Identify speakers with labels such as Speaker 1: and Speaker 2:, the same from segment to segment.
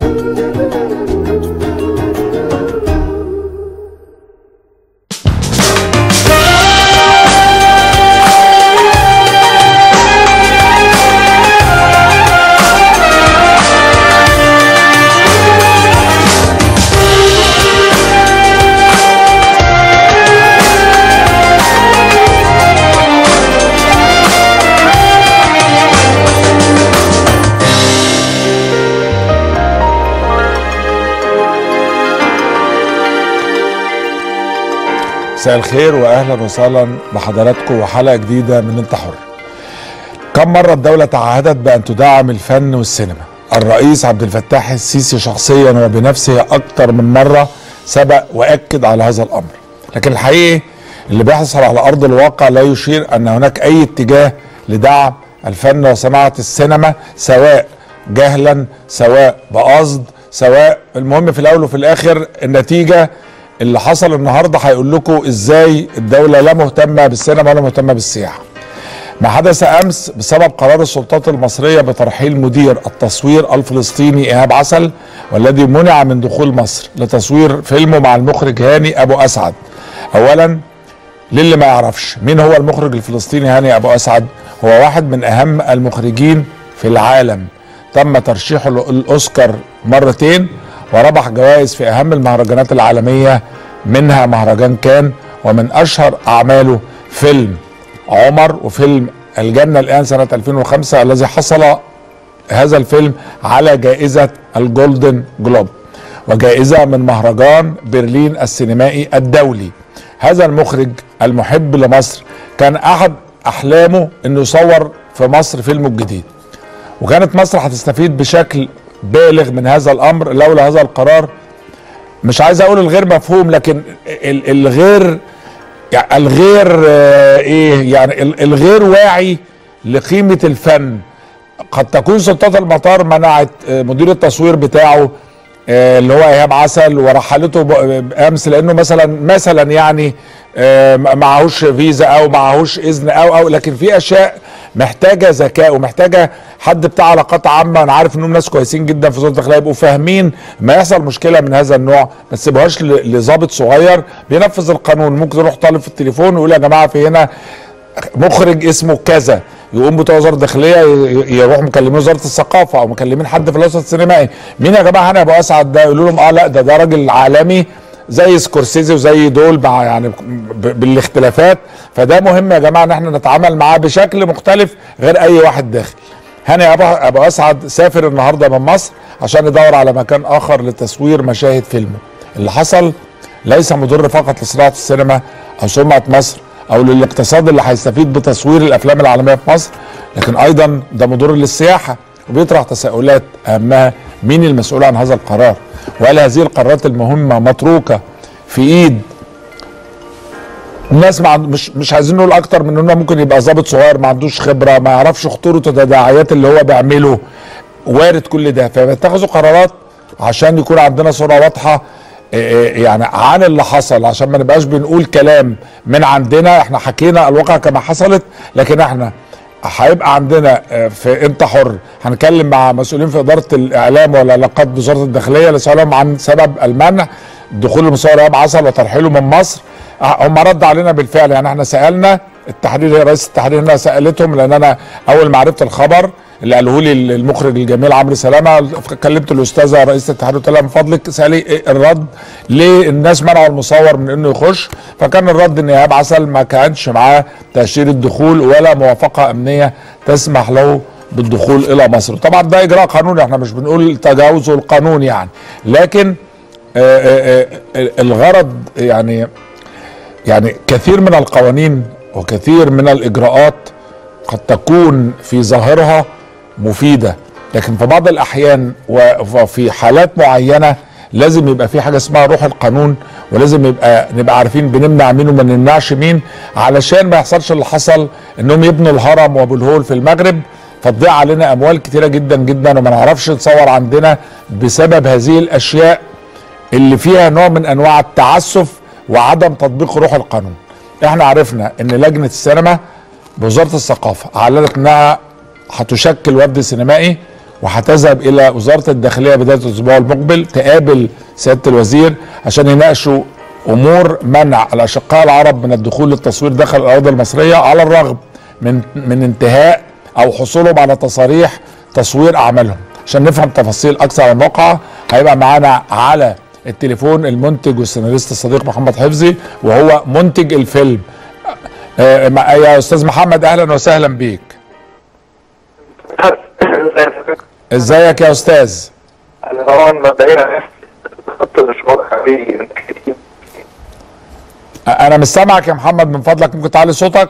Speaker 1: مساء الخير واهلا وسهلا بحضراتكم وحلقه جديده من انت حر. كم مره الدوله تعهدت بان تدعم الفن والسينما؟ الرئيس عبد الفتاح السيسي شخصيا وبنفسه اكثر من مره سبق واكد على هذا الامر. لكن الحقيقه اللي بيحصل على ارض الواقع لا يشير ان هناك اي اتجاه لدعم الفن وصناعه السينما سواء جهلا سواء بقصد سواء المهم في الاول وفي الاخر النتيجه اللي حصل النهارده هيقول لكم ازاي الدوله لا مهتمه بالسينما ولا مهتمه بالسياحه. ما حدث امس بسبب قرار السلطات المصريه بترحيل مدير التصوير الفلسطيني ايهاب عسل والذي منع من دخول مصر لتصوير فيلمه مع المخرج هاني ابو اسعد. اولا للي ما يعرفش مين هو المخرج الفلسطيني هاني ابو اسعد؟ هو واحد من اهم المخرجين في العالم. تم ترشيحه الاوسكار مرتين وربح جوائز في اهم المهرجانات العالميه منها مهرجان كان ومن اشهر اعماله فيلم عمر وفيلم الجنه الان سنه 2005 الذي حصل هذا الفيلم على جائزه الجولدن جلوب وجائزه من مهرجان برلين السينمائي الدولي هذا المخرج المحب لمصر كان احد احلامه انه يصور في مصر فيلمه الجديد وكانت مصر هتستفيد بشكل بالغ من هذا الامر لولا هذا القرار مش عايز اقول الغير مفهوم لكن الغير يعني الغير ايه يعني الغير واعي لقيمه الفن قد تكون سلطات المطار منعت مدير التصوير بتاعه اللي هو ايهاب عسل ورحلته امس لانه مثلا مثلا يعني معهوش فيزا او معهوش اذن او او لكن في اشياء محتاجه ذكاء ومحتاجه حد بتاع علاقات عامه انا عارف انهم ناس كويسين جدا في وزاره الداخليه يبقوا فاهمين ما يحصل مشكله من هذا النوع ما تسيبوهاش لظابط صغير بينفذ القانون ممكن يروح طالب في التليفون ويقول يا جماعه في هنا مخرج اسمه كذا يقوم بتوع وزاره الداخليه يروحوا مكلمين وزاره الثقافه او مكلمين حد في الوسط السينمائي مين يا جماعه هنا ابو اسعد ده يقولوا لهم اه لا ده ده راجل عالمي زي سكورسيزي وزي دول مع يعني بالاختلافات فده مهم يا جماعه ان احنا نتعامل معاه بشكل مختلف غير اي واحد داخل هاني ابو ابو اسعد سافر النهارده من مصر عشان يدور على مكان اخر لتصوير مشاهد فيلمه اللي حصل ليس مضر فقط لصناعه السينما او سمعه مصر او للاقتصاد اللي هيستفيد بتصوير الافلام العالميه في مصر لكن ايضا ده مضر للسياحه وبيطرح تساؤلات اهمها مين المسؤول عن هذا القرار وهل هذه القرارات المهمه متروكه في ايد الناس مع مش مش عايزين نقول اكتر من انه ممكن يبقى ضابط صغير ما عندوش خبره ما يعرفش خطوره التداعيات اللي هو بيعمله وارد كل ده فبيتخذوا قرارات عشان يكون عندنا صوره واضحه يعني عن اللي حصل عشان ما نبقاش بنقول كلام من عندنا احنا حكينا الواقع كما حصلت لكن احنا هيبقى عندنا في انت حر هنتكلم مع مسؤولين في اداره الاعلام والعلاقات بوزاره الداخليه لسالهم عن سبب المنع دخول المصور ايهاب عسل وترحيله من مصر هم رد علينا بالفعل يعني احنا سالنا التحرير رئيس التحرير هنا سالتهم لان انا اول ما عرفت الخبر اللي قاله لي المخرج الجميل عمرو سلامه كلمت الاستاذه رئيسه التحرير قلت لها من فضلك سالي الرد ليه الناس منعوا المصور من انه يخش فكان الرد ان ايهاب عسل ما كانش معاه تاشيره دخول ولا موافقه امنيه تسمح له بالدخول الى مصر طبعا ده اجراء قانوني احنا مش بنقول تجاوز القانون يعني لكن آآ آآ الغرض يعني يعني كثير من القوانين وكثير من الاجراءات قد تكون في ظاهرها مفيده لكن في بعض الاحيان وفي حالات معينه لازم يبقى في حاجه اسمها روح القانون ولازم يبقى نبقى عارفين بنمنع مين وما نمنعش مين علشان ما يحصلش اللي حصل انهم يبنوا الهرم وابو الهول في المغرب فتضيع علينا اموال كتيره جدا جدا وما نعرفش نصور عندنا بسبب هذه الاشياء اللي فيها نوع من انواع التعسف وعدم تطبيق روح القانون احنا عرفنا ان لجنه السينما بوزاره الثقافه اعلنت انها هتشكل وفد سينمائي وهتذهب الى وزاره الداخليه بدايه الاسبوع المقبل تقابل سياده الوزير عشان يناقشوا امور منع الاشقاء العرب من الدخول للتصوير داخل الاراضي المصريه على الرغم من من انتهاء او حصولهم على تصاريح تصوير اعمالهم عشان نفهم تفاصيل اكثر عن الموقعه هيبقى معانا على التليفون المنتج والسيناريست الصديق محمد حفظي وهو منتج الفيلم آه، آه، يا استاذ محمد اهلا وسهلا بيك ازيك يا استاذ
Speaker 2: انا طبعا مبدئيا خط المشوار حبيبي
Speaker 1: انا مش سامعك يا محمد من فضلك ممكن تعلي صوتك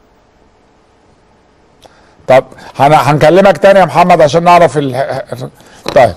Speaker 1: طب هن- هنكلمك تاني يا محمد عشان نعرف ال... طيب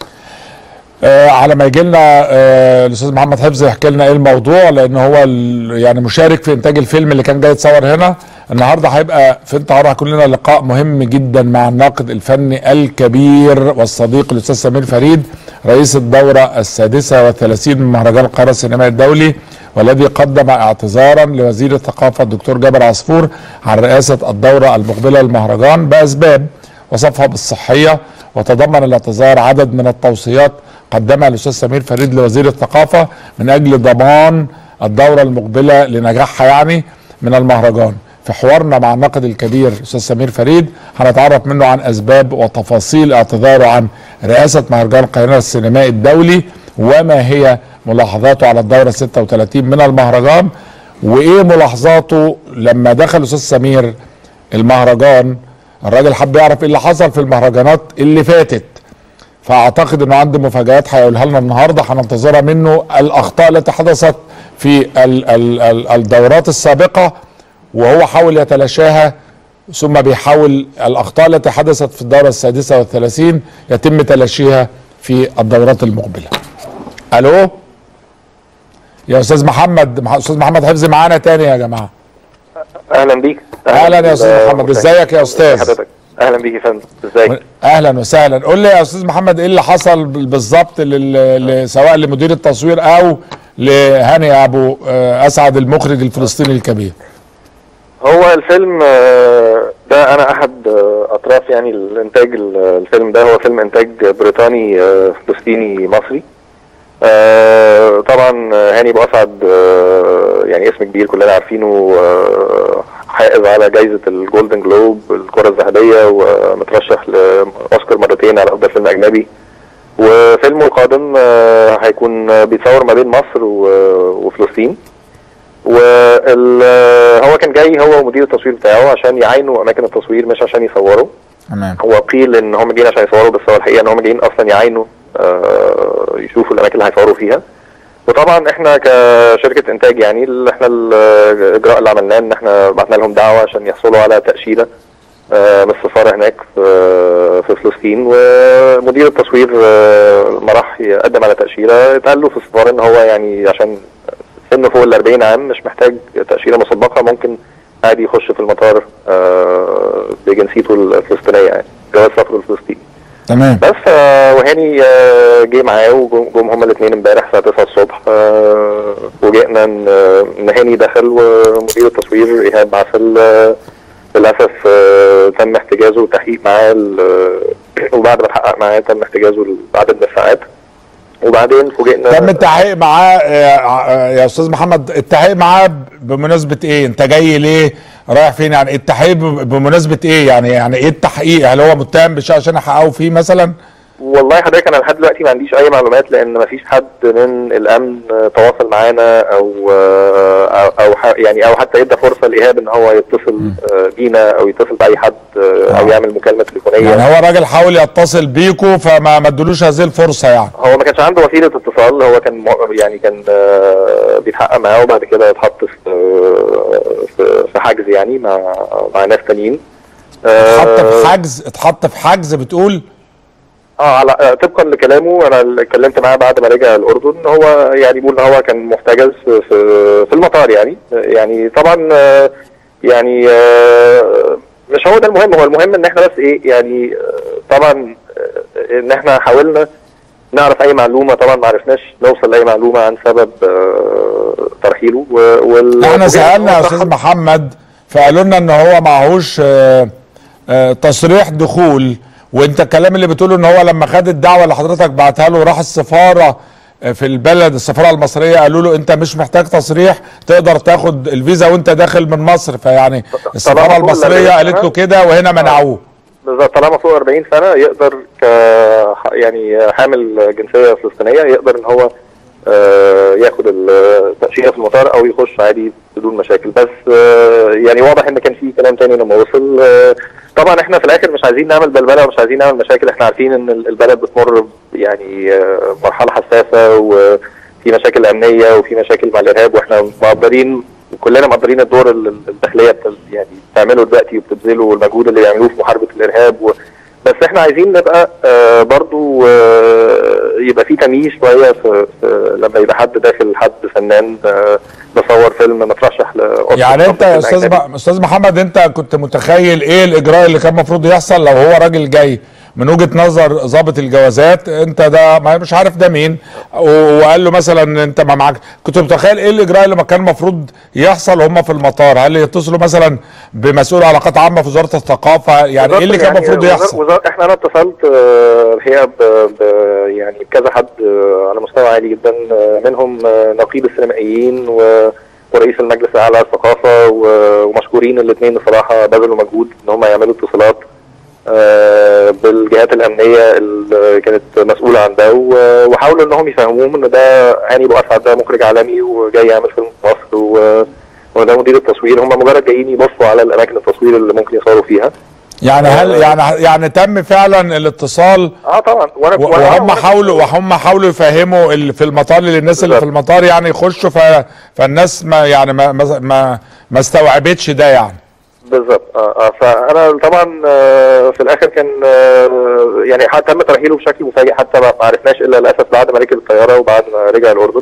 Speaker 1: آه على ما يجي لنا آه الاستاذ محمد حفظ يحكي لنا ايه الموضوع لان هو ال... يعني مشارك في انتاج الفيلم اللي كان جاي يتصور هنا النهارده هيبقى في انتهار هيكون لنا لقاء مهم جدا مع الناقد الفني الكبير والصديق الاستاذ سمير فريد رئيس الدوره السادسه والثلاثين من مهرجان القاهره السينمائي الدولي والذي قدم اعتذارا لوزير الثقافه الدكتور جابر عصفور عن رئاسه الدوره المقبله للمهرجان باسباب وصفها بالصحيه وتضمن الاعتذار عدد من التوصيات قدمها الاستاذ سمير فريد لوزير الثقافه من اجل ضمان الدوره المقبله لنجاحها يعني من المهرجان في حوارنا مع الناقد الكبير الاستاذ سمير فريد هنتعرف منه عن اسباب وتفاصيل اعتذاره عن رئاسه مهرجان القاهره السينمائي الدولي وما هي ملاحظاته على الدوره 36 من المهرجان وايه ملاحظاته لما دخل الاستاذ سمير المهرجان الراجل حب يعرف ايه اللي حصل في المهرجانات اللي فاتت فاعتقد انه عنده مفاجات هيقولها لنا النهارده هننتظرها منه الاخطاء التي حدثت في ال ال ال الدورات السابقه وهو حاول يتلاشاها ثم بيحاول الاخطاء التي حدثت في الدوره السادسه والثلاثين يتم تلاشيها في الدورات المقبله. الو يا استاذ محمد مح- استاذ محمد حفظي معانا تاني يا جماعه.
Speaker 2: اهلا بيك
Speaker 1: اهلا يا استاذ
Speaker 2: بال-
Speaker 1: محمد ازيك يا استاذ؟
Speaker 2: حضرتك اهلا بيك يا فندم ازيك
Speaker 1: اهلا وسهلا قول لي يا استاذ محمد ايه اللي حصل بالظبط لل- ل- سواء لمدير التصوير او لهاني ابو آه، اسعد المخرج الفلسطيني الكبير
Speaker 2: هو الفيلم آه، ده انا احد آه، اطراف يعني الانتاج ال- الفيلم ده هو فيلم انتاج بريطاني آه، فلسطيني مصري آه، طبعا هاني ابو اسعد آه، يعني اسم كبير كلنا عارفينه آه، حائز على جائزة الجولدن جلوب الكرة الذهبية ومترشح لأوسكار مرتين على أفضل فيلم أجنبي وفيلمه القادم آه، هيكون آه، بيتصور ما بين مصر و- وفلسطين وهو كان جاي هو ومدير التصوير بتاعه عشان يعاينوا اماكن التصوير مش عشان يصوروا
Speaker 1: تمام
Speaker 2: هو قيل ان هم جايين عشان يصوروا بس هو الحقيقه ان هم جايين اصلا يعاينوا آه، يشوفوا الاماكن اللي هيصوروا فيها وطبعا احنا كشركه انتاج يعني ال- احنا الاجراء اللي عملناه ان احنا بعتنا لهم دعوه عشان يحصلوا على تاشيره آه، من السفاره هناك في في فلسطين ومدير التصوير آه، لما راح يقدم على تاشيره اتقال له في السفاره ان هو يعني عشان سنه فوق ال 40 عام مش محتاج تاشيره مسبقه ممكن عادي يخش في المطار آه، بجنسيته الفلسطينيه يعني جواز سفره الفلسطيني
Speaker 1: تمام
Speaker 2: بس آه، وهاني آه، جه معاه وجم جم هما الاثنين امبارح الساعه 9 الصبح آه، فوجئنا ان آه، ان هاني دخل ومدير التصوير ايهاب عسل آه، للاسف آه، تم احتجازه والتحقيق معاه ال- وبعد ما اتحقق معاه تم احتجازه لعدد من الساعات وبعدين فوجئنا
Speaker 1: تم التحقيق معاه آه، آه، يا استاذ محمد التحقيق معاه بمناسبه ايه انت جاي ليه رايح فين يعني التحقيق ب- بمناسبه ايه يعني يعني ايه التحقيق هل هو متهم بشيء عشان يحققوا فيه مثلا
Speaker 2: والله حضرتك انا لحد دلوقتي ما عنديش اي معلومات لان ما فيش حد من الامن آه، تواصل معانا او آه، او أو ح- يعني او حتى يدى فرصه لايهاب ان هو يتصل آه، بينا او يتصل باي حد آه، او
Speaker 1: آه.
Speaker 2: يعمل مكالمه تليفونيه
Speaker 1: يعني هو راجل حاول يتصل بيكوا فما ما ادولوش هذه الفرصه يعني
Speaker 2: هو ما كانش عنده وسيله اتصال هو كان م- يعني كان آه، بيتحقق معاه وبعد كده اتحط في آه، في- في حجز يعني مع مع ناس تانيين آه،
Speaker 1: اتحط في حجز اتحط في حجز بتقول
Speaker 2: اه على آه، طبقا لكلامه انا اللي اتكلمت معاه بعد ما رجع الاردن هو يعني بيقول ان هو كان محتجز في في المطار يعني يعني طبعا آه، يعني آه، مش هو ده المهم هو المهم ان احنا بس ايه يعني آه، طبعا آه، ان احنا حاولنا نعرف اي معلومه طبعا ما عرفناش نوصل لاي معلومه عن سبب آه، ترحيله و- وال
Speaker 1: احنا سالنا يا
Speaker 2: هو
Speaker 1: استاذ
Speaker 2: ترحل-
Speaker 1: محمد فقالوا لنا ان هو معهوش آه، آه، تصريح دخول وانت الكلام اللي بتقوله ان هو لما خد الدعوه اللي حضرتك بعتها له راح السفاره في البلد السفاره المصريه قالوا له انت مش محتاج تصريح تقدر تاخد الفيزا وانت داخل من مصر فيعني السفاره
Speaker 2: طالما فوق
Speaker 1: المصريه
Speaker 2: ال 40
Speaker 1: قالت له
Speaker 2: سنة.
Speaker 1: كده وهنا منعوه
Speaker 2: بالظبط طالما فوق 40 سنه يقدر ك يعني حامل جنسيه فلسطينيه يقدر ان هو آه، ياخد التاشيره في المطار او يخش عادي بدون مشاكل بس آه، يعني واضح ان كان في كلام تاني لما وصل آه، طبعا احنا في الاخر مش عايزين نعمل بلبله ومش عايزين نعمل مشاكل احنا عارفين ان البلد بتمر يعني آه، مرحله حساسه وفي مشاكل امنيه وفي مشاكل مع الارهاب واحنا مقدرين كلنا مقدرين الدور اللي الداخليه بت- يعني بتعمله دلوقتي وبتبذله والمجهود اللي بيعملوه في محاربه الارهاب و... بس احنا عايزين نبقى آه برضو آه يبقى في تمييز شويه في, في لما يبقى حد داخل حد فنان آه بصور فيلم مترشح ل
Speaker 1: يعني انت يا استاذ م- استاذ محمد انت كنت متخيل ايه الاجراء اللي كان المفروض يحصل لو هو راجل جاي من وجهه نظر ضابط الجوازات انت ده ما مش عارف ده مين و- وقال له مثلا انت ما معاك كنت متخيل ايه الاجراء اللي ما كان المفروض يحصل هم في المطار هل يتصلوا مثلا بمسؤول علاقات عامه في وزاره الثقافه يعني ايه اللي كان المفروض يحصل
Speaker 2: وزار احنا انا اتصلت آه، الحقيقه ب- ب- يعني بكذا حد آه، على مستوى عالي جدا آه، منهم آه، نقيب السينمائيين و ورئيس المجلس الاعلى للثقافه و- ومشكورين الاثنين بصراحه بذلوا مجهود ان هم يعملوا اتصالات آه، بالجهات الامنيه اللي كانت مسؤوله عن ده و- وحاولوا انهم يفهموهم ان ده هاني ابو اسعد ده مخرج عالمي وجاي يعمل فيلم في مصر و- وده مدير التصوير هم مجرد جايين يبصوا على الاماكن التصوير اللي ممكن يصوروا فيها
Speaker 1: يعني هل يعني يعني تم فعلا الاتصال
Speaker 2: اه طبعا وانا
Speaker 1: و-
Speaker 2: وأنا-
Speaker 1: وهم
Speaker 2: وأنا-
Speaker 1: حاولوا وهم حاولوا يفهموا اللي في المطار للناس اللي في
Speaker 2: بالظبط.
Speaker 1: المطار يعني يخشوا ف... فالناس ما يعني ما ما ما, ما استوعبتش ده يعني
Speaker 2: بالظبط اه اه فانا طبعا آه في الاخر كان آه يعني حتى تم ترحيله بشكل مفاجئ حتى ما ما عرفناش الا للاسف بعد ما ركب الطياره وبعد ما رجع الاردن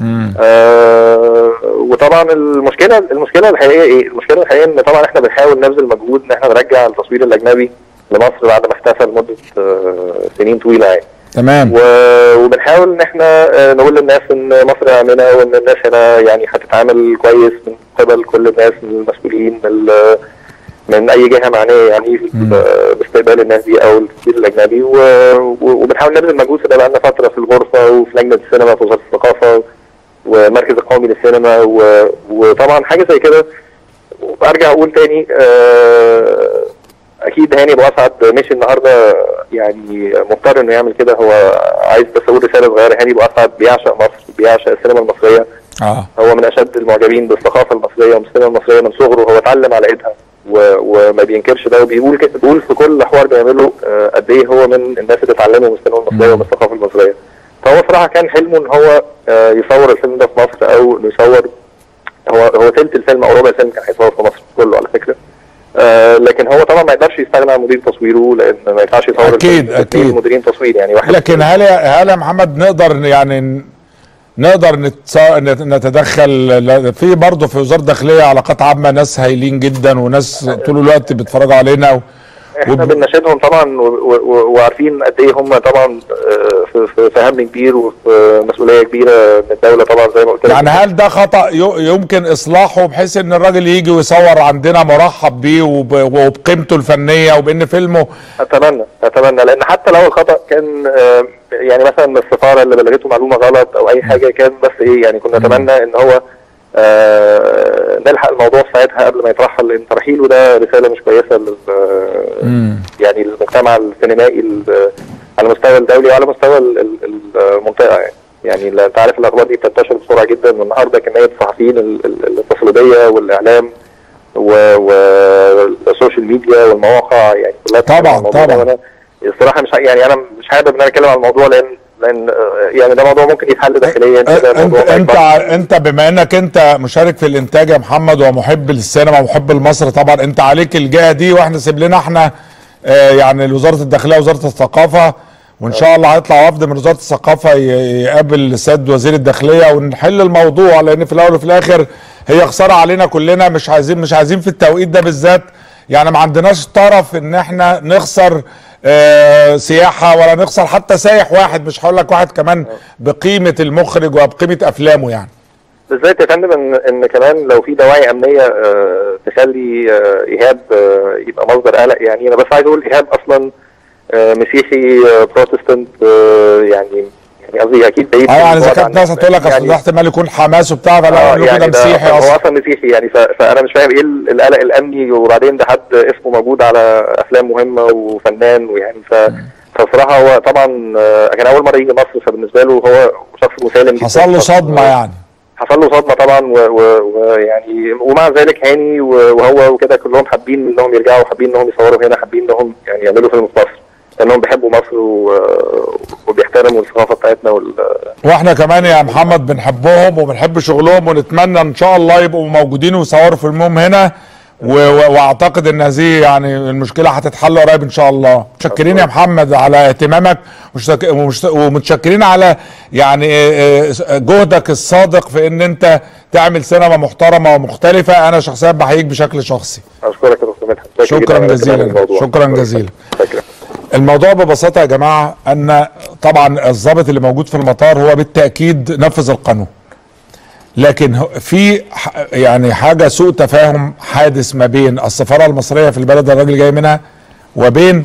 Speaker 2: آه وطبعا المشكله المشكله الحقيقيه ايه؟ المشكله الحقيقيه ان طبعا احنا بنحاول نبذل مجهود ان احنا نرجع التصوير الاجنبي لمصر بعد ما اختفى لمده آه سنين طويله يعني
Speaker 1: تمام
Speaker 2: و- وبنحاول ان احنا آه، نقول للناس ان مصر امنه وان الناس هنا يعني هتتعامل كويس من قبل كل الناس من المسؤولين من ال- من اي جهه معنيه يعني في- باستقبال الناس دي او التصوير الاجنبي و- و- وبنحاول نبذل مجهود في ده بقالنا فتره في الغرفه وفي لجنه السينما في وزاره الثقافه والمركز القومي للسينما و- وطبعا حاجه زي كده وارجع اقول تاني آه، اكيد هاني ابو اسعد مشي النهارده يعني مضطر انه يعمل كده هو عايز بس اقول رساله صغيره هاني ابو اسعد بيعشق مصر بيعشق السينما المصريه
Speaker 1: اه
Speaker 2: هو من اشد المعجبين بالثقافه المصريه والسينما المصريه من صغره هو اتعلم على ايدها و- وما بينكرش ده وبيقول كده بيقول في كل حوار بيعمله آه، قد ايه هو من الناس اللي اتعلموا من السينما المصريه ومن الثقافه المصريه فهو صراحه كان حلمه ان هو آه، يصور الفيلم ده في مصر او إنه يصور هو هو ثلث الفيلم او ربع الفيلم كان هيتصور في مصر كله على فكره آه لكن هو طبعا ما يقدرش يستغنى عن مدير تصويره لان ما ينفعش يصور
Speaker 1: أكيد،
Speaker 2: الفيلم
Speaker 1: أكيد.
Speaker 2: اتنين مديرين تصوير يعني واحد
Speaker 1: لكن هل هل يا محمد نقدر يعني نقدر نتص... نت- نتدخل ل- في برضه في وزاره الداخليه علاقات عامه ناس هايلين جدا وناس طول الوقت بيتفرجوا علينا و...
Speaker 2: احنا
Speaker 1: وب-
Speaker 2: بنناشدهم طبعا و- و- وعارفين قد ايه هم طبعا آه، في- في في هم كبير وفي مسؤوليه كبيره من الدوله طبعا زي ما قلت لك
Speaker 1: يعني هل ده خطا ي- يمكن اصلاحه بحيث ان الراجل يجي ويصور عندنا مرحب بيه وب... وبقيمته الفنيه وبان فيلمه
Speaker 2: اتمنى اتمنى لان حتى لو الخطا كان آه، يعني مثلا من السفاره اللي بلغته معلومه غلط او اي حاجه كان بس ايه يعني كنا نتمنى ان هو آه، نلحق الموضوع في ساعتها قبل ما يترحل لان ترحيله ده رساله مش كويسه لل يعني للمجتمع السينمائي ال- على المستوى الدولي وعلى مستوى ال- ال- المنطقه يعني يعني لا- انت عارف الاخبار دي بتنتشر بسرعه جدا والنهارده كميه الصحفيين ال- ال- التصويريه والاعلام و- والسوشيال ميديا والمواقع يعني كلها بتتكلم
Speaker 1: طبعاً،
Speaker 2: عن الموضوع ده.
Speaker 1: طبعاً.
Speaker 2: وأنا الصراحه مش ه- يعني انا مش حابب ان انا اتكلم عن الموضوع لان لان آه، يعني ده موضوع ممكن يتحل داخليا كده
Speaker 1: انت
Speaker 2: موضوع ما
Speaker 1: انت
Speaker 2: يكبرش.
Speaker 1: انت بما انك انت مشارك في الانتاج يا محمد ومحب للسينما ومحب لمصر طبعا انت عليك الجهه دي واحنا سيب لنا احنا آه يعني وزاره الداخليه وزاره الثقافه وان شاء الله هيطلع وفد من وزاره الثقافه ي- يقابل السيد وزير الداخليه ونحل الموضوع لان في الاول وفي الاخر هي خساره علينا كلنا مش عايزين مش عايزين في التوقيت ده بالذات يعني ما عندناش طرف ان احنا نخسر آه سياحه ولا نخسر حتى سايح واحد مش هقول لك واحد كمان بقيمه المخرج وبقيمه افلامه يعني
Speaker 2: بالذات يا فندم ان ان كمان لو في دواعي امنيه آه، تخلي آه، ايهاب آه، يبقى مصدر قلق يعني انا بس عايز اقول ايهاب اصلا آه، مسيحي آه، بروتستانت آه، يعني يعني قصدي اكيد بعيد
Speaker 1: اه يعني اذا
Speaker 2: بعد
Speaker 1: كانت
Speaker 2: عن-
Speaker 1: ناس هتقول لك اصل
Speaker 2: يعني-
Speaker 1: ده احتمال يكون حماس وبتاع فلا
Speaker 2: اه
Speaker 1: اقول لكم ده
Speaker 2: يعني ده
Speaker 1: مسيحي
Speaker 2: هو
Speaker 1: اصلا
Speaker 2: اصلا مسيحي يعني ف... فانا مش فاهم ايه ال- القلق الامني وبعدين ده حد اسمه موجود على افلام مهمه وفنان ويعني ف فبصراحه هو طبعا آه، كان اول مره يجي مصر فبالنسبه له هو شخص مسالم جدا
Speaker 1: حصل له
Speaker 2: شخص-
Speaker 1: صدمه يعني
Speaker 2: حصل له صدمه طبعا و- و- ويعني ومع ذلك هاني و- وهو وكده كلهم حابين انهم يرجعوا حابين انهم يصوروا هنا حابين انهم يعني يعملوا فيلم في مصر لانهم بيحبوا مصر و- وبيحترموا الثقافه بتاعتنا وال
Speaker 1: واحنا كمان يا محمد بنحبهم وبنحب شغلهم ونتمنى ان شاء الله يبقوا موجودين ويصوروا فيلمهم هنا و... و... واعتقد ان هذه يعني المشكله هتتحل قريب ان شاء الله متشكرين يا محمد على اهتمامك ومشتك... ومشت... ومتشكرين على يعني آه، آه، جهدك الصادق في ان انت تعمل سينما محترمه ومختلفه انا شخصيا بحييك بشكل شخصي
Speaker 2: اشكرك يا دكتور مدحت شكرا
Speaker 1: شكراً
Speaker 2: جداً على
Speaker 1: جزيلاً.
Speaker 2: اهتمام الموضوع.
Speaker 1: شكراً جزيلاً.
Speaker 2: شكرا
Speaker 1: الموضوع ببساطة يا جماعة أن طبعا الضابط اللي موجود في المطار هو بالتأكيد نفذ القانون لكن هو- في ح- يعني حاجة سوء تفاهم حادث ما بين السفارة المصرية في البلد اللي الراجل جاي منها وبين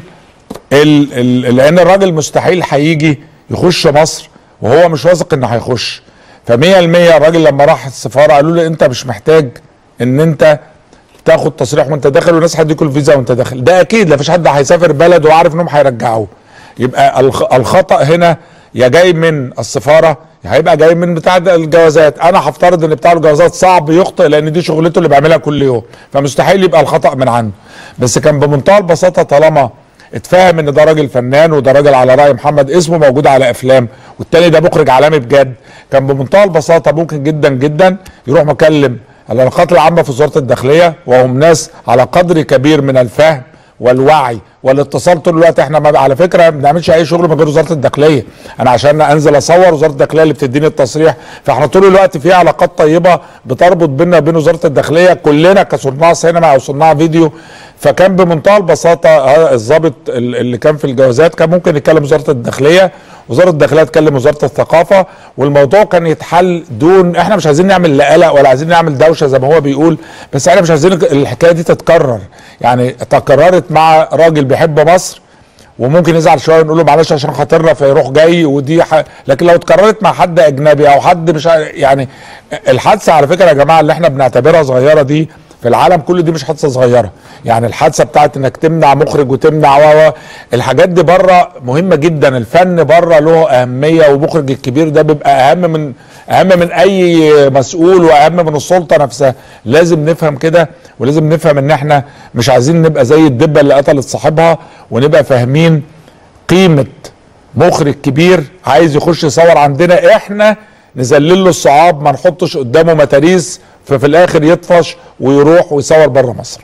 Speaker 1: ال ال لأن الراجل مستحيل هيجي يخش مصر وهو مش واثق إنه هيخش فمية المية الراجل لما راح السفارة قالوا له أنت مش محتاج إن أنت تاخد تصريح وانت داخل والناس هيديكوا الفيزا وانت داخل ده اكيد مفيش حد هيسافر بلد وعارف انهم هيرجعوه يبقى الخ- الخطا هنا يا جاي من السفاره يا هيبقى جاي من بتاع الجوازات انا هفترض ان بتاع الجوازات صعب يخطئ لان دي شغلته اللي بيعملها كل يوم فمستحيل يبقى الخطا من عنده بس كان بمنتهى البساطه طالما اتفهم ان ده راجل فنان وده راجل على راي محمد اسمه موجود على افلام والتاني ده مخرج عالمي بجد كان بمنتهى البساطه ممكن جدا جدا يروح مكلم العلاقات العامه في وزاره الداخليه وهم ناس على قدر كبير من الفهم والوعي والاتصال طول الوقت احنا ما على فكره ما بنعملش اي شغل من غير وزاره الداخليه انا عشان انزل اصور وزاره الداخليه اللي بتديني التصريح فاحنا طول الوقت في علاقات طيبه بتربط بيننا وبين وزاره الداخليه كلنا كصناع سينما او صناع فيديو فكان بمنتهى البساطه ها الضابط ال- اللي كان في الجوازات كان ممكن يكلم وزاره الداخليه وزاره الداخليه تكلم وزاره الثقافه والموضوع كان يتحل دون احنا مش عايزين نعمل لا قلق ولا عايزين نعمل دوشه زي ما هو بيقول بس احنا مش عايزين الحكايه دي تتكرر يعني تكررت مع راجل بيحب مصر وممكن يزعل شويه ونقول له معلش عشان خاطرنا فيروح جاي ودي ح... لكن لو اتكررت مع حد اجنبي او حد مش ع- يعني الحادثه على فكره يا جماعه اللي احنا بنعتبرها صغيره دي في العالم كله دي مش حادثه صغيره يعني الحادثه بتاعت انك تمنع مخرج وتمنع و و- الحاجات دي بره مهمه جدا الفن بره له اهميه والمخرج الكبير ده بيبقى اهم من اهم من اي مسؤول واهم من السلطه نفسها لازم نفهم كده ولازم نفهم ان احنا مش عايزين نبقى زي الدبه اللي قتلت صاحبها ونبقى فاهمين قيمه مخرج كبير عايز يخش يصور عندنا احنا نذلل له الصعاب ما نحطش قدامه متاريس ففي الاخر يطفش ويروح ويصور بره مصر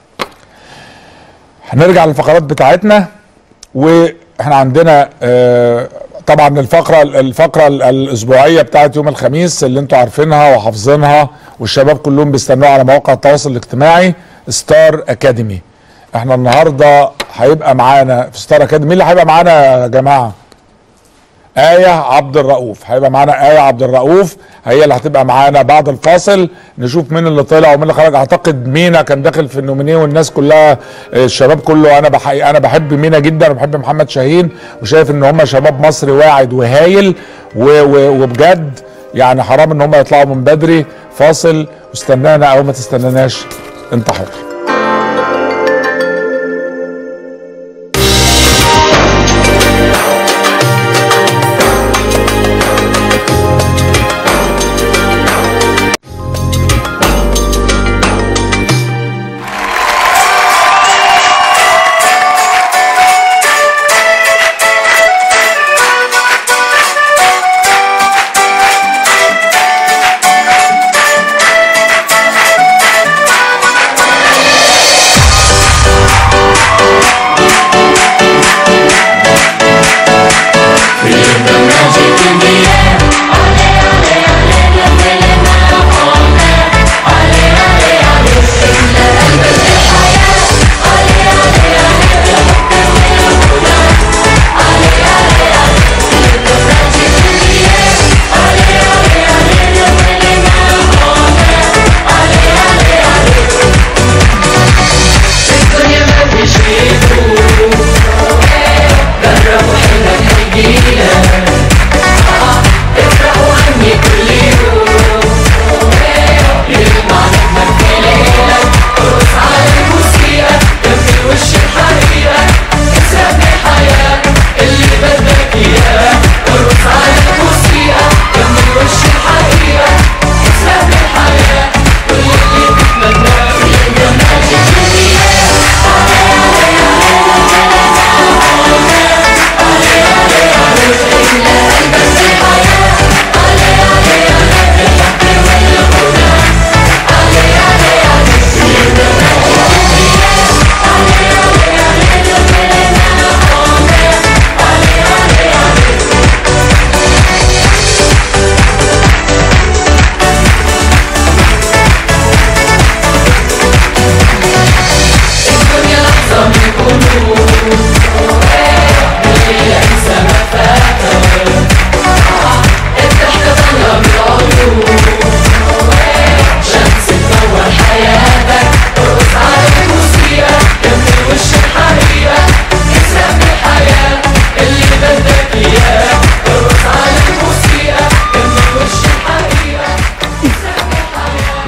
Speaker 1: هنرجع للفقرات بتاعتنا واحنا عندنا آه، طبعا الفقره الفقره ال- الاسبوعيه بتاعت يوم الخميس اللي انتوا عارفينها وحافظينها والشباب كلهم بيستنوها على مواقع التواصل الاجتماعي ستار اكاديمي احنا النهارده هيبقى معانا في ستار اكاديمي مين اللي هيبقى معانا يا جماعه آية عبد الرؤوف هيبقى معانا آية عبد الرؤوف هي اللي هتبقى معانا بعد الفاصل نشوف مين اللي طلع ومين اللي خرج اعتقد مينا كان داخل في النومينيه والناس كلها آه، الشباب كله انا بحقيقة انا بحب مينا جدا وبحب محمد شاهين وشايف ان هم شباب مصري واعد وهايل و و وبجد يعني حرام ان هم يطلعوا من بدري فاصل واستنانا او ما تستناناش انت حر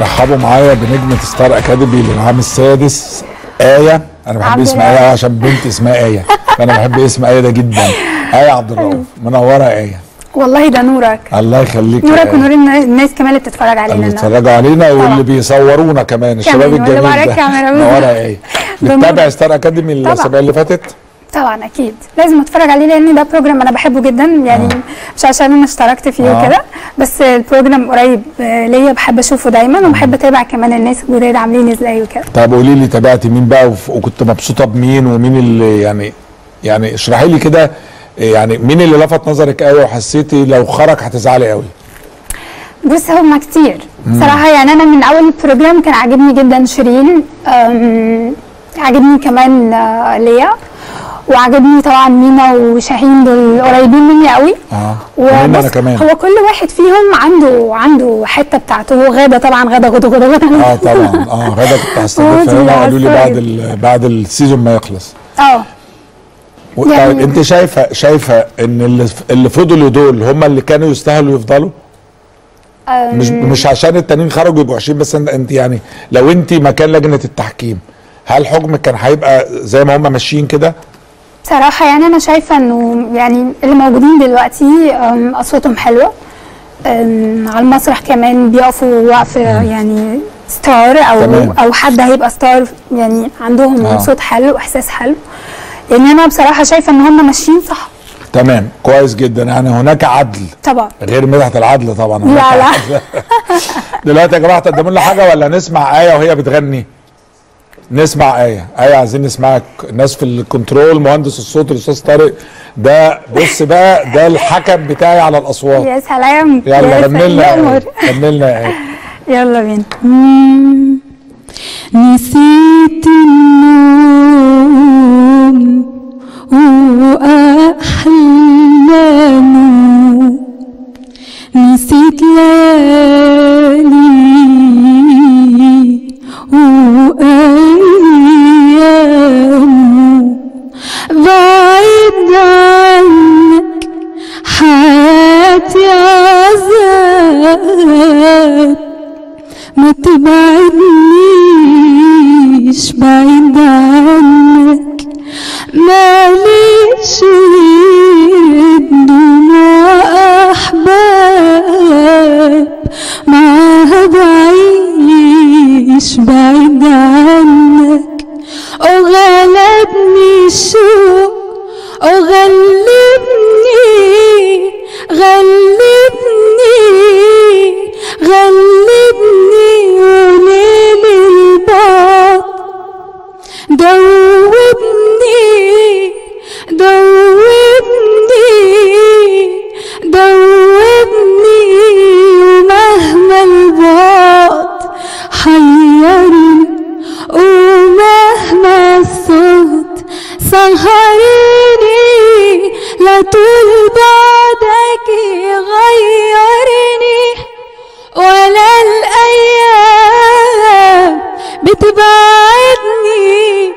Speaker 1: رحبوا معايا بنجمة ستار اكاديمي للعام السادس آية انا بحب
Speaker 3: عبد
Speaker 1: اسم
Speaker 3: الرؤوف.
Speaker 1: آية عشان بنتي اسمها آية فانا بحب اسم آية ده جدا آية عبد الرؤوف منورة يا آية
Speaker 3: والله ده نورك
Speaker 1: الله يخليك يا
Speaker 3: نورك
Speaker 1: آية.
Speaker 3: ونور النا- الناس كمان اللي بتتفرج علينا
Speaker 1: اللي
Speaker 3: النهارده
Speaker 1: بيتفرجوا علينا واللي
Speaker 3: طبعا.
Speaker 1: بيصورونا كمان الشباب
Speaker 3: واللي
Speaker 1: الجميل
Speaker 3: ورا
Speaker 1: ده
Speaker 3: الكاميرا.
Speaker 1: منورة يا آية
Speaker 3: ده
Speaker 1: بتتابع
Speaker 3: نور.
Speaker 1: ستار اكاديمي
Speaker 3: طبعا.
Speaker 1: الاسابيع اللي فاتت
Speaker 3: طبعا اكيد لازم اتفرج عليه لان ده بروجرام انا بحبه جدا يعني مش عشان انا اشتركت فيه
Speaker 1: آه.
Speaker 3: وكده بس البروجرام قريب آه، ليا بحب اشوفه دايما وبحب اتابع كمان الناس الجداد عاملين ازاي وكده
Speaker 1: طب قولي لي تابعتي مين بقى وف- وكنت مبسوطه بمين ومين اللي يعني يعني اشرحي لي كده يعني مين اللي لفت نظرك قوي وحسيتي لو خرج هتزعلي قوي
Speaker 3: بص هما كتير صراحة يعني أنا من أول البروجرام كان عاجبني جدا شيرين أم، عاجبني كمان آه، ليا وعجبني طبعا مينا وشاهين دول قريبين مني قوي
Speaker 1: اه ومين انا
Speaker 3: وبص
Speaker 1: كمان
Speaker 3: هو كل واحد فيهم عنده عنده حته بتاعته هو غاده طبعا غاده غدا غدا غدا
Speaker 1: اه طبعا اه غدا كنت هستضيفها
Speaker 3: ودي
Speaker 1: هنا قالوا لي بعد
Speaker 3: عسل.
Speaker 1: ال- بعد السيزون ما يخلص
Speaker 3: اه
Speaker 1: و-
Speaker 3: يعني-
Speaker 1: طيب انت شايفه شايفه ان اللي اللي فضلوا دول هم اللي كانوا يستاهلوا يفضلوا
Speaker 3: أم،
Speaker 1: مش مش عشان التانيين خرجوا يبقوا 20 بس انت انت يعني لو انت مكان لجنه التحكيم هل حكمك كان هيبقى زي ما هم ماشيين كده
Speaker 3: صراحة يعني أنا شايفة إنه يعني اللي موجودين دلوقتي أم، أصواتهم حلوة أم، على المسرح كمان بيقفوا وقف يعني ستار أو
Speaker 1: تمام.
Speaker 3: أو حد هيبقى ستار يعني عندهم
Speaker 1: آه.
Speaker 3: صوت حلو وإحساس حلو يعني أنا بصراحة شايفة إن هم ماشيين صح
Speaker 1: تمام كويس جدا يعني هناك عدل
Speaker 3: طبعا
Speaker 1: غير مدحت العدل طبعا
Speaker 3: لا،
Speaker 1: هناك
Speaker 3: لا.
Speaker 1: عدل. دلوقتي يا جماعه تقدموا لنا حاجه ولا نسمع ايه وهي بتغني نسمع ايه ايه عايزين نسمعك الناس في الكنترول مهندس الصوت الاستاذ طارق ده بص بقى ده الحكم بتاعي على الاصوات
Speaker 3: يا سلام
Speaker 1: يلا
Speaker 3: يا
Speaker 1: غني لنا
Speaker 3: سلام.
Speaker 1: آية. غني لنا ايه
Speaker 3: يلا بينا مم. نسيت النوم وأحلامه نسيت ليالي وأيامه بعيد عنك حياتي عذاب ما تبعدنيش بعيد عنك ماليش غير الدنيا أحباب معاها بعيش بعيد عنك وغلبني الشوق وغلبني غلبني غلبني وليل البعد دوبني دوبني دوبني ومهما البعد حيرني ومهما الصوت سهرني لا طول بعدك يغيرني ولا الأيام بتبعدني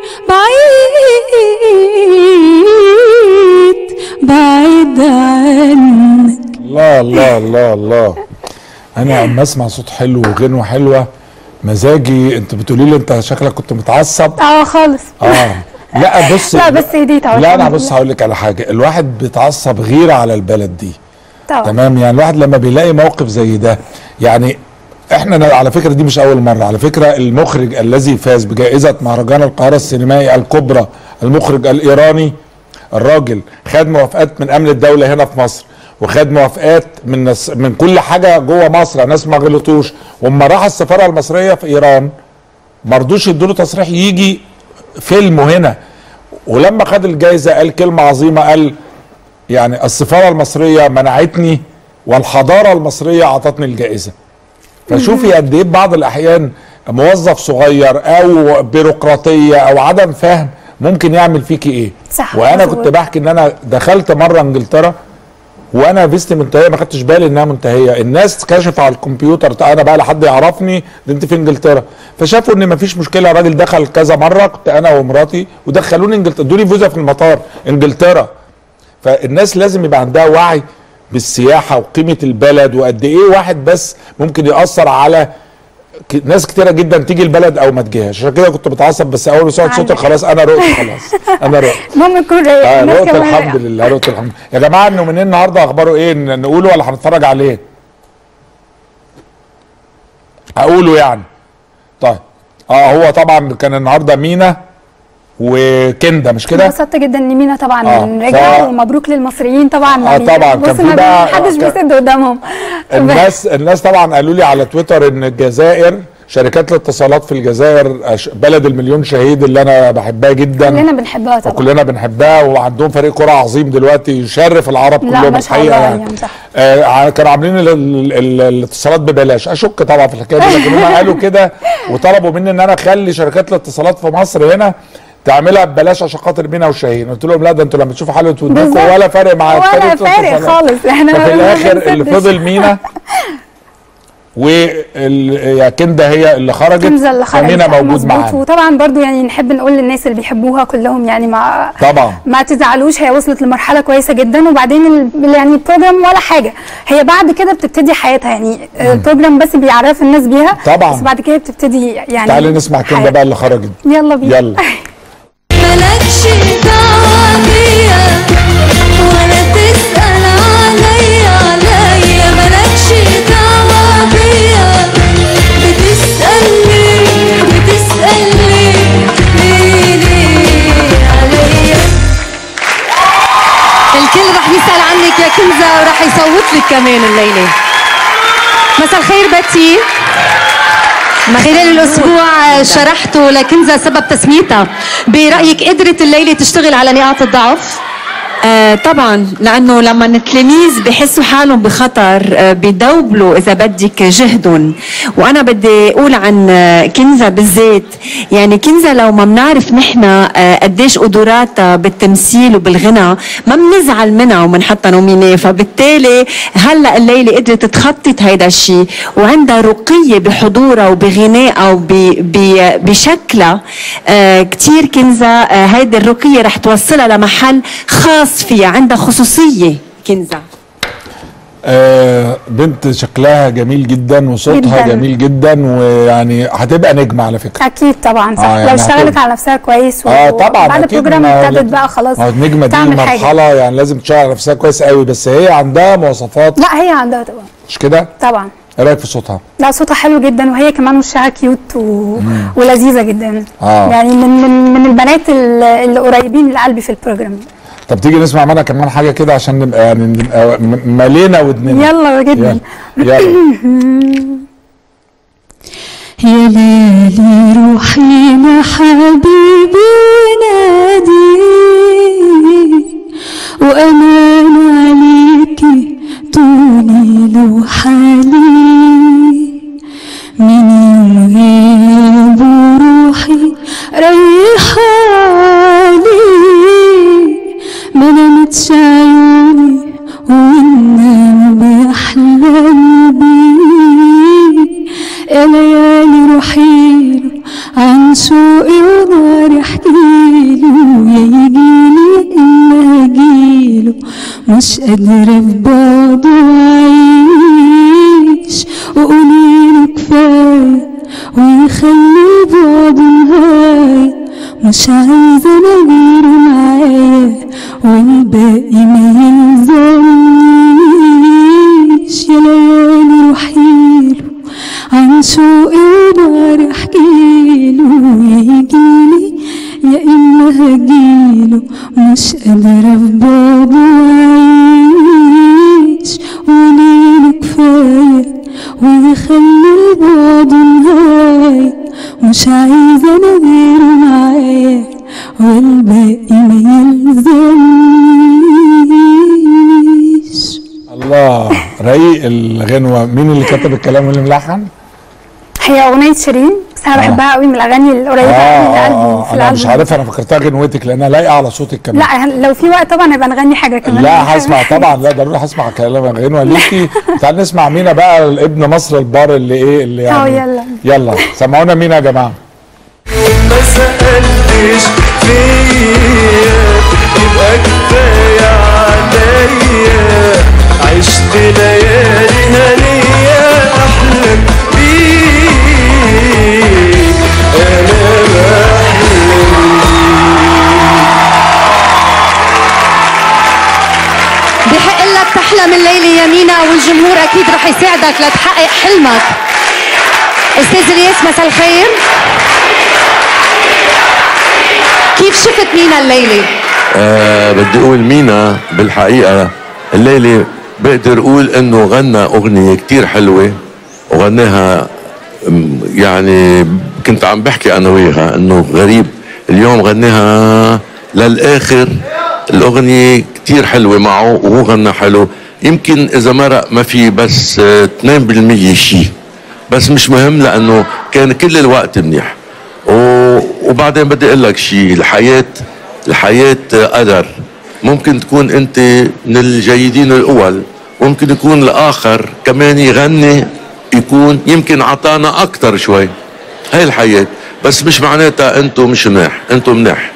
Speaker 3: بعيد بعيد عنك
Speaker 1: الله الله الله الله انا اما اسمع صوت حلو وغنوه حلوه مزاجي انت بتقولي لي انت شكلك كنت متعصب
Speaker 3: اه خالص
Speaker 1: اه لا بص
Speaker 3: لا بس دي طبعا
Speaker 1: لا انا بص هقول لك على حاجه الواحد بيتعصب غير على البلد دي
Speaker 3: طبعا
Speaker 1: تمام يعني الواحد لما بيلاقي موقف زي ده يعني احنا ن- على فكره دي مش اول مره على فكره المخرج الذي فاز بجائزه مهرجان القاهره السينمائي الكبرى المخرج الايراني الراجل خد موافقات من امن الدوله هنا في مصر وخد موافقات من نس من كل حاجه جوه مصر ناس ما غلطوش واما راح السفاره المصريه في ايران ما رضوش يدوا له تصريح يجي فيلمه هنا ولما خد الجائزه قال كلمه عظيمه قال يعني السفاره المصريه منعتني والحضاره المصريه اعطتني الجائزه فشوفي قد ايه بعض الاحيان موظف صغير او بيروقراطيه او عدم فهم ممكن يعمل فيكي ايه
Speaker 3: صح،
Speaker 1: وانا
Speaker 3: مظبوط.
Speaker 1: كنت بحكي ان انا دخلت مره انجلترا وانا فيستي منتهيه ما خدتش بالي انها منتهيه الناس كشف على الكمبيوتر انا بقى لحد يعرفني ده انت في انجلترا فشافوا ان ما فيش مشكله الراجل دخل كذا مره كنت انا ومراتي ودخلوني انجلترا ادوني فيزا في المطار انجلترا فالناس لازم يبقى عندها وعي بالسياحه وقيمه البلد وقد ايه واحد بس ممكن ياثر على ك- ناس كتيره جدا تيجي البلد او ما تجيهاش عشان كده كنت بتعصب بس اول ما سمعت صوتك
Speaker 3: عندك.
Speaker 1: خلاص انا رقت خلاص انا رقت
Speaker 3: المهم يكون رايق
Speaker 1: آه
Speaker 3: الناس
Speaker 1: رقت
Speaker 3: كمان
Speaker 1: الحمد
Speaker 3: رايقة.
Speaker 1: لله رقت الحمد يا جماعه انه منين النهارده اخباره ايه ن- نقوله ولا هنتفرج عليه هقوله يعني طيب اه هو طبعا كان النهارده مينا وكندا مش كده
Speaker 3: انبسطت جدا ان مينا طبعا
Speaker 1: آه،
Speaker 3: رجع
Speaker 1: ف-
Speaker 3: ومبروك للمصريين طبعا
Speaker 1: آه، طبعاً، كان
Speaker 3: بص
Speaker 1: في
Speaker 3: ما
Speaker 1: بقى-
Speaker 3: حدش
Speaker 1: كان-
Speaker 3: بيسد قدامهم
Speaker 1: الناس الناس طبعا قالوا لي على تويتر ان الجزائر شركات الاتصالات في الجزائر أش- بلد المليون شهيد اللي انا بحبها جدا
Speaker 3: كلنا بنحبها طبعا
Speaker 1: وكلنا بنحبها وعندهم فريق كرة عظيم دلوقتي يشرف العرب
Speaker 3: لا،
Speaker 1: كلهم
Speaker 3: ما شاء
Speaker 1: الحقيقه
Speaker 3: الله
Speaker 1: يعني
Speaker 3: يعني صح.
Speaker 1: آه ع- كانوا عاملين ال ال ال الاتصالات ببلاش اشك طبعا في الحكايه دي لكن هم قالوا كده وطلبوا مني ان انا اخلي شركات الاتصالات في مصر هنا تعملها ببلاش عشان خاطر مينا والشاهين قلت لهم لا ده انتوا لما تشوفوا حلقه ودكم
Speaker 3: بالظبط.
Speaker 1: ولا فارق مع
Speaker 3: ولا
Speaker 1: شركة
Speaker 3: فارق
Speaker 1: الاتصالات.
Speaker 3: خالص احنا
Speaker 1: ففي
Speaker 3: ما
Speaker 1: الاخر اللي
Speaker 3: بنسدش.
Speaker 1: فضل مينا ويا كندا هي اللي خرجت
Speaker 3: كنزة اللي خرجت
Speaker 1: فمينا
Speaker 3: آه،
Speaker 1: موجود
Speaker 3: مظبوط.
Speaker 1: معانا
Speaker 3: وطبعا برضو يعني نحب نقول للناس اللي بيحبوها كلهم يعني ما
Speaker 1: طبعا
Speaker 3: ما تزعلوش هي وصلت لمرحله كويسه جدا وبعدين ال- يعني البروجرام ولا حاجه هي بعد كده بتبتدي حياتها يعني البروجرام بس بيعرف الناس بيها
Speaker 1: طبعا.
Speaker 3: بس بعد كده بتبتدي يعني
Speaker 1: تعالي نسمع كندا
Speaker 3: حياة.
Speaker 1: بقى اللي خرجت
Speaker 3: يلا بينا
Speaker 1: يلا
Speaker 4: ملكش دعوة بيا ولا تسأل عليا عليا ملكش دعوة بيا بتسأل ليه بتسأل ليه ليه ليه عليا
Speaker 5: الكل رح يسأل عنك يا كنزة ورح يصوت لك كمان الليلة مساء الخير بتي خلال الأسبوع شرحتوا لكنزة سبب تسميتها برأيك قدرت الليلة تشتغل على نقاط الضعف؟
Speaker 6: آه طبعا لانه لما التلاميذ بحسوا حالهم بخطر آه بيدوبلوا اذا بدك جهدهم وانا بدي اقول عن آه كنزه بالذات يعني كنزه لو ما بنعرف نحن آه قديش قدراتها بالتمثيل وبالغنى ما بنزعل منها وبنحطها نومينيه فبالتالي هلا الليله قدرت تخطط هيدا الشيء وعندها رقيه بحضورها وبغنائها وبشكلها آه كثير كنزه آه هيدي الرقيه رح توصلها لمحل خاص فيها عندها خصوصيه كنزه
Speaker 1: آه بنت شكلها جميل جدا وصوتها
Speaker 3: جداً.
Speaker 1: جميل جدا ويعني هتبقى نجمه على فكره
Speaker 3: اكيد طبعا صح
Speaker 1: آه،
Speaker 3: آه
Speaker 1: يعني
Speaker 3: لو اشتغلت
Speaker 1: هتبقى-
Speaker 3: على نفسها كويس و-
Speaker 1: اه طبعا
Speaker 3: بعد
Speaker 1: أكيد،
Speaker 3: البروجرام
Speaker 1: ما هو
Speaker 3: ابتدت
Speaker 1: ال-
Speaker 3: بقى خلاص
Speaker 1: ما هو النجمه دي
Speaker 3: تعمل حاجة.
Speaker 1: مرحله يعني لازم تشتغل على نفسها كويس قوي بس هي عندها مواصفات
Speaker 3: لا هي عندها طبعا
Speaker 1: مش كده؟
Speaker 3: طبعا
Speaker 1: ايه رايك في صوتها؟
Speaker 3: لا صوتها حلو جدا وهي كمان وشها كيوت و... ولذيذه جدا
Speaker 1: آه.
Speaker 3: يعني من من من البنات ال- اللي قريبين لقلبي في البروجرام
Speaker 1: طب تيجي نسمع منها كمان حاجه كده عشان نبقى يعني نبقى م- مالينا ودننا
Speaker 3: يلا جدا
Speaker 1: يلا يلا
Speaker 4: يا ليلي روحي مع حبيبي ونادي وأمان عليكي طولي له حالي من يوم غياب روحي ريحاني ما نامتش عيوني والنوم بيحلم بيه يا ليالي روحيله عن شوقي ونار احكيله يا يجيلي الا هجيله مش قادرة في بعضه اعيش وقوليله كفاية ويخلي بعضه نهاية مش عايزة انا غيره معايا والباقي ما يلزمنيش يا ليالي روحيله عن شوقي ونار احكيله يا يجيلي يا اما هجيله مش قادرة في بعضه اعيش وليله كفاية ويخلي البعد نهاية مش عايزة انا غيره معايا والباقي ما يلزمنيش
Speaker 1: الله رقيق الغنوه مين اللي كتب الكلام واللي ملحن؟
Speaker 3: هي اغنيه شيرين بس انا بحبها قوي من الاغاني القريبه
Speaker 1: اه
Speaker 3: قوي لقلبي
Speaker 1: اه
Speaker 3: في
Speaker 1: آه. انا مش
Speaker 3: الألبوم.
Speaker 1: عارفها انا فكرتها غنوتك لانها لايقه على صوتك كمان
Speaker 3: لا لو في وقت طبعا هيبقى نغني حاجه كمان
Speaker 1: لا هسمع طبعا لا ضروري هسمع كلام غنوه ليكي تعال نسمع مينا بقى ابن مصر البار اللي ايه اللي يعني
Speaker 3: يلا.
Speaker 1: يلا سمعونا مينا يا جماعه
Speaker 7: ما سألتش فيا يبقى كفاية عليا عشت ليالي هنية أحلم بيها
Speaker 5: الجمهور اكيد رح يساعدك لتحقق حلمك استاذ الياس مساء الخير كيف شفت مينا الليله
Speaker 8: آه بدي اقول مينا بالحقيقه الليله بقدر اقول انه غنى اغنيه كتير حلوه وغناها م، يعني كنت عم بحكي انا وياها انه غريب اليوم غناها للاخر الاغنيه كتير حلوه معه وهو غنى حلو يمكن اذا مرق ما في بس آه، 2% شيء بس مش مهم لانه كان كل الوقت منيح و- وبعدين بدي اقول لك شيء الحياه الحياه قدر ممكن تكون انت من الجيدين الاول ممكن يكون الاخر كمان يغني يكون يمكن عطانا اكثر شوي هاي الحياه بس مش معناتها انتم مش منيح انتم منيح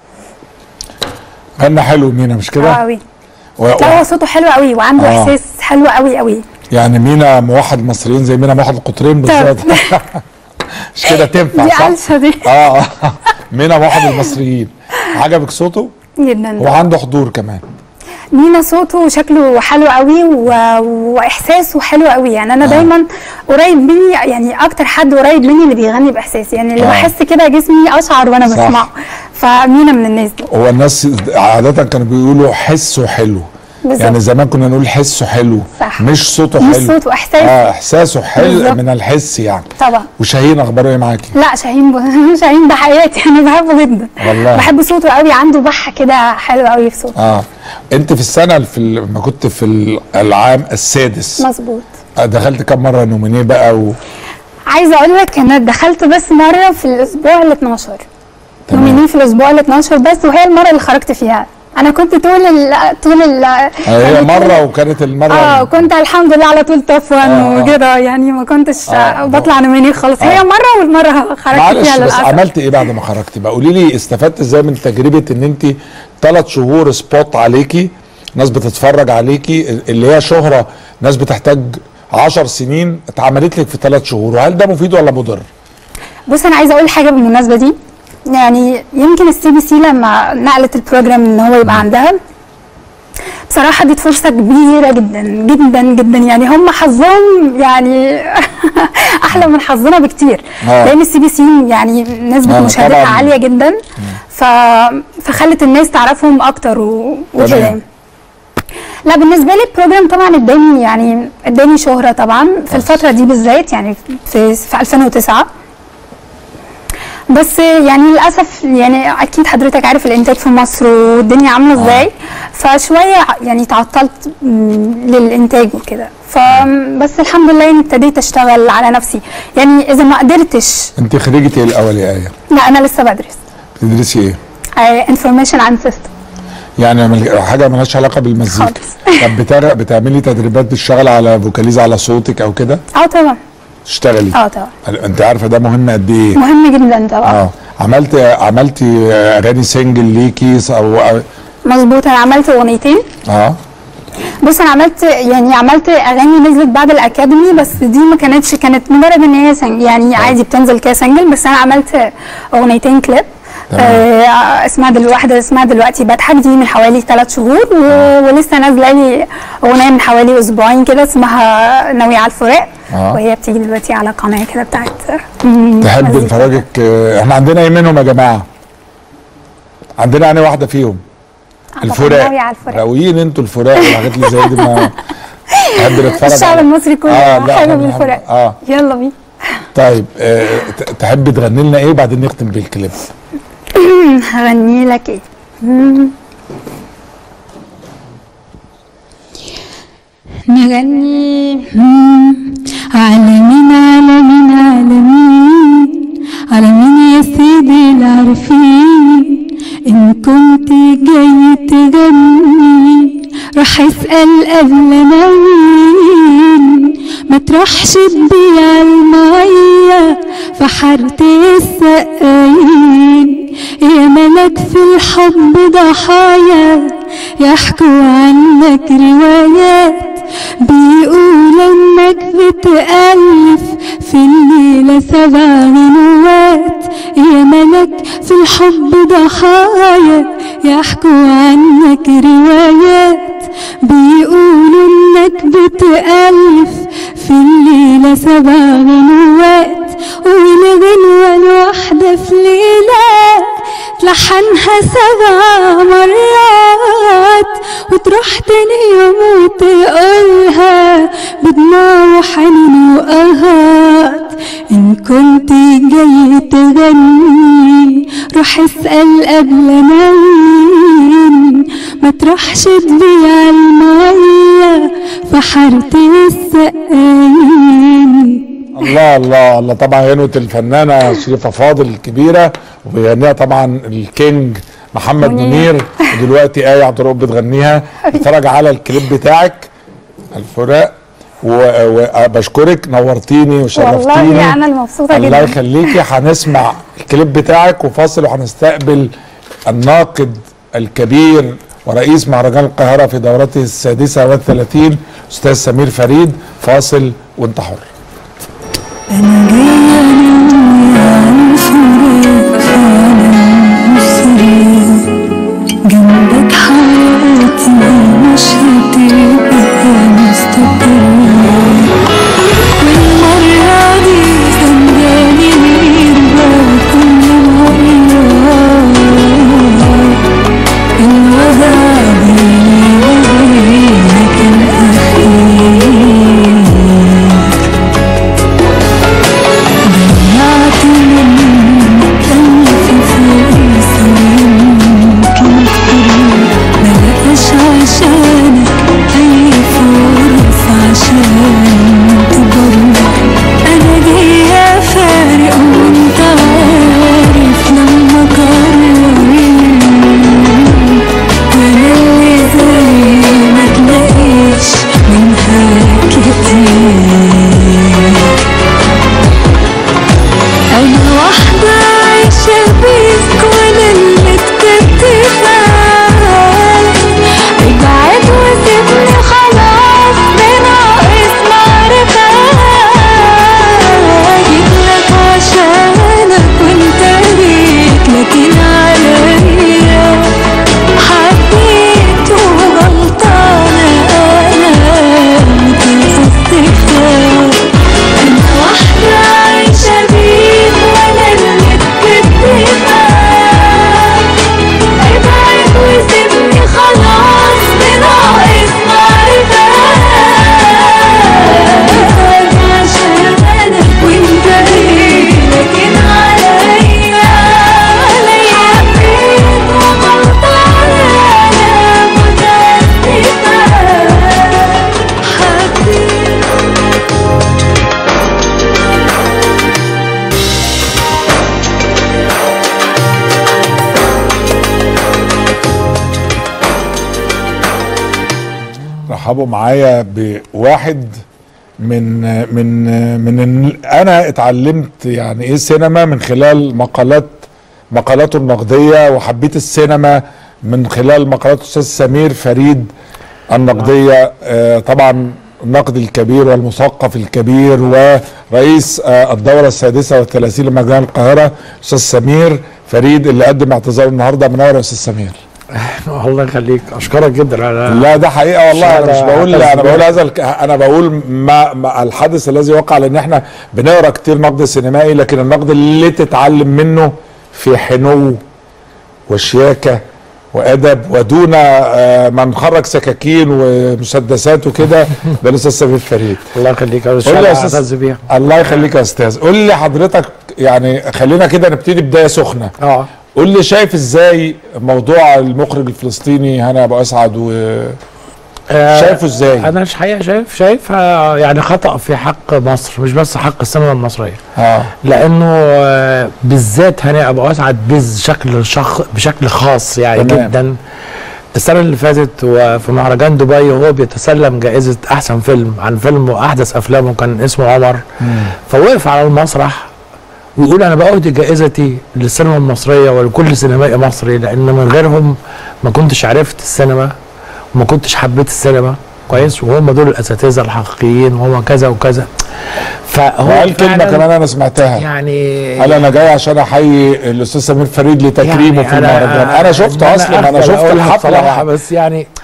Speaker 1: غنى حلو مينا مش
Speaker 3: اه
Speaker 1: كده؟
Speaker 3: قوي
Speaker 1: و...
Speaker 3: لا هو صوته حلو قوي وعنده
Speaker 1: آه.
Speaker 3: احساس حلو قوي قوي
Speaker 1: يعني مينا موحد المصريين زي مينا موحد القطرين بالظبط مش كده تنفع
Speaker 3: دي
Speaker 1: صح؟
Speaker 3: قلشه دي
Speaker 1: اه مينا موحد المصريين عجبك صوته؟
Speaker 3: جدا
Speaker 1: وعنده حضور كمان
Speaker 3: مينا صوته وشكله حلو قوي و... واحساسه حلو قوي يعني انا دايما قريب مني يعني اكتر حد قريب مني اللي بيغني باحساس يعني اللي
Speaker 1: آه.
Speaker 3: بحس كده جسمي اشعر وانا
Speaker 1: صح.
Speaker 3: بسمعه فمينا من الناس دي
Speaker 1: هو الناس عادة كانوا بيقولوا حسه حلو
Speaker 3: بالظبط.
Speaker 1: يعني زمان كنا نقول حسه حلو
Speaker 3: صح.
Speaker 1: مش صوته
Speaker 3: مش
Speaker 1: حلو
Speaker 3: صوته، إحساسه.
Speaker 1: اه احساسه حلو
Speaker 3: بالظبط.
Speaker 1: من الحس يعني
Speaker 3: طبعا
Speaker 1: وشاهين اخباره ايه معاكي؟
Speaker 3: لا شاهين ب... شاهين ده حياتي انا بحبه جدا
Speaker 1: والله.
Speaker 3: بحب صوته قوي عنده بحه كده حلو قوي في صوته
Speaker 1: اه انت في السنه في ال- لما كنت في ال- العام السادس
Speaker 3: مظبوط
Speaker 1: آه، دخلت كم مره نومينيه بقى و...
Speaker 3: عايزه اقول لك انا دخلت بس مره في الاسبوع ال 12 نومينيه في الاسبوع ال 12 بس وهي المره اللي خرجت فيها انا كنت طول ال طول ال
Speaker 1: آه، هي
Speaker 3: يعني طول-
Speaker 1: مره وكانت المره
Speaker 3: اه كنت الحمد لله على طول توب 1
Speaker 1: آه، آه.
Speaker 3: وكده يعني ما كنتش
Speaker 1: آه،
Speaker 3: آه بطلع نومينيه خالص هي مره والمره خرجت
Speaker 1: معلش
Speaker 3: فيها
Speaker 1: بس
Speaker 3: للاسف
Speaker 1: عملت ايه بعد ما خرجتي بقى قولي لي استفدت ازاي من تجربه ان انت ثلاث شهور سبوت عليكي ناس بتتفرج عليكي اللي هي شهره ناس بتحتاج عشر سنين اتعملت لك في ثلاث شهور وهل ده مفيد ولا مضر؟
Speaker 3: بص انا عايزه اقول حاجه بالمناسبه دي يعني يمكن السي بي سي لما نقلت البروجرام ان هو يبقى عندها بصراحه دي فرصه كبيره جدا جدا جدا يعني هم حظهم يعني احلى من حظنا بكتير
Speaker 1: آه.
Speaker 3: لان السي بي سي يعني نسبه
Speaker 1: آه،
Speaker 3: مشاهدتها
Speaker 1: طبعاً.
Speaker 3: عاليه جدا ف... فخلت الناس تعرفهم اكتر و... وكده
Speaker 1: تمام.
Speaker 3: لا بالنسبه لي البروجرام طبعا اداني يعني اداني شهره طبعا في الفتره دي بالذات يعني في في 2009 بس يعني للاسف يعني اكيد حضرتك عارف الانتاج في مصر والدنيا عامله ازاي فشويه يعني تعطلت مم، للانتاج وكده فبس الحمد لله يعني ابتديت اشتغل على نفسي يعني اذا ما قدرتش
Speaker 1: انت خريجه ايه الاول يا ايه؟
Speaker 3: لا انا لسه بدرس
Speaker 1: بتدرسي ايه؟
Speaker 3: انفورميشن عن سيستم
Speaker 1: يعني مل- حاجه مالهاش علاقه بالمزيكا
Speaker 3: خالص.
Speaker 1: طب بتر- بتعملي تدريبات بتشتغل على فوكاليز على صوتك او كده؟
Speaker 3: اه طبعا
Speaker 1: تشتغلي
Speaker 3: اه طبعا
Speaker 1: انت عارفه ده مهم قد ايه؟
Speaker 3: مهم جدا طبعا
Speaker 1: اه عملت عملتي اغاني سنجل ليكي او أو-
Speaker 3: مظبوط انا عملت اغنيتين
Speaker 1: اه
Speaker 3: بص انا عملت يعني عملت اغاني نزلت بعد الاكاديمي بس دي ما كانتش كانت مجرد ان هي سنج يعني عادي بتنزل كده سنجل بس انا عملت اغنيتين كليب آه اسمها دلوقتي واحده اسمها دلوقتي بضحك دي من حوالي ثلاث شهور و... ولسه نازله لي اغنيه من حوالي اسبوعين كده اسمها ناوية على الفراق
Speaker 1: آه.
Speaker 3: وهي بتيجي دلوقتي على قناه كده بتاعت مم،
Speaker 1: تحب
Speaker 3: مزيكا.
Speaker 1: نفرجك آه، احنا عندنا ايه منهم يا جماعه؟ عندنا انهي واحده فيهم؟
Speaker 3: طبعاً
Speaker 1: الفراق
Speaker 3: ناوية على الفراق
Speaker 1: راويين انتوا الفراق والحاجات اللي زي دي ما نحب نتفرج
Speaker 3: الشعب
Speaker 1: على-
Speaker 3: المصري كله
Speaker 1: آه، لا،
Speaker 3: حابب
Speaker 1: إحنا بنحب-
Speaker 3: الفراق
Speaker 1: اه
Speaker 3: يلا بينا
Speaker 1: طيب آه ت- تحب تغني لنا ايه وبعدين نختم بالكليب
Speaker 3: هغني لك ايه
Speaker 4: نغني عالمين عالمين عالمين عالمين يا سيدي العارفين إن كنت جاي تغني راح اسأل قبل ما مين ما تروحش تبيع المية في حارة السقايين يا ملك في الحب ضحايا يحكوا عنك روايات بيقولوا انك بتألف في الليلة سبع غنوات يا ملك في الحب ضحايا يحكوا عنك روايات بيقولوا انك انك بتألف في الليلة سبع غنوات والغنوة الواحدة في ليلة تلحنها سبع مرات وتروح تاني يوم وتقولها بدموع وحنين وقهات إن كنت جاي تغني روح اسأل قبل ما مين ما تروحش تبيع المية في حارة السقايين
Speaker 1: الله الله الله طبعا غنوة الفنانة شريفة فاضل الكبيرة وبيغنيها طبعا الكينج محمد منير ودلوقتي آية عبد الرب بتغنيها اتفرج على الكليب بتاعك الفراق و- وبشكرك نورتيني وشرفتيني
Speaker 3: والله انا المبسوطه
Speaker 1: الله
Speaker 3: جدا
Speaker 1: يخليكي هنسمع الكليب بتاعك وفاصل وهنستقبل الناقد الكبير ورئيس مهرجان القاهرة في دورته السادسة والثلاثين أستاذ سمير فريد فاصل وانت حر
Speaker 4: أنا جاية أنوي عن فراق فعلا مصري جنبك حياتي مش هتبقى مستقرة والمرة دي سنداني الإرباك كل مرة الوضع بيني وبينك الأخير ضيعت منك ألف فرصة يمكن تقول ملقاش عشانك أي فرصة عشان تبرر أنا جاية فارق وأنت عارف لما قرر وأنا اللي زي ما تلاقيش منها كتير أنا واحدة عايشة بيك وأنا اللي بتتفق ابعد وسيبني خلاص بناقص معرفة جيت لك عشانك وانت ليك لكن عليا حبيت وغلطانة أنا متأسفة أنا واحدة عايشة بيك وأنا اللي بكتبها ابعد وسيبني خلاص بناقص معرفة عشانك وانت ليه لكن عليا عليا حبيت وغلطانة أنا متأسفة حبيت
Speaker 1: رحبوا معايا بواحد من من من ال- انا اتعلمت يعني ايه سينما من خلال مقالات مقالاته النقديه وحبيت السينما من خلال مقالات الاستاذ سمير فريد النقديه آه طبعا النقد الكبير والمثقف الكبير ورئيس آه الدوره السادسه والثلاثين لمهرجان القاهره استاذ سمير فريد اللي قدم اعتذار النهارده منور يا استاذ سمير
Speaker 9: الله يخليك اشكرك جدا على
Speaker 1: لا ده حقيقه والله انا مش
Speaker 9: شهادة
Speaker 1: بقول انا
Speaker 9: تسجيل.
Speaker 1: بقول هذا الك... انا بقول ما... ما الحدث الذي وقع لان احنا بنقرا كتير نقد سينمائي لكن النقد اللي تتعلم منه في حنو وشياكه وادب ودون آه، ما نخرج سكاكين ومسدسات وكده ده الاستاذ سمير فريد
Speaker 9: الله يخليك يا
Speaker 1: قول لي يا
Speaker 9: استاذ
Speaker 1: استاذ
Speaker 9: اعتز بيها
Speaker 1: الله يخليك يا استاذ قول لي حضرتك يعني خلينا كده نبتدي بدايه سخنه
Speaker 9: اه
Speaker 1: قول لي شايف ازاي موضوع المخرج الفلسطيني هاني ابو اسعد و
Speaker 9: آه،
Speaker 1: شايفه ازاي؟
Speaker 9: انا مش حقيقه شايف شايفها يعني خطا في حق مصر مش بس حق السينما المصريه
Speaker 1: اه
Speaker 9: لانه آه، بالذات هاني ابو اسعد بشكل شخ بشكل خاص يعني
Speaker 1: تمام.
Speaker 9: جدا السنه اللي فاتت وفي مهرجان دبي وهو بيتسلم جائزه احسن فيلم عن فيلم واحدث افلامه كان اسمه عمر فوقف على المسرح ويقول انا باهدي جائزتي للسينما المصريه ولكل سينمائي مصري لان من غيرهم ما كنتش عرفت السينما وما كنتش حبيت السينما كويس وهم دول الاساتذه الحقيقيين وهم كذا وكذا فهو
Speaker 1: وقال كلمه
Speaker 9: فعلاً
Speaker 1: كمان انا سمعتها
Speaker 9: يعني
Speaker 1: قال انا جاي عشان احيي الاستاذ سمير فريد لتكريمه
Speaker 9: يعني
Speaker 1: في المهرجان انا شفت
Speaker 9: أنا
Speaker 1: اصلا انا
Speaker 9: أقبل
Speaker 1: شفت
Speaker 9: أقولها
Speaker 1: الحفله
Speaker 9: بصراحه
Speaker 1: يعني.
Speaker 9: بس يعني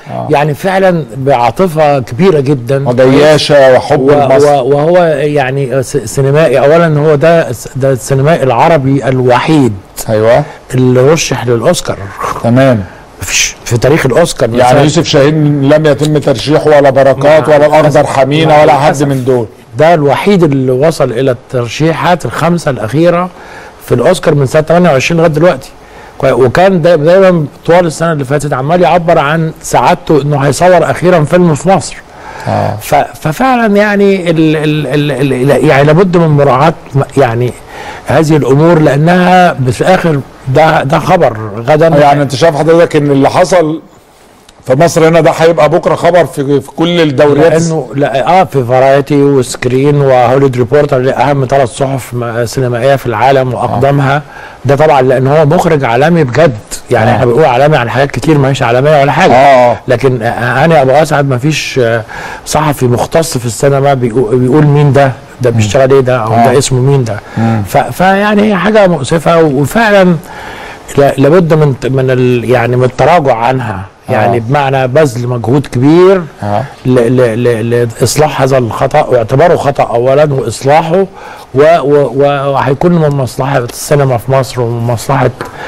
Speaker 9: يعني فعلا بعاطفه كبيره جدا
Speaker 1: وجياشه وحب
Speaker 9: و-
Speaker 1: المصر
Speaker 9: و- وهو يعني س- سينمائي اولا هو ده ده السينمائي العربي الوحيد
Speaker 1: ايوه
Speaker 9: اللي رشح للاوسكار
Speaker 1: تمام
Speaker 9: مفيش في تاريخ الاوسكار
Speaker 1: يعني
Speaker 9: مثلاً.
Speaker 1: يوسف شاهين لم يتم ترشيحه ولا بركات
Speaker 9: مع
Speaker 1: ولا الاخضر
Speaker 9: الأسف.
Speaker 1: حمينه
Speaker 9: مع
Speaker 1: ولا حد
Speaker 9: الأسف.
Speaker 1: من دول
Speaker 9: ده الوحيد اللي وصل الى الترشيحات الخمسه الاخيره في الاوسكار من سنه 28 لغايه دلوقتي كوي- وكان دا- دايما طوال السنه اللي فاتت عمال يعبر عن سعادته انه هيصور اخيرا فيلم في مصر
Speaker 1: اه
Speaker 9: ف- ففعلا يعني ال ال ال ال يعني لابد من مراعاه م- يعني هذه الامور لانها في الاخر ده ده خبر غدا
Speaker 1: يعني انت شايف حضرتك ان اللي حصل في مصر هنا ده هيبقى بكره خبر في, في كل الدوريات
Speaker 9: لانه لا اه في فرايتي وسكرين وهوليد ريبورتر اللي اهم ثلاث صحف م- سينمائيه في العالم واقدمها ده طبعا لان هو مخرج عالمي بجد يعني
Speaker 1: آه.
Speaker 9: احنا بنقول عالمي عن حاجات كتير ما هيش عالميه ولا حاجه
Speaker 1: اه
Speaker 9: لكن آه، انا ابو اسعد ما فيش آه، صحفي مختص في السينما بيقو- بيقول مين ده ده بيشتغل ايه ده او
Speaker 1: آه.
Speaker 9: ده اسمه مين ده ف- فيعني هي حاجه مؤسفه وفعلا لا- لابد من من ال يعني من التراجع عنها يعني
Speaker 1: آه.
Speaker 9: بمعنى بذل مجهود كبير
Speaker 1: اه
Speaker 9: ل- ل- ل- لاصلاح هذا الخطا واعتباره خطا اولا واصلاحه و- و- و- وهيكون من مصلحه السينما في مصر ومن مصلحه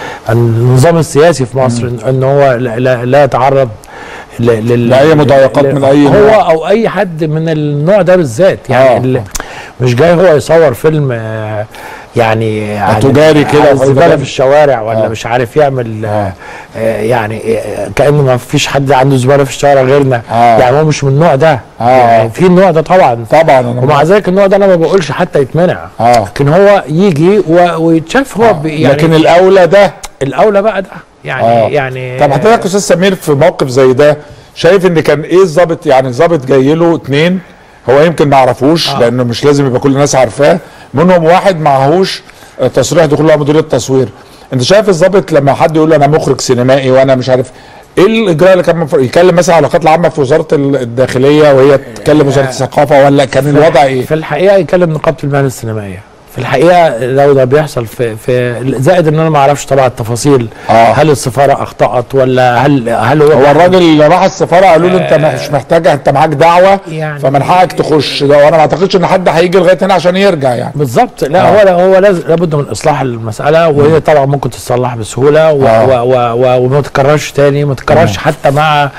Speaker 9: النظام السياسي في مصر إن- ان هو لا, لا, لا يتعرض ل- لل-
Speaker 1: لأي مضايقات
Speaker 9: ل-
Speaker 1: من أي
Speaker 9: هو
Speaker 1: نوع.
Speaker 9: او اي حد من النوع ده بالذات يعني
Speaker 1: آه.
Speaker 9: اللي مش جاي هو يصور فيلم آه، يعني عن-
Speaker 1: تجاري كده
Speaker 9: عن
Speaker 1: وفي
Speaker 9: الزباله
Speaker 1: الغالب.
Speaker 9: في الشوارع ولا
Speaker 1: آه.
Speaker 9: مش عارف يعمل
Speaker 1: آه.
Speaker 9: آه. آه يعني آه، كأن ما فيش حد عنده زباله في الشوارع غيرنا
Speaker 1: آه.
Speaker 9: يعني هو مش من النوع ده
Speaker 1: آه.
Speaker 9: يعني في النوع ده طبعا
Speaker 1: طبعا انا
Speaker 9: ومع ذلك النوع ده انا ما بقولش حتى يتمنع
Speaker 1: اه
Speaker 9: لكن هو يجي و- ويتشاف هو بي- يعني
Speaker 1: لكن الاولى ده
Speaker 9: الاولى بقى ده يعني
Speaker 1: آه.
Speaker 9: يعني
Speaker 1: طب حضرتك يا استاذ سمير في موقف زي ده شايف ان كان ايه الظابط يعني الظابط جاي له اتنين هو يمكن ما يعرفوش
Speaker 9: آه.
Speaker 1: لانه مش لازم يبقى كل الناس عارفاه منهم واحد معهوش آه، تصريح دخول على مديريه التصوير انت شايف الظابط لما حد يقول له انا مخرج سينمائي وانا مش عارف ايه الاجراء اللي كان المفروض يكلم مثلا العلاقات العامه في وزاره ال- الداخليه وهي تكلم وزاره الثقافه ولا كان الوضع ايه؟
Speaker 9: في الحقيقه يكلم نقابه المهن السينمائيه في الحقيقه لو ده بيحصل في في زائد ان انا ما اعرفش طبعا التفاصيل
Speaker 1: آه.
Speaker 9: هل السفاره اخطات ولا هل هل هو
Speaker 1: هو الراجل اللي راح السفاره قالوا له انت مش محتاج انت معاك دعوه
Speaker 9: يعني-
Speaker 1: فمن حقك تخش ده وانا ما اعتقدش ان حد هيجي لغايه هنا عشان يرجع يعني
Speaker 9: بالظبط لا
Speaker 1: آه.
Speaker 9: هو لا هو لازم لابد من اصلاح المساله وهي طبعا ممكن تتصلح بسهوله و
Speaker 1: آه.
Speaker 9: و و و وما تتكررش تاني ما تتكررش حتى مع ال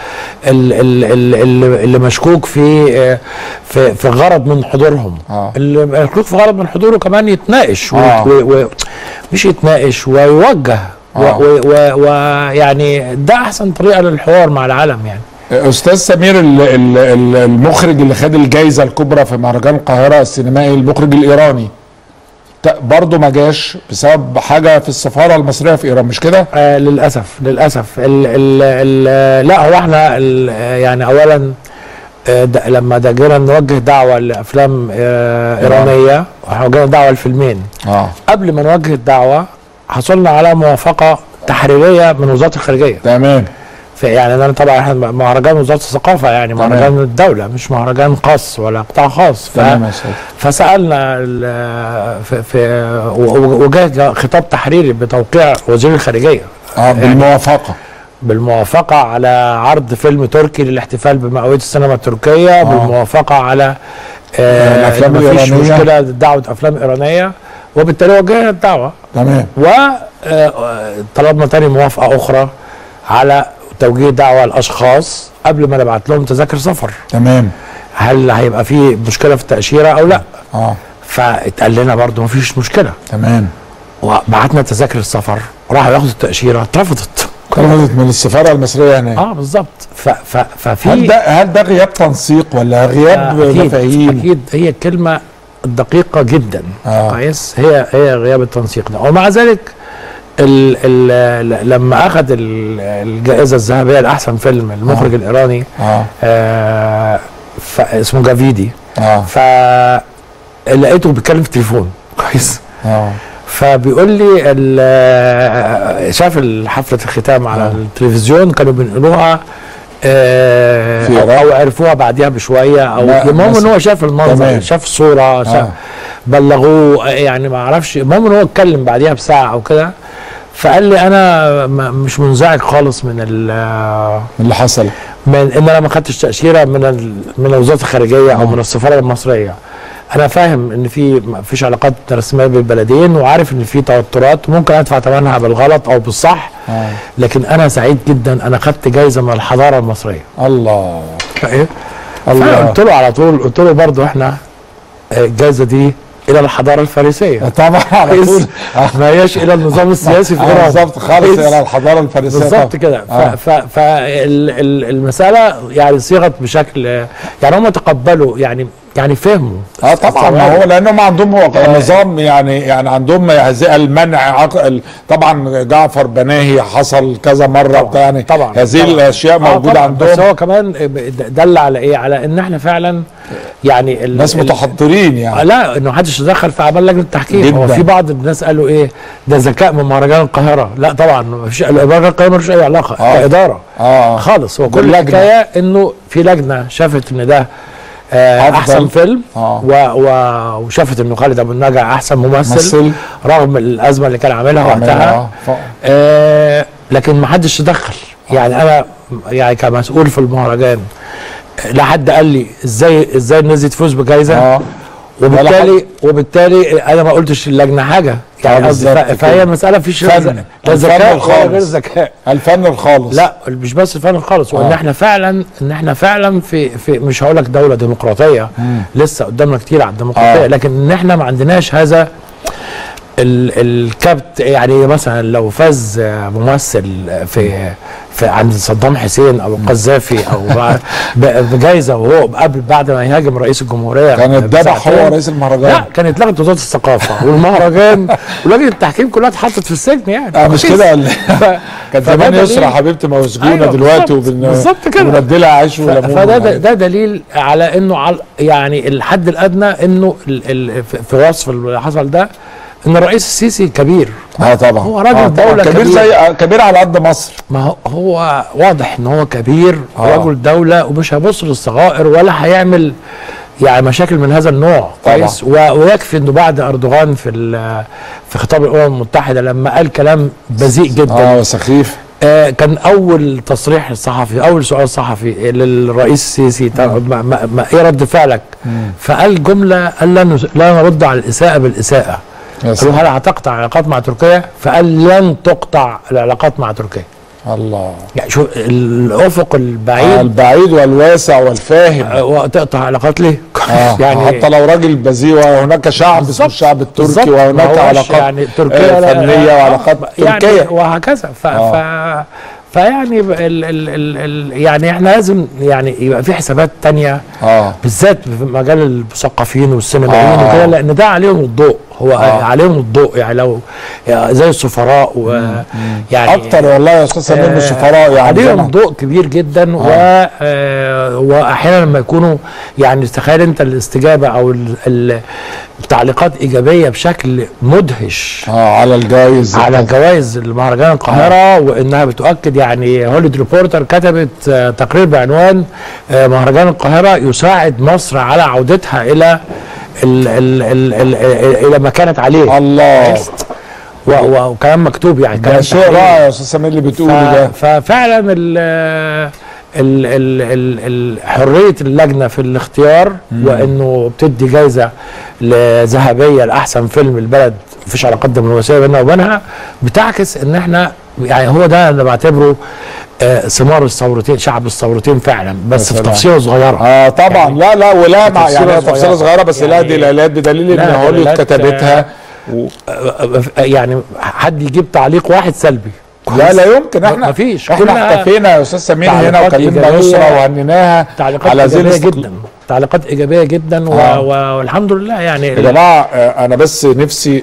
Speaker 9: ال ال ال اللي مشكوك في آه، في في غرض من حضورهم
Speaker 1: آه.
Speaker 9: اللي مشكوك في غرض من حضوره كمان يتناقش و
Speaker 1: آه.
Speaker 9: و و مش يتناقش ويوجه
Speaker 1: آه.
Speaker 9: ويعني ده احسن طريقه للحوار مع العالم يعني
Speaker 1: استاذ سمير ال- ال- ال- المخرج اللي خد الجائزه الكبرى في مهرجان القاهره السينمائي المخرج الايراني ت- برضه ما جاش بسبب حاجه في السفاره المصريه في ايران مش كده؟
Speaker 9: آه للاسف للاسف ال ال ال لا هو احنا ال يعني اولا آه د- لما دا جينا نوجه دعوه لافلام آه ايرانيه احنا وجهنا دعوه لفيلمين
Speaker 1: اه
Speaker 9: قبل ما نوجه الدعوه حصلنا على موافقه تحريريه من وزاره الخارجيه
Speaker 1: تمام
Speaker 9: في يعني انا طبعا احنا مهرجان وزاره الثقافه يعني
Speaker 1: تمام.
Speaker 9: مهرجان الدوله مش مهرجان خاص ولا قطاع خاص ف-
Speaker 1: تمام يا استاذ
Speaker 9: فسالنا ال- في, في و- و- وجه خطاب تحريري بتوقيع وزير الخارجيه
Speaker 1: اه بالموافقه
Speaker 9: بالموافقة على عرض فيلم تركي للاحتفال بمئوية السينما التركية آه. بالموافقة على آه
Speaker 1: الأفلام
Speaker 9: إن مفيش
Speaker 1: الإيرانية.
Speaker 9: مشكلة دعوة أفلام إيرانية وبالتالي وجهنا الدعوة
Speaker 1: تمام
Speaker 9: وطلبنا تاني موافقة أخرى على توجيه دعوة لأشخاص قبل ما نبعت لهم تذاكر سفر
Speaker 1: تمام
Speaker 9: هل هيبقى في مشكلة في التأشيرة أو لا
Speaker 1: اه
Speaker 9: فاتقال لنا برضه مفيش مشكلة
Speaker 1: تمام
Speaker 9: وبعتنا تذاكر السفر راحوا ياخدوا التأشيرة اترفضت
Speaker 1: خرجت من السفاره المصريه هناك
Speaker 9: اه بالظبط ف ف ففي
Speaker 1: هل ده هل ده غياب تنسيق ولا غياب
Speaker 9: آه، أكيد
Speaker 1: مفاهيم؟
Speaker 9: اكيد هي الكلمه الدقيقه جدا
Speaker 1: آه.
Speaker 9: كويس هي هي غياب التنسيق ده ومع ذلك ال ال لما اخذ ال- الجائزه الذهبيه لاحسن فيلم المخرج
Speaker 1: آه.
Speaker 9: الايراني
Speaker 1: اه
Speaker 9: آه ف- اسمه جافيدي
Speaker 1: اه
Speaker 9: ف لقيته بيتكلم في التليفون كويس
Speaker 1: اه
Speaker 9: فبيقول لي ال- شاف حفله الختام على
Speaker 1: آه.
Speaker 9: التلفزيون كانوا بينقلوها آه،
Speaker 1: في
Speaker 9: او,
Speaker 1: إيران؟
Speaker 9: أو عرفوها بعديها بشويه او
Speaker 1: لا،
Speaker 9: المهم ان
Speaker 1: مثلا.
Speaker 9: هو شاف المنظر
Speaker 1: تمام.
Speaker 9: شاف الصوره شاف
Speaker 1: آه.
Speaker 9: بلغوه يعني ما اعرفش المهم ان هو اتكلم بعديها بساعه او كده فقال لي انا م- مش منزعج خالص من ال-
Speaker 1: من اللي حصل
Speaker 9: من ان انا ما خدتش تاشيره من ال... من وزاره الخارجيه او من السفاره المصريه انا فاهم ان في ما فيش علاقات رسميه بين البلدين وعارف ان في توترات ممكن ادفع ثمنها بالغلط او بالصح
Speaker 1: آه.
Speaker 9: لكن انا سعيد جدا انا خدت جايزه من الحضاره المصريه
Speaker 1: الله
Speaker 9: ايه
Speaker 1: الله.
Speaker 9: قلت له على طول قلت له برضه احنا آه، الجائزه دي الى الحضاره الفارسيه
Speaker 1: طبعا على طول
Speaker 9: ما هياش الى النظام السياسي في
Speaker 1: آه،
Speaker 9: ايران
Speaker 1: بالظبط خالص
Speaker 9: إيه؟
Speaker 1: الى الحضاره الفارسيه
Speaker 9: بالظبط
Speaker 1: طبعاً.
Speaker 9: كده
Speaker 1: آه.
Speaker 9: فالمساله يعني صيغت بشكل يعني هم تقبلوا يعني يعني فهموا
Speaker 1: اه طبعا ما هو لانهم عندهم هو نظام يعني يعني عندهم هذه المنع عق- ال- طبعا جعفر بناهي حصل كذا مره بتاع يعني
Speaker 9: طبعا
Speaker 1: هذه
Speaker 9: طبعاً.
Speaker 1: الاشياء
Speaker 9: آه
Speaker 1: موجوده
Speaker 9: طبعاً،
Speaker 1: عندهم
Speaker 9: بس هو كمان دل على ايه على ان احنا فعلا يعني ال-
Speaker 1: ناس
Speaker 9: ال-
Speaker 1: متحضرين
Speaker 9: آه،
Speaker 1: يعني
Speaker 9: لا انه محدش يتدخل في اعمال لجنه التحكيم هو
Speaker 1: جداً.
Speaker 9: في بعض الناس قالوا ايه ده ذكاء من مهرجان القاهره لا طبعا ما فيش مهرجان القاهره ملوش اي علاقه
Speaker 1: آه.
Speaker 9: كاداره
Speaker 1: اه
Speaker 9: خالص هو
Speaker 1: ده
Speaker 9: كل
Speaker 1: اللجنة.
Speaker 9: الحكايه انه في لجنه شافت ان ده آه
Speaker 1: أفضل.
Speaker 9: احسن فيلم
Speaker 1: آه.
Speaker 9: و و وشافت انه خالد ابو النجا احسن ممثل
Speaker 1: ممثل.
Speaker 9: رغم الازمه اللي كان عاملها وقتها
Speaker 1: آه. ف-
Speaker 9: آه لكن ما حدش تدخل يعني انا يعني كمسؤول في المهرجان لا حد قال لي ازاي ازاي الناس دي تفوز بجائزه
Speaker 1: اه ولا
Speaker 9: وبالتالي وبالتالي انا ما قلتش للجنه حاجه
Speaker 1: آه،
Speaker 9: يعني قصدي
Speaker 1: بالظبط
Speaker 9: ف- فهي
Speaker 1: كده.
Speaker 9: مساله فيش
Speaker 1: فن.
Speaker 9: لا
Speaker 1: الفن
Speaker 9: ذكاء ولا
Speaker 1: الخالص.
Speaker 9: غير ذكاء
Speaker 1: الفن الخالص
Speaker 9: لا مش بس الفن الخالص وان
Speaker 1: آه.
Speaker 9: احنا فعلا ان احنا فعلا في في مش هقول لك دوله ديمقراطيه لسه قدامنا كتير على الديمقراطيه
Speaker 1: آه.
Speaker 9: لكن ان احنا ما عندناش هذا ال- الكبت يعني مثلا لو فاز ممثل في في عند صدام حسين او القذافي او ب- بجائزه وهو قبل بعد ما يهاجم رئيس الجمهوريه
Speaker 1: كان اتذبح هو
Speaker 9: بساعتين.
Speaker 1: رئيس المهرجان
Speaker 9: لا كانت اتلغت وزاره الثقافه والمهرجان ولجنه التحكيم كلها اتحطت في السجن يعني
Speaker 1: آه مش كده ولا
Speaker 9: ف-
Speaker 1: كان
Speaker 9: فده
Speaker 1: زمان
Speaker 9: دليل-
Speaker 1: يسرى حبيبتي مسجونه
Speaker 9: أيوة
Speaker 1: دلوقتي
Speaker 9: بالظبط،
Speaker 1: وبن
Speaker 9: بالظبط كده.
Speaker 1: وبندلها عيش
Speaker 9: ف-
Speaker 1: وليمون
Speaker 9: فده ده,
Speaker 1: وحاجات.
Speaker 9: ده دليل على انه على يعني الحد الادنى انه ال ال في- في وصف اللي حصل ده ان الرئيس السيسي كبير
Speaker 1: اه طبعا
Speaker 9: هو راجل
Speaker 1: آه طبعاً.
Speaker 9: دولة
Speaker 1: كبير
Speaker 9: كبير.
Speaker 1: زي كبير على قد مصر
Speaker 9: ما هو- هو واضح ان هو كبير
Speaker 1: آه.
Speaker 9: رجل دوله ومش هيبص للصغائر ولا هيعمل يعني مشاكل من هذا النوع
Speaker 1: طبعا.
Speaker 9: كويس و- ويكفي انه بعد اردوغان في ال- في خطاب الامم المتحده لما قال كلام بذيء جدا
Speaker 1: اه وسخيف
Speaker 9: آه كان اول تصريح صحفي اول سؤال صحفي للرئيس السيسي طب ما ما ما ايه رد فعلك فقال جمله قال لا نس- لا نرد على الاساءه بالاساءه
Speaker 1: يا
Speaker 9: قالوا هل هتقطع العلاقات مع تركيا فقال لن تقطع العلاقات مع تركيا
Speaker 1: الله
Speaker 9: يعني شوف الافق
Speaker 1: آه
Speaker 9: البعيد
Speaker 1: البعيد والواسع والفاهم
Speaker 9: آه، وتقطع علاقات ليه
Speaker 1: آه يعني حتى لو راجل بذيء وهناك شعب اسمه
Speaker 9: بالظبط.
Speaker 1: الشعب التركي
Speaker 9: بالظبط.
Speaker 1: وهناك
Speaker 9: ما هوش
Speaker 1: علاقات
Speaker 9: يعني تركيا
Speaker 1: آه
Speaker 9: لا-
Speaker 1: فنيه
Speaker 9: آه،
Speaker 1: وعلاقات
Speaker 9: يعني
Speaker 1: تركيه
Speaker 9: وهكذا ف,
Speaker 1: آه.
Speaker 9: ف فيعني ب- ال ال ال ال يعني احنا لازم يعني يبقى في حسابات تانية
Speaker 1: اه
Speaker 9: بالذات في مجال المثقفين والسينمائيين
Speaker 1: آه.
Speaker 9: وكده لان ده عليهم الضوء هو
Speaker 1: آه.
Speaker 9: عليهم الضوء يعني لو يعني زي السفراء و يعني
Speaker 1: اكتر والله يا استاذ سمير من السفراء يعني
Speaker 9: عليهم
Speaker 1: زمان.
Speaker 9: ضوء كبير جدا و آه واحيانا لما يكونوا يعني تخيل انت الاستجابه او ال- ال- التعليقات ايجابيه بشكل مدهش
Speaker 1: اه على الجوائز
Speaker 9: على جوائز المهرجان القاهره وانها بتؤكد يعني هوليد ريبورتر كتبت آه، تقرير بعنوان آه، مهرجان القاهره يساعد مصر على عودتها الى ال ال ال ال الى ما كانت عليه
Speaker 1: الله
Speaker 9: و- و- وكلام مكتوب يعني
Speaker 1: ده
Speaker 9: كلام
Speaker 1: شيء
Speaker 9: تحريري.
Speaker 1: رائع يا استاذ سمير اللي بتقوله ده
Speaker 9: ف- ففعلا ال ال ال ال ال حريه اللجنه في الاختيار وانه بتدي جايزه ذهبيه لاحسن فيلم البلد مفيش علاقات دبلوماسيه بيننا وبينها بتعكس ان احنا يعني هو ده اللي بعتبره آه، ثمار الثورتين شعب الثورتين فعلا بس في
Speaker 1: سلام.
Speaker 9: تفصيله صغيره
Speaker 1: اه طبعا
Speaker 9: يعني
Speaker 1: لا لا ولا مع
Speaker 9: تفصيلة
Speaker 1: يعني
Speaker 9: صغيرة.
Speaker 1: تفصيله صغيره بس لها
Speaker 9: يعني-
Speaker 1: دلالات بدليل ان
Speaker 9: لا،
Speaker 1: هوليوود
Speaker 9: دلالات،
Speaker 1: كتبتها و...
Speaker 9: يعني حد يجيب تعليق واحد سلبي
Speaker 1: لا لا يمكن احنا
Speaker 9: مفيش
Speaker 1: احنا
Speaker 9: كلها
Speaker 1: احتفينا يا استاذ سمير هنا
Speaker 9: تعليقات
Speaker 1: وكلمنا
Speaker 9: إيجابية.
Speaker 1: يسرا وهنيناها
Speaker 9: تعليقات
Speaker 1: على
Speaker 9: ايجابيه
Speaker 1: زي
Speaker 9: جدا تعليقات ايجابيه جدا و...
Speaker 1: آه.
Speaker 9: و... والحمد لله يعني
Speaker 1: يا جماعه آه، انا بس نفسي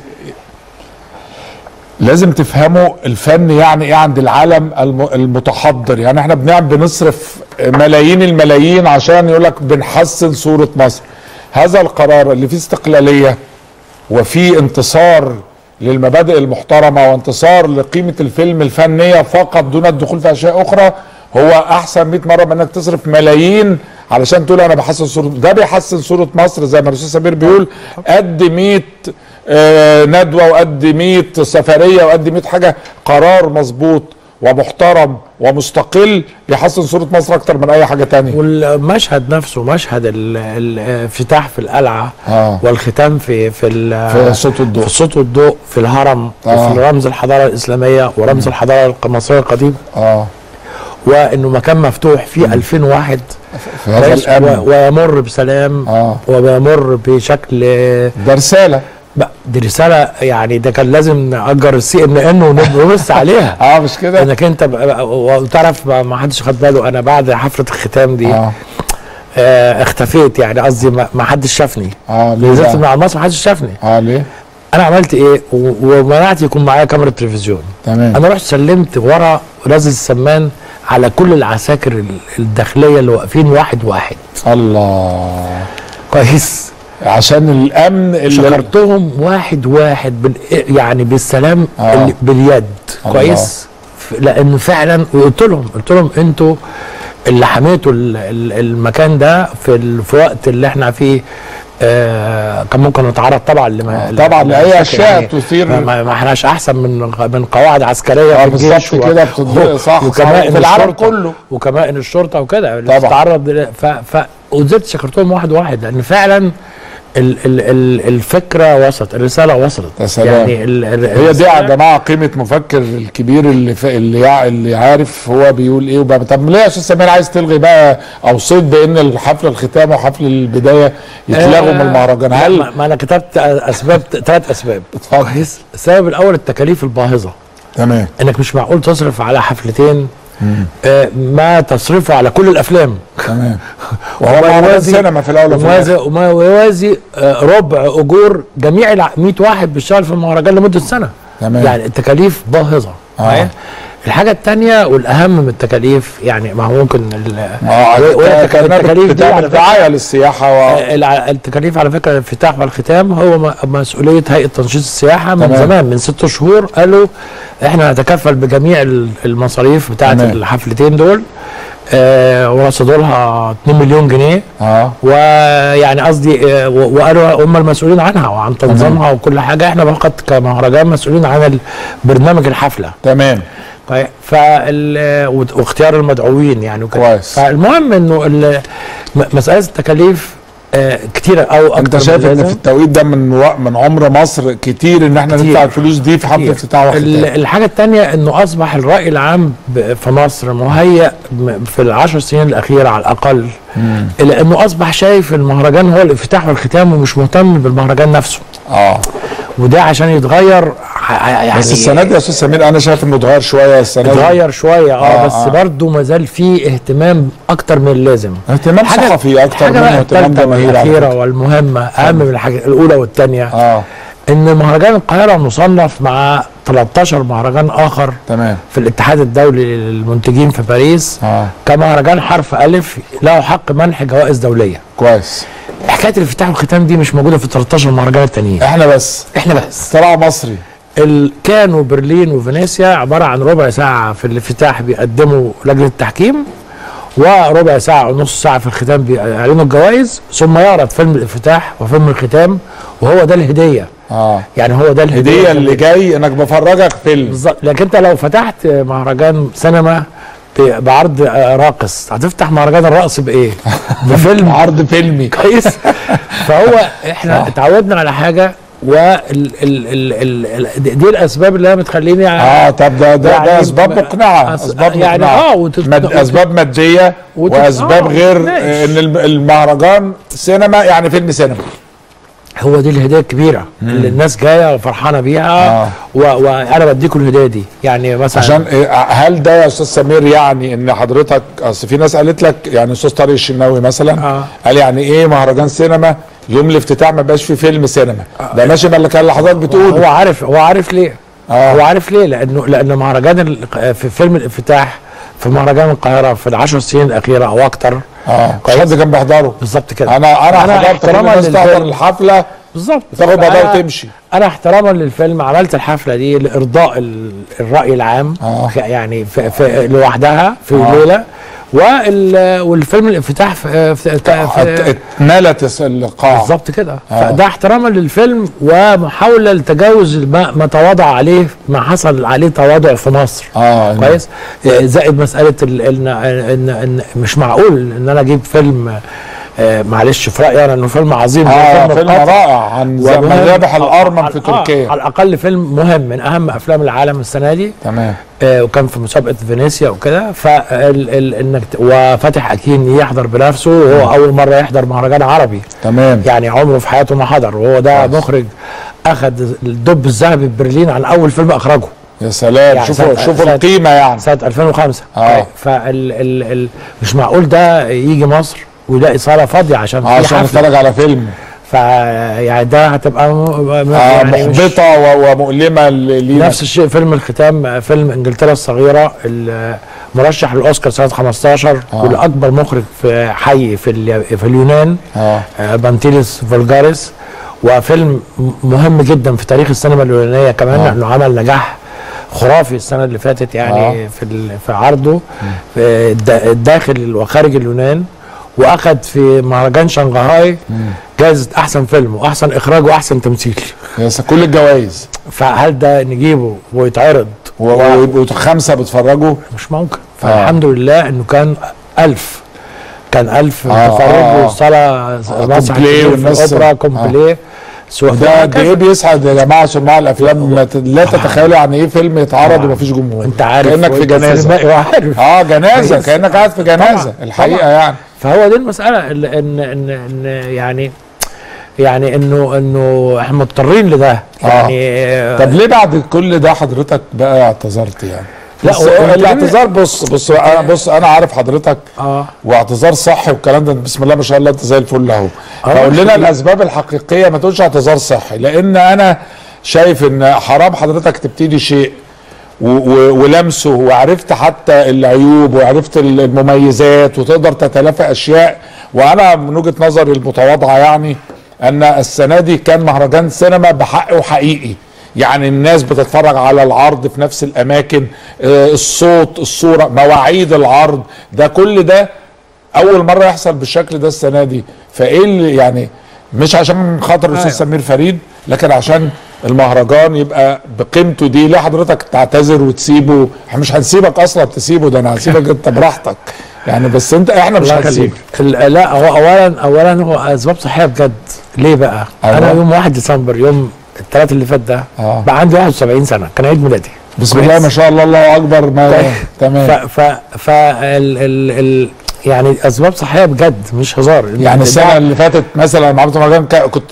Speaker 1: لازم تفهموا الفن يعني ايه عند العالم الم- المتحضر يعني احنا بنعمل بنصرف ملايين الملايين عشان يقول لك بنحسن صوره مصر هذا القرار اللي فيه استقلاليه وفيه انتصار للمبادئ المحترمه وانتصار لقيمه الفيلم الفنيه فقط دون الدخول في اشياء اخرى هو احسن 100 مره من انك تصرف ملايين علشان تقول انا بحسن صوره ده بيحسن صوره مصر زي ما الاستاذ سمير بيقول قد 100 آه، ندوه وقد 100 سفريه وقد 100 حاجه قرار مظبوط ومحترم ومستقل يحسن صوره مصر اكتر من اي حاجه تانية
Speaker 9: والمشهد نفسه مشهد ال- ال- الافتتاح في القلعه
Speaker 1: آه.
Speaker 9: والختام في في ال-
Speaker 1: في صوت الضوء.
Speaker 9: في صوت الضوء في الهرم
Speaker 1: آه.
Speaker 9: وفي رمز الحضاره الاسلاميه ورمز الحضاره المصريه القديمه
Speaker 1: اه
Speaker 9: وانه مكان مفتوح فيه 2000 واحد
Speaker 1: في هذا
Speaker 9: كويس؟
Speaker 1: الامن
Speaker 9: و- ويمر بسلام
Speaker 1: آه.
Speaker 9: ويمر بشكل
Speaker 1: ده رساله
Speaker 9: بقى دي رساله يعني ده كان لازم نأجر السي ان ان ونبص عليها
Speaker 1: اه مش كده
Speaker 9: انك انت بقى- وتعرف ما ما حدش خد باله انا بعد حفله الختام دي
Speaker 1: اه
Speaker 9: آه اختفيت يعني قصدي ما ما حدش شافني
Speaker 1: اه ليه
Speaker 9: نزلت
Speaker 1: بقى؟
Speaker 9: من على مصر ما حدش شافني
Speaker 1: اه ليه
Speaker 9: انا عملت ايه و- ومنعت يكون معايا كاميرا تلفزيون
Speaker 1: تمام
Speaker 9: انا رحت سلمت ورا رازي السمان على كل العساكر ال- الداخليه اللي واقفين واحد واحد
Speaker 1: الله
Speaker 9: كويس
Speaker 1: عشان الامن اللي
Speaker 9: شكرتهم واحد واحد بال يعني بالسلام
Speaker 1: آه.
Speaker 9: اللي باليد
Speaker 1: الله.
Speaker 9: كويس ف- لانه فعلا وقلت لهم قلت لهم انتوا اللي حميتوا ال- ال- المكان ده في ال- في وقت اللي احنا فيه آه كان ممكن نتعرض طبعا لما
Speaker 1: طبعا
Speaker 9: لما-
Speaker 1: لأي أشياء
Speaker 9: يعني
Speaker 1: تثير-
Speaker 9: ما, ما- ما احناش احسن من من قواعد عسكريه
Speaker 1: آه
Speaker 9: في الجيش
Speaker 1: بالظبط كده بتض- صح، صح،
Speaker 9: وكمان
Speaker 1: في العالم
Speaker 9: الشرطة
Speaker 1: كله.
Speaker 9: وكمان الشرطه وكده اللي
Speaker 1: طبعا.
Speaker 9: بتتعرض ل- ف ف ونزلت شكرتهم واحد واحد لان فعلا ال ال ال الفكره وصلت الرساله وصلت
Speaker 1: يا سلام.
Speaker 9: يعني ال ال
Speaker 1: هي دي يا
Speaker 9: الرسالة-
Speaker 1: جماعه قيمه مفكر الكبير اللي ف... اللي يع... اللي عارف هو بيقول ايه وبقى طب ليه يا استاذ سمير عايز تلغي بقى او صيد بان الحفل الختام وحفل البدايه يتلغوا من المهرجان
Speaker 9: لا،
Speaker 1: هل
Speaker 9: ما ما انا كتبت اسباب ثلاث اسباب
Speaker 1: اتفضل
Speaker 9: كويس السبب الاول التكاليف الباهظه
Speaker 1: تمام
Speaker 9: انك مش معقول تصرف على حفلتين آه ما تصرفه على كل الافلام
Speaker 1: تمام وهو مهرجان سينما في الاول وفي
Speaker 9: وموازي
Speaker 1: الاخر
Speaker 9: وما يوازي آه، ربع اجور جميع ال 100 واحد بيشتغل في المهرجان لمده سنه
Speaker 1: تمام.
Speaker 9: يعني التكاليف باهظه
Speaker 1: آه.
Speaker 9: معايا؟ الحاجه الثانيه والاهم من التكاليف يعني ما هو ممكن ال-
Speaker 1: اه
Speaker 9: وهي التك- التكاليف دي
Speaker 1: بتعمل
Speaker 9: على فكرة-
Speaker 1: دعايه للسياحه و...
Speaker 9: آه، الع- التكاليف على فكره الافتتاح والختام هو م- مسؤوليه هيئه تنشيط السياحه من
Speaker 1: تمام.
Speaker 9: زمان من ست شهور قالوا احنا نتكفل بجميع ال- المصاريف بتاعه
Speaker 1: تمام.
Speaker 9: الحفلتين دول آه ورصدوا لها 2 مليون جنيه
Speaker 1: اه
Speaker 9: ويعني قصدي آه، و- وقالوا هم المسؤولين عنها وعن تنظيمها وكل حاجه احنا فقط كمهرجان مسؤولين عن ال- برنامج الحفله
Speaker 1: تمام
Speaker 9: طيب فال وت- واختيار المدعوين يعني وكده
Speaker 1: كويس.
Speaker 9: فالمهم انه ال- م- مساله التكاليف آه كتيره او اكتر
Speaker 1: انت
Speaker 9: من
Speaker 1: شايف ان
Speaker 9: اللازم.
Speaker 1: في التوقيت ده من وق... من عمر مصر كتير ان احنا
Speaker 9: كتير.
Speaker 1: ندفع الفلوس دي في حفله
Speaker 9: كتير.
Speaker 1: افتتاح
Speaker 9: ال-
Speaker 1: وختام
Speaker 9: الحاجه الثانيه انه اصبح الراي العام ب- في مصر مهيأ م- في العشر سنين الاخيره على الاقل الى انه اصبح شايف المهرجان هو الافتتاح والختام ومش مهتم بالمهرجان نفسه
Speaker 1: اه
Speaker 9: وده عشان يتغير ح- يعني
Speaker 1: بس السنه دي يا استاذ سمير انا شايف انه اتغير شويه السنه دي
Speaker 9: اتغير شويه اه,
Speaker 1: آه،
Speaker 9: بس
Speaker 1: آه.
Speaker 9: برضه ما زال فيه اهتمام اكتر من اللازم
Speaker 1: اهتمام
Speaker 9: حاجة-
Speaker 1: صحفي اكتر
Speaker 9: حاجه
Speaker 1: منه
Speaker 9: بقى
Speaker 1: اهتمام
Speaker 9: الثالثه
Speaker 1: جماهيري على
Speaker 9: والاخيره
Speaker 1: فكرة.
Speaker 9: والمهمه اهم من الحاجه الاولى والثانيه
Speaker 1: اه
Speaker 9: ان مهرجان القاهره مصنف مع 13 مهرجان اخر
Speaker 1: تمام
Speaker 9: في الاتحاد الدولي للمنتجين في باريس
Speaker 1: اه
Speaker 9: كمهرجان حرف الف له حق منح جوائز دوليه
Speaker 1: كويس
Speaker 9: حكايه الافتتاح والختام دي مش موجوده في 13 مهرجان التانيين
Speaker 1: احنا بس
Speaker 9: احنا بس
Speaker 1: طلع مصري
Speaker 9: ال- كانوا برلين وفينيسيا عباره عن ربع ساعه في الافتتاح بيقدموا لجنه التحكيم وربع ساعه ونص ساعه في الختام بيعلنوا الجوائز ثم يعرض فيلم الافتتاح وفيلم الختام وهو ده الهديه
Speaker 1: اه
Speaker 9: يعني هو ده الهديه
Speaker 1: هديه اللي جاي انك بفرجك فيلم
Speaker 9: بالظبط لكن انت لو فتحت مهرجان سينما ب- بعرض آه، راقص هتفتح مهرجان الرقص بايه؟ بفيلم
Speaker 1: عرض فيلمي
Speaker 9: كويس فهو احنا اتعودنا على حاجه وال ال ال ال ال دي الاسباب اللي هي بتخليني
Speaker 1: اه طب ده ده,
Speaker 9: يعني
Speaker 1: ده اسباب
Speaker 9: ب-
Speaker 1: مقنعه
Speaker 9: أس-
Speaker 1: اسباب
Speaker 9: يعني
Speaker 1: مقنعه
Speaker 9: اه وتت-
Speaker 1: مد اسباب ماديه
Speaker 9: وتت-
Speaker 1: واسباب
Speaker 9: آه،
Speaker 1: غير
Speaker 9: ماشي.
Speaker 1: ان الم- المهرجان سينما يعني فيلم سينما
Speaker 9: هو دي الهديه الكبيره اللي الناس جايه وفرحانه بيها
Speaker 1: آه.
Speaker 9: و- وانا بديكم الهديه دي يعني مثلا
Speaker 1: عشان إيه، هل ده يا استاذ سمير يعني ان حضرتك اصل في ناس قالت لك يعني استاذ طارق الشناوي مثلا
Speaker 9: آه.
Speaker 1: قال يعني ايه مهرجان سينما يوم الافتتاح ما بقاش فيه فيلم سينما ده ماشي ما اللي كان اللي حضرتك
Speaker 9: هو
Speaker 1: بتقوله
Speaker 9: عارف هو عارف ليه
Speaker 1: آه.
Speaker 9: هو عارف ليه لانه لان مهرجان ال- في فيلم الافتتاح في مهرجان القاهره في العشر سنين الاخيره او اكتر
Speaker 1: اه مش
Speaker 9: كويس.
Speaker 1: حد كان بيحضره
Speaker 9: بالظبط كده
Speaker 1: انا انا حضرت كل
Speaker 9: احتراما
Speaker 1: الناس تحضر
Speaker 9: للفيلم
Speaker 1: الحفله
Speaker 9: بالظبط
Speaker 1: تاخد بعضها
Speaker 9: فأنا-
Speaker 1: وتمشي
Speaker 9: انا احتراما للفيلم عملت الحفله دي لارضاء ال- الراي العام
Speaker 1: آه.
Speaker 9: يعني في في لوحدها في
Speaker 1: آه.
Speaker 9: ليله وال والفيلم الافتتاح في, في,
Speaker 1: ات-
Speaker 9: في
Speaker 1: اتملت الس- القاعه
Speaker 9: بالظبط كده
Speaker 1: آه.
Speaker 9: فده احتراما للفيلم ومحاوله لتجاوز ما, ما تواضع عليه ما حصل عليه تواضع في مصر
Speaker 1: اه
Speaker 9: كويس زائد مساله ال- ان ان ان مش معقول ان انا اجيب فيلم آه، معلش في رايي انا انه فيلم عظيم زي
Speaker 1: اه فيلم
Speaker 9: القطر.
Speaker 1: رائع عن زي
Speaker 9: ومهم-
Speaker 1: ما ذبح
Speaker 9: آه،
Speaker 1: الارمن
Speaker 9: آه،
Speaker 1: في
Speaker 9: آه،
Speaker 1: تركيا
Speaker 9: على الاقل فيلم مهم من اهم افلام العالم السنه دي
Speaker 1: تمام
Speaker 9: آه، وكان في مسابقه فينيسيا وكده فال ال- انك ت- وفتح اكين يحضر بنفسه وهو اول مره يحضر مهرجان عربي
Speaker 1: تمام
Speaker 9: يعني عمره في حياته ما حضر وهو ده
Speaker 1: كويس.
Speaker 9: مخرج اخذ الدب الذهبي في برلين عن اول فيلم اخرجه
Speaker 1: يا سلام
Speaker 9: يعني
Speaker 1: شوفوا
Speaker 9: سنة-
Speaker 1: شوفوا
Speaker 9: سنة-
Speaker 1: القيمه يعني
Speaker 9: سنه 2005
Speaker 1: آه.
Speaker 9: فال ال ال مش معقول ده يجي مصر ويلاقي صاله فاضيه عشان في
Speaker 1: عشان
Speaker 9: حفله
Speaker 1: نتفرج على فيلم
Speaker 9: ف يعني ده هتبقى م- م-
Speaker 1: آه
Speaker 9: يعني مش-
Speaker 1: محبطه و- ومؤلمه ل- لينا
Speaker 9: نفس الشيء فيلم الختام فيلم انجلترا الصغيره المرشح للاوسكار سنه 15
Speaker 1: آه.
Speaker 9: والاكبر مخرج في حي في ال- في اليونان
Speaker 1: اه
Speaker 9: آه، بانتيليس فولجاريس وفيلم م- مهم جدا في تاريخ السينما اليونانيه كمان
Speaker 1: آه.
Speaker 9: لانه عمل نجاح خرافي السنه اللي فاتت يعني
Speaker 1: آه.
Speaker 9: في ال- في عرضه في الد- داخل وخارج اليونان واخد في مهرجان شنغهاي جائزه احسن فيلم واحسن اخراج واحسن تمثيل
Speaker 1: يا س- كل الجوائز
Speaker 9: فهل ده نجيبه ويتعرض
Speaker 1: و- و- ويبقوا خمسه بيتفرجوا
Speaker 9: مش ممكن فالحمد لله انه كان ألف كان ألف
Speaker 1: آه،
Speaker 9: متفرج
Speaker 1: آه.
Speaker 9: والصلاة مسرح
Speaker 1: كومبليه
Speaker 9: كبير في
Speaker 1: والناس-
Speaker 9: الأوبرا
Speaker 1: آه.
Speaker 9: كومبليه سواء
Speaker 1: ده قد ايه بيسعد يا جماعه صناع الافلام ما ت- لا تتخيلوا يعني ايه فيلم يتعرض
Speaker 9: طبعاً.
Speaker 1: ومفيش جمهور
Speaker 9: انت عارف
Speaker 1: كانك في
Speaker 9: وانت
Speaker 1: جنازه
Speaker 9: سينمائي وعارف
Speaker 1: اه جنازه
Speaker 9: كويس.
Speaker 1: كانك قاعد في جنازه
Speaker 9: طبعاً.
Speaker 1: الحقيقه
Speaker 9: طبعاً.
Speaker 1: يعني
Speaker 9: فهو دي المسألة ال- ان ان ان يعني يعني انه انه احنا مضطرين لده يعني آه.
Speaker 1: طب ليه بعد كل ده حضرتك بقى اعتذرت يعني
Speaker 9: لا،
Speaker 1: بس
Speaker 9: هو-
Speaker 1: الاعتذار بص بص انا بص انا عارف حضرتك
Speaker 9: اه
Speaker 1: واعتذار صحي والكلام ده بسم الله ما شاء الله انت زي الفل اهو
Speaker 9: آه،
Speaker 1: فقول لنا
Speaker 9: شكراً.
Speaker 1: الاسباب الحقيقيه ما تقولش اعتذار صحي لان انا شايف ان حرام حضرتك تبتدي شيء و- و- ولمسه وعرفت حتى العيوب وعرفت ال- المميزات وتقدر تتلافى اشياء وانا من وجهه نظري المتواضعه يعني ان السنه دي كان مهرجان سينما بحق وحقيقي يعني الناس بتتفرج على العرض في نفس الاماكن آه، الصوت الصوره مواعيد العرض ده كل ده اول مره يحصل بالشكل ده السنه دي فايه اللي يعني مش عشان خاطر الاستاذ
Speaker 9: أيوة.
Speaker 1: سمير فريد لكن عشان المهرجان يبقى بقيمته دي ليه حضرتك تعتذر وتسيبه احنا مش هنسيبك اصلا تسيبه ده انا هسيبك انت براحتك يعني بس انت احنا مش
Speaker 9: الله
Speaker 1: هنسيبك
Speaker 9: يخليك ال- لا هو اولا اولا هو اسباب صحيه بجد ليه بقى؟
Speaker 1: أيوة.
Speaker 9: انا يوم 1 ديسمبر يوم الثلاث اللي فات ده
Speaker 1: آه.
Speaker 9: بقى عندي 71 سنه كان عيد ميلادي
Speaker 1: بسم الله ما شاء الله الله اكبر ما
Speaker 9: ف
Speaker 1: تمام
Speaker 9: ف ف ال ال ال يعني اسباب صحيه بجد مش هزار
Speaker 1: يعني
Speaker 9: ده-
Speaker 1: السنه اللي فاتت مثلا لما عملت مهرجان كا- كنت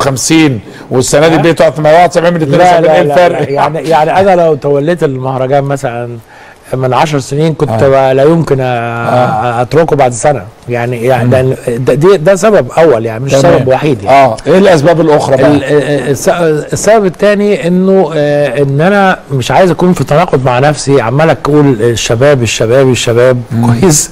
Speaker 1: 52 والسنه دي بقيت واقف 171 من
Speaker 9: لا
Speaker 1: 72
Speaker 9: لا,
Speaker 1: ايه
Speaker 9: لا, لا
Speaker 1: الفرق؟
Speaker 9: يعني يعني انا لو توليت المهرجان مثلا من عشر سنين كنت
Speaker 1: آه.
Speaker 9: آه. لا يمكن آه. اتركه بعد سنه يعني يعني لأن ده, دي- ده سبب اول يعني مش
Speaker 1: تمام.
Speaker 9: سبب وحيد يعني
Speaker 1: اه ايه الاسباب الاخرى بقى؟
Speaker 9: ال- ال- الس- السبب الثاني انه آه، ان انا مش عايز اكون في تناقض مع نفسي عمال اقول الشباب الشباب الشباب كويس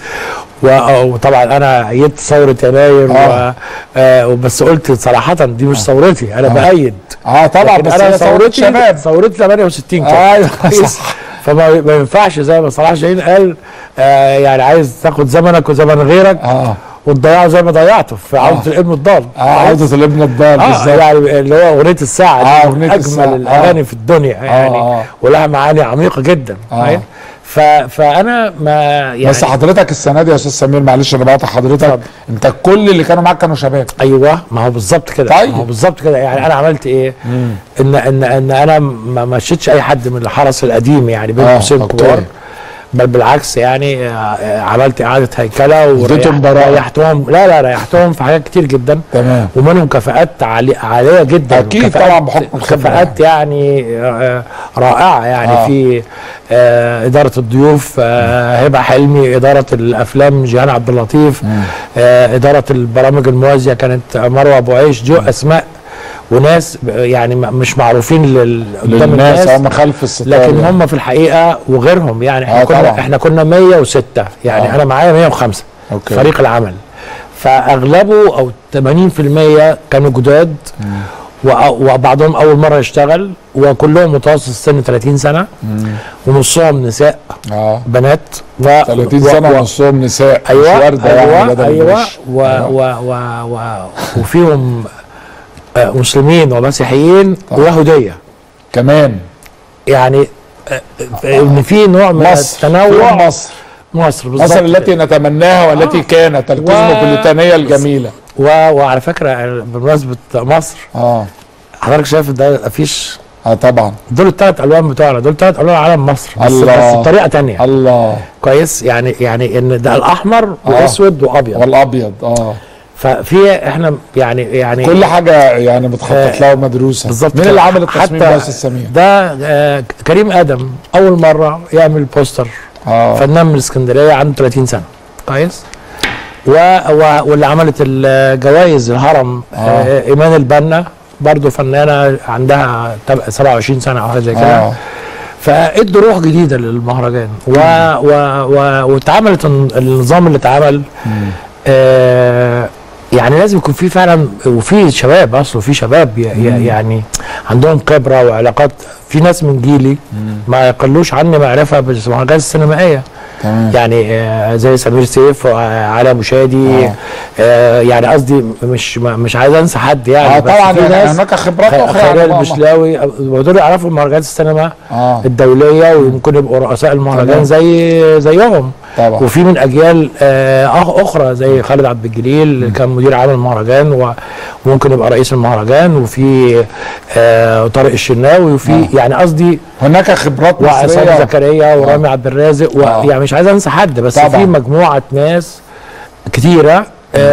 Speaker 9: و- وطبعا انا ايدت ثوره يناير
Speaker 1: آه.
Speaker 9: و- آه، وبس قلت صراحه دي مش ثورتي انا
Speaker 1: آه.
Speaker 9: بايد
Speaker 1: اه طبعا
Speaker 9: لكن
Speaker 1: بس
Speaker 9: انا
Speaker 1: هي ثورة
Speaker 9: ثورتي
Speaker 1: شباب
Speaker 9: ثورتي 68 كده
Speaker 1: ايوه
Speaker 9: كويس؟
Speaker 1: صح
Speaker 9: فما ما ينفعش زي ما صلاح جاهين قال آه يعني عايز تاخد زمنك وزمن غيرك
Speaker 1: اه
Speaker 9: وتضيعه زي ما ضيعته في عوده
Speaker 1: آه.
Speaker 9: الابن الضال
Speaker 1: اه عودة الابن الضال
Speaker 9: اه
Speaker 1: بالظبط
Speaker 9: يعني اللي هو اغنيه الساعه دي
Speaker 1: آه،
Speaker 9: من
Speaker 1: أغنية الساعة.
Speaker 9: اجمل الاغاني
Speaker 1: آه.
Speaker 9: في الدنيا يعني
Speaker 1: آه.
Speaker 9: ولها معاني عميقه جدا
Speaker 1: آه.
Speaker 9: أيوة. ف فانا ما يعني
Speaker 1: بس حضرتك السنه دي يا استاذ سمير معلش انا بقطع حضرتك
Speaker 9: اتفضل.
Speaker 1: انت كل اللي كانوا معاك كانوا شباب
Speaker 9: ايوه ما هو بالظبط كده
Speaker 1: طيب.
Speaker 9: ما هو بالظبط كده يعني انا عملت ايه ان ان ان انا ما مشيتش اي حد من الحرس القديم يعني بين
Speaker 1: آه،
Speaker 9: قوسين
Speaker 1: أوكي.
Speaker 9: كبار بل بالعكس يعني آه، آه، عملت اعاده هيكله
Speaker 1: اديتهم براءة.
Speaker 9: وريحتهم لا لا ريحتهم في حاجات كتير جدا
Speaker 1: تمام
Speaker 9: ومنهم كفاءات عالي عاليه جدا
Speaker 1: أكيد
Speaker 9: وكفاءات-
Speaker 1: طبعاً بحكم الخبرة
Speaker 9: كفاءات يعني آه، رائعه يعني
Speaker 1: آه.
Speaker 9: آه. في آه، اداره الضيوف آه، هبه حلمي اداره الافلام جيهان عبد اللطيف آه، اداره البرامج الموازيه كانت مروه ابو عيش جو اسماء وناس ب- يعني م- مش معروفين لل- قدام
Speaker 1: للناس
Speaker 9: الناس
Speaker 1: هم خلف الستار
Speaker 9: لكن
Speaker 1: يعني.
Speaker 9: هم في الحقيقه وغيرهم يعني احنا
Speaker 1: آه،
Speaker 9: كنا
Speaker 1: طبعاً.
Speaker 9: احنا كنا 106 يعني
Speaker 1: آه.
Speaker 9: انا معايا 105
Speaker 1: أوكي.
Speaker 9: فريق العمل فاغلبه او 80% كانوا جداد وأ- وبعضهم اول مره يشتغل وكلهم متوسط السن 30 سنه ونصهم نساء
Speaker 1: اه
Speaker 9: بنات و
Speaker 1: 30
Speaker 9: و-
Speaker 1: سنه
Speaker 9: و-
Speaker 1: ونصهم نساء
Speaker 9: ايوه
Speaker 1: مش ورده يعني
Speaker 9: ايوه
Speaker 1: ولادة
Speaker 9: ايوه
Speaker 1: بالوش.
Speaker 9: و و و و وفيهم آه، مسلمين ومسيحيين ويهوديه
Speaker 1: كمان
Speaker 9: يعني آه، آه، ان في نوع من
Speaker 1: مصر
Speaker 9: التنوع
Speaker 1: فين مصر
Speaker 9: مصر بالظبط
Speaker 1: مصر التي نتمناها والتي
Speaker 9: آه.
Speaker 1: كانت
Speaker 9: و-
Speaker 1: الكوزموبوليتانيه الجميله
Speaker 9: و... وعلى فكره بمناسبه مصر
Speaker 1: اه
Speaker 9: حضرتك شايف ده الافيش
Speaker 1: اه طبعا
Speaker 9: دول الثلاث الوان بتوعنا دول ثلاث الوان علم مصر بس
Speaker 1: الله.
Speaker 9: بس بطريقه تانية
Speaker 1: الله
Speaker 9: كويس يعني يعني ان ده الاحمر واسود وابيض
Speaker 1: والابيض اه
Speaker 9: ففي احنا يعني يعني
Speaker 1: كل حاجه يعني متخطط
Speaker 9: آه،
Speaker 1: لها ومدروسه
Speaker 9: بالظبط
Speaker 1: مين
Speaker 9: كده.
Speaker 1: اللي عمل التصميم
Speaker 9: حتى
Speaker 1: ده يا استاذ سمير؟
Speaker 9: ده آه كريم ادم اول مره يعمل بوستر
Speaker 1: اه
Speaker 9: فنان من اسكندريه عنده 30 سنه كويس و... و... واللي عملت الجوائز الهرم آه. آه ايمان البنا برضو فنانه عندها تب- 27 سنه او حاجه زي كده
Speaker 1: اه
Speaker 9: فادوا روح جديده للمهرجان و... و... و... واتعملت الن- النظام اللي اتعمل آه يعني لازم يكون في فعلا وفي شباب اصله في شباب ي... ي... يعني عندهم خبره وعلاقات في ناس من جيلي ما يقلوش عني معرفه بالمهرجانات السينمائيه
Speaker 1: تمام
Speaker 9: يعني آه، زي سمير سيف وعلي ابو شادي
Speaker 1: آه.
Speaker 9: آه يعني قصدي مش ما- مش عايز انسى حد يعني
Speaker 1: اه
Speaker 9: بس
Speaker 1: طبعا
Speaker 9: في
Speaker 1: يعني
Speaker 9: ناس
Speaker 1: هناك خبرات
Speaker 9: خ-
Speaker 1: اخرى
Speaker 9: خيرية
Speaker 1: يعني
Speaker 9: المشلاوي ودول يعرفوا مهرجانات السينما
Speaker 1: اه
Speaker 9: الدوليه ويمكن يبقوا رؤساء المهرجان
Speaker 1: تمام.
Speaker 9: زي زيهم
Speaker 1: طبعا
Speaker 9: وفي من اجيال آه أخ- اخرى زي خالد عبد الجليل اللي كان مدير عام المهرجان و- وممكن يبقى رئيس المهرجان وفي آه طارق الشناوي وفي
Speaker 1: آه.
Speaker 9: يعني قصدي
Speaker 1: هناك خبرات
Speaker 9: وعصام
Speaker 1: مصريه
Speaker 9: زكريا ورامي عبد الرازق و...
Speaker 1: آه.
Speaker 9: يعني مش عايز انسى حد بس
Speaker 1: طبعا.
Speaker 9: في مجموعه ناس كتيره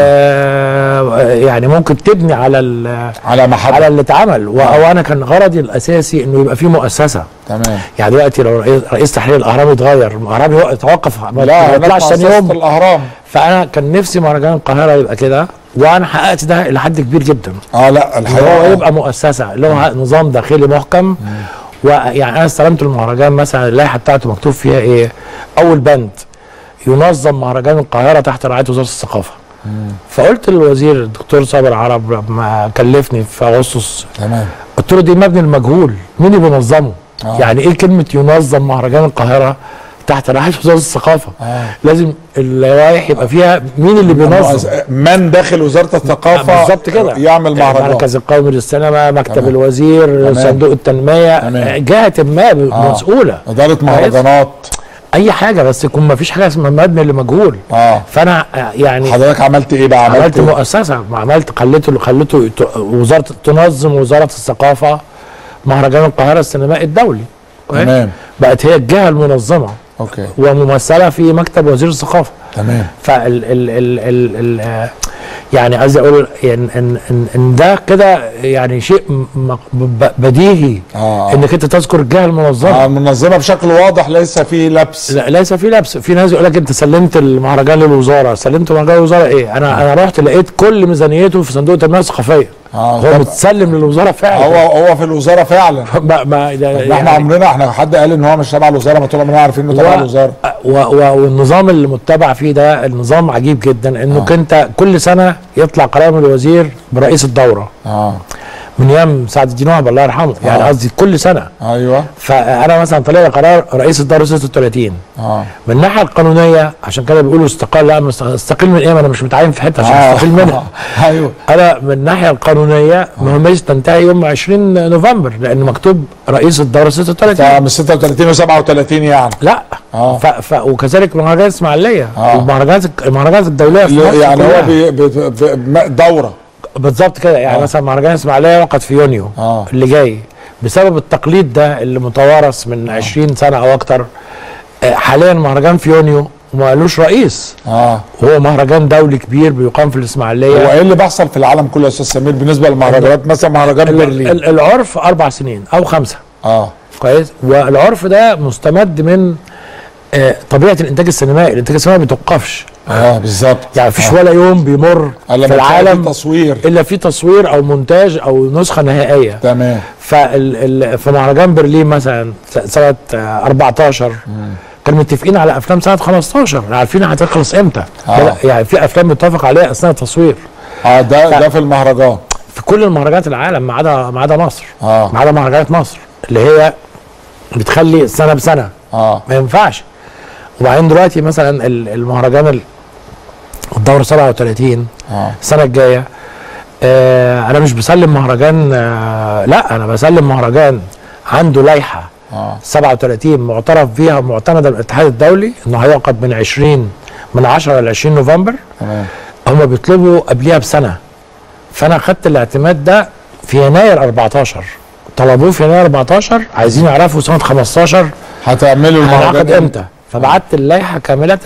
Speaker 9: آه يعني ممكن تبني على ال-
Speaker 1: على محبه
Speaker 9: على اللي اتعمل و- وانا كان غرضي الاساسي انه يبقى في مؤسسه
Speaker 1: تمام
Speaker 9: يعني دلوقتي لو رئيس, رئيس تحرير الاهرام يتغير الاهرام يوق- يتوقف ما
Speaker 1: لا
Speaker 9: ما
Speaker 1: هناك
Speaker 9: يطلعش ثاني
Speaker 1: مؤسسه
Speaker 9: يوم
Speaker 1: الاهرام
Speaker 9: فانا كان نفسي مهرجان القاهره يبقى كده وانا حققت ده الى حد كبير جدا
Speaker 1: اه لا
Speaker 9: اللي
Speaker 1: الحقيقه
Speaker 9: هو يبقى مؤسسه اللي هو نظام داخلي محكم ويعني انا استلمت المهرجان مثلا اللائحه بتاعته مكتوب فيها ايه اول بند ينظم مهرجان القاهره تحت رعايه وزاره الثقافه فقلت للوزير الدكتور صابر عرب لما كلفني في اغسطس
Speaker 1: تمام
Speaker 9: قلت له دي مبني المجهول مين اللي بينظمه
Speaker 1: آه.
Speaker 9: يعني ايه كلمه ينظم مهرجان القاهره تحت رعايه وزاره الثقافه
Speaker 1: آه.
Speaker 9: لازم اللوائح يبقى فيها مين اللي بينظم
Speaker 1: من داخل وزاره الثقافه
Speaker 9: بالظبط كده
Speaker 1: يعمل مهرجان
Speaker 9: المركز القومي للسينما مكتب
Speaker 1: تمام.
Speaker 9: الوزير
Speaker 1: تمام.
Speaker 9: صندوق التنميه
Speaker 1: تمام.
Speaker 9: جهه ما
Speaker 1: آه.
Speaker 9: مسؤوله
Speaker 1: اداره مهرجانات
Speaker 9: اي حاجه بس يكون ما فيش حاجه اسمها مبني لمجهول
Speaker 1: اه
Speaker 9: فانا آه، يعني
Speaker 1: حضرتك عملت ايه بقى
Speaker 9: عملت
Speaker 1: عملت إيه؟
Speaker 9: مؤسسه عملت خليته خليته يت- وزاره تنظم وزاره الثقافه مهرجان القاهره السينمائي الدولي كويس؟
Speaker 1: تمام
Speaker 9: بقت هي الجهه المنظمه
Speaker 1: اوكي
Speaker 9: وممثله في مكتب وزير الثقافه
Speaker 1: تمام
Speaker 9: فال ال ال ال ال آه، يعني عايز اقول ان ان ان, إن ده كده يعني شيء م- م- ب- بديهي
Speaker 1: اه
Speaker 9: انك انت تذكر الجهه المنظمه
Speaker 1: آه المنظمه بشكل واضح ليس فيه لبس
Speaker 9: لا ليس في لبس في ناس يقول لك انت سلمت المهرجان للوزاره سلمت المهرجان للوزاره ايه انا انا رحت لقيت كل ميزانيته في صندوق التنميه الثقافيه
Speaker 1: اه
Speaker 9: هو
Speaker 1: طب
Speaker 9: متسلم للوزاره فعلا
Speaker 1: هو هو في الوزاره فعلا
Speaker 9: ما ما ده
Speaker 1: طب احنا عمرنا احنا حد قال ان هو مش تبع الوزاره ما طول عمرنا عارفين انه تبع
Speaker 9: و-
Speaker 1: الوزاره
Speaker 9: و و والنظام اللي متبع فيه ده النظام عجيب جدا انك
Speaker 1: آه.
Speaker 9: انت كل سنه يطلع قرار من الوزير برئيس الدوره
Speaker 1: اه
Speaker 9: من ايام سعد الدين وهب الله يرحمه يعني
Speaker 1: آه.
Speaker 9: قصدي كل سنه
Speaker 1: ايوه
Speaker 9: فانا مثلا طلع لي قرار رئيس الدوره 36
Speaker 1: اه
Speaker 9: من الناحيه القانونيه عشان كده بيقولوا استقال لا مست- استقيل من ايه ما انا مش متعين في حته عشان
Speaker 1: آه.
Speaker 9: استقيل منها
Speaker 1: ايوه
Speaker 9: انا من الناحيه القانونيه مهمتي تنتهي يوم 20 نوفمبر لان مكتوب رئيس الدوره 36
Speaker 1: من 36 و37 يعني
Speaker 9: لا
Speaker 1: آه.
Speaker 9: ف... ف... وكذلك مهرجان اسماعيليه
Speaker 1: آه.
Speaker 9: والمهرجانات المهرجانات الدوليه في مصر
Speaker 1: يعني
Speaker 9: كلها.
Speaker 1: هو بي بي بي دوره
Speaker 9: بالظبط كده يعني
Speaker 1: آه.
Speaker 9: مثلا مهرجان اسماعيليه وقت في يونيو
Speaker 1: آه.
Speaker 9: اللي جاي بسبب التقليد ده اللي متوارث من 20 سنه او اكتر آه، حاليا مهرجان في يونيو وما قالوش رئيس
Speaker 1: اه
Speaker 9: هو مهرجان دولي كبير بيقام في
Speaker 1: هو
Speaker 9: الاسماعيليه
Speaker 1: ايه اللي بيحصل في العالم كله يا استاذ سمير بالنسبه للمهرجانات مثلا مهرجان
Speaker 9: ال-
Speaker 1: برلين
Speaker 9: ال- العرف اربع سنين او خمسه
Speaker 1: اه
Speaker 9: كويس والعرف ده مستمد من آه، طبيعه الانتاج السينمائي الانتاج السينمائي ما بيتوقفش
Speaker 1: اه بالظبط
Speaker 9: يعني مفيش
Speaker 1: آه.
Speaker 9: ولا يوم بيمر
Speaker 1: الا
Speaker 9: في
Speaker 1: لما تلاقي
Speaker 9: العالم
Speaker 1: فيه تصوير
Speaker 9: الا في تصوير او مونتاج او نسخه نهائيه
Speaker 1: تمام
Speaker 9: فال ال- في مهرجان برلين مثلا س- سنه آه، 14 كانوا متفقين على افلام سنه 15 عارفين هتخلص امتى
Speaker 1: آه.
Speaker 9: لا، يعني في افلام متفق عليها اثناء التصوير
Speaker 1: اه ده
Speaker 9: ف-
Speaker 1: ده في المهرجان
Speaker 9: في كل المهرجانات العالم ما عدا ما عدا مصر
Speaker 1: اه
Speaker 9: ما عدا مهرجانات مصر اللي هي بتخلي سنه بسنه
Speaker 1: اه
Speaker 9: ما ينفعش وبعدين دلوقتي مثلا ال- المهرجان ال- الدور 37
Speaker 1: اه
Speaker 9: السنه الجايه آه انا مش بسلم مهرجان آه لا انا بسلم مهرجان عنده لائحه
Speaker 1: اه
Speaker 9: 37 معترف بيها معتمده من الاتحاد الدولي انه هيعقد من 20 من 10 ل 20 نوفمبر
Speaker 1: تمام
Speaker 9: هم بيطلبوا قبلها بسنه فانا خدت الاعتماد ده في يناير 14 طلبوه في يناير 14 عايزين يعرفوا سنه 15
Speaker 1: هتعملوا
Speaker 9: هنعقد
Speaker 1: المهرجان
Speaker 9: امتى فبعت اللائحه كامله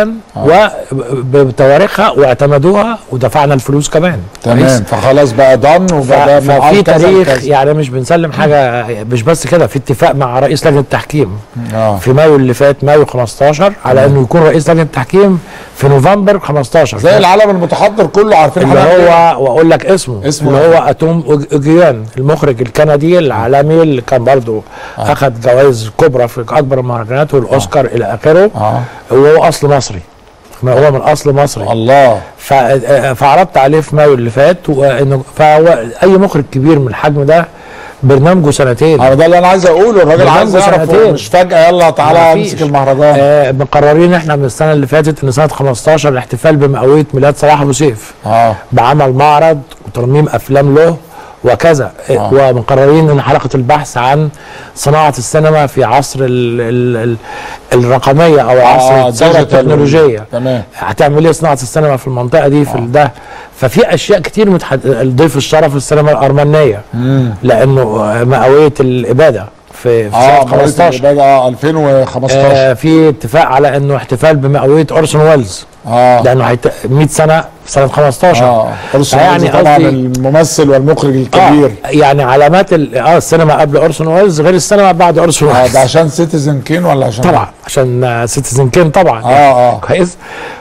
Speaker 9: وبتواريخها واعتمدوها ودفعنا الفلوس كمان كويس؟
Speaker 1: تمام فخلاص بقى ضن
Speaker 9: ف-
Speaker 1: وبقى من
Speaker 9: ففي
Speaker 1: عرض كذا
Speaker 9: تاريخ
Speaker 1: لكذا.
Speaker 9: يعني مش بنسلم حاجه مش بس كده في اتفاق مع رئيس لجنه التحكيم
Speaker 1: اه
Speaker 9: في مايو اللي فات مايو 15 على انه يكون رئيس لجنه التحكيم في نوفمبر 15
Speaker 1: زي العالم المتحضر كله عارفين
Speaker 9: اللي
Speaker 1: هنعمل إيه.
Speaker 9: هو واقول لك اسمه
Speaker 1: اسمه
Speaker 9: اللي
Speaker 1: إيه؟
Speaker 9: هو اتوم أوج- اوجيان المخرج الكندي العالمي اللي كان برضه اخذ جوائز كبرى في اكبر المهرجانات والاوسكار الى اخره
Speaker 1: اه
Speaker 9: وهو اصل مصري ما هو من اصل مصري
Speaker 1: الله
Speaker 9: ف- فعرضت عليه في مايو اللي فات وانه فهو اي مخرج كبير من الحجم ده برنامجه سنتين
Speaker 1: انا ده اللي انا عايز اقوله الراجل
Speaker 9: برنامجه
Speaker 1: عايز يعرف
Speaker 9: سنتين.
Speaker 1: مش فجاه يلا تعالى
Speaker 9: مفيش.
Speaker 1: امسك المهرجان
Speaker 9: آه مقررين احنا من السنه اللي فاتت ان سنه 15 الاحتفال بمئويه ميلاد صلاح ابو سيف
Speaker 1: اه
Speaker 9: بعمل معرض وترميم افلام له وكذا
Speaker 1: آه.
Speaker 9: آه. ومقررين ان حلقه البحث عن صناعه السينما في عصر ال ال ال الرقميه او عصر
Speaker 1: آه،
Speaker 9: الثوره
Speaker 1: digital.
Speaker 9: التكنولوجيه
Speaker 1: تمام
Speaker 9: هتعمل ايه صناعه السينما في المنطقه دي في ده ففي اشياء كتير متحد... الضيف الشرف السينما الارمنيه
Speaker 1: امم
Speaker 9: لانه مئويه الاباده في, في
Speaker 1: اه
Speaker 9: سنه 15
Speaker 1: 15 اه 2015
Speaker 9: آه في اتفاق على انه احتفال بمئويه اورسون ويلز
Speaker 1: اه
Speaker 9: لانه هيت... 100 سنه في سنه 15
Speaker 1: اه أرسل
Speaker 9: يعني
Speaker 1: يعني طبعا
Speaker 9: قصدي-
Speaker 1: الممثل والمخرج الكبير
Speaker 9: آه يعني علامات ال- اه السينما قبل اورسون ويلز غير السينما بعد اورسون
Speaker 1: اه
Speaker 9: ويلز
Speaker 1: ده عشان سيتيزن كين ولا عشان
Speaker 9: طبعا عشان سيتيزن كين طبعا
Speaker 1: اه اه
Speaker 9: كويس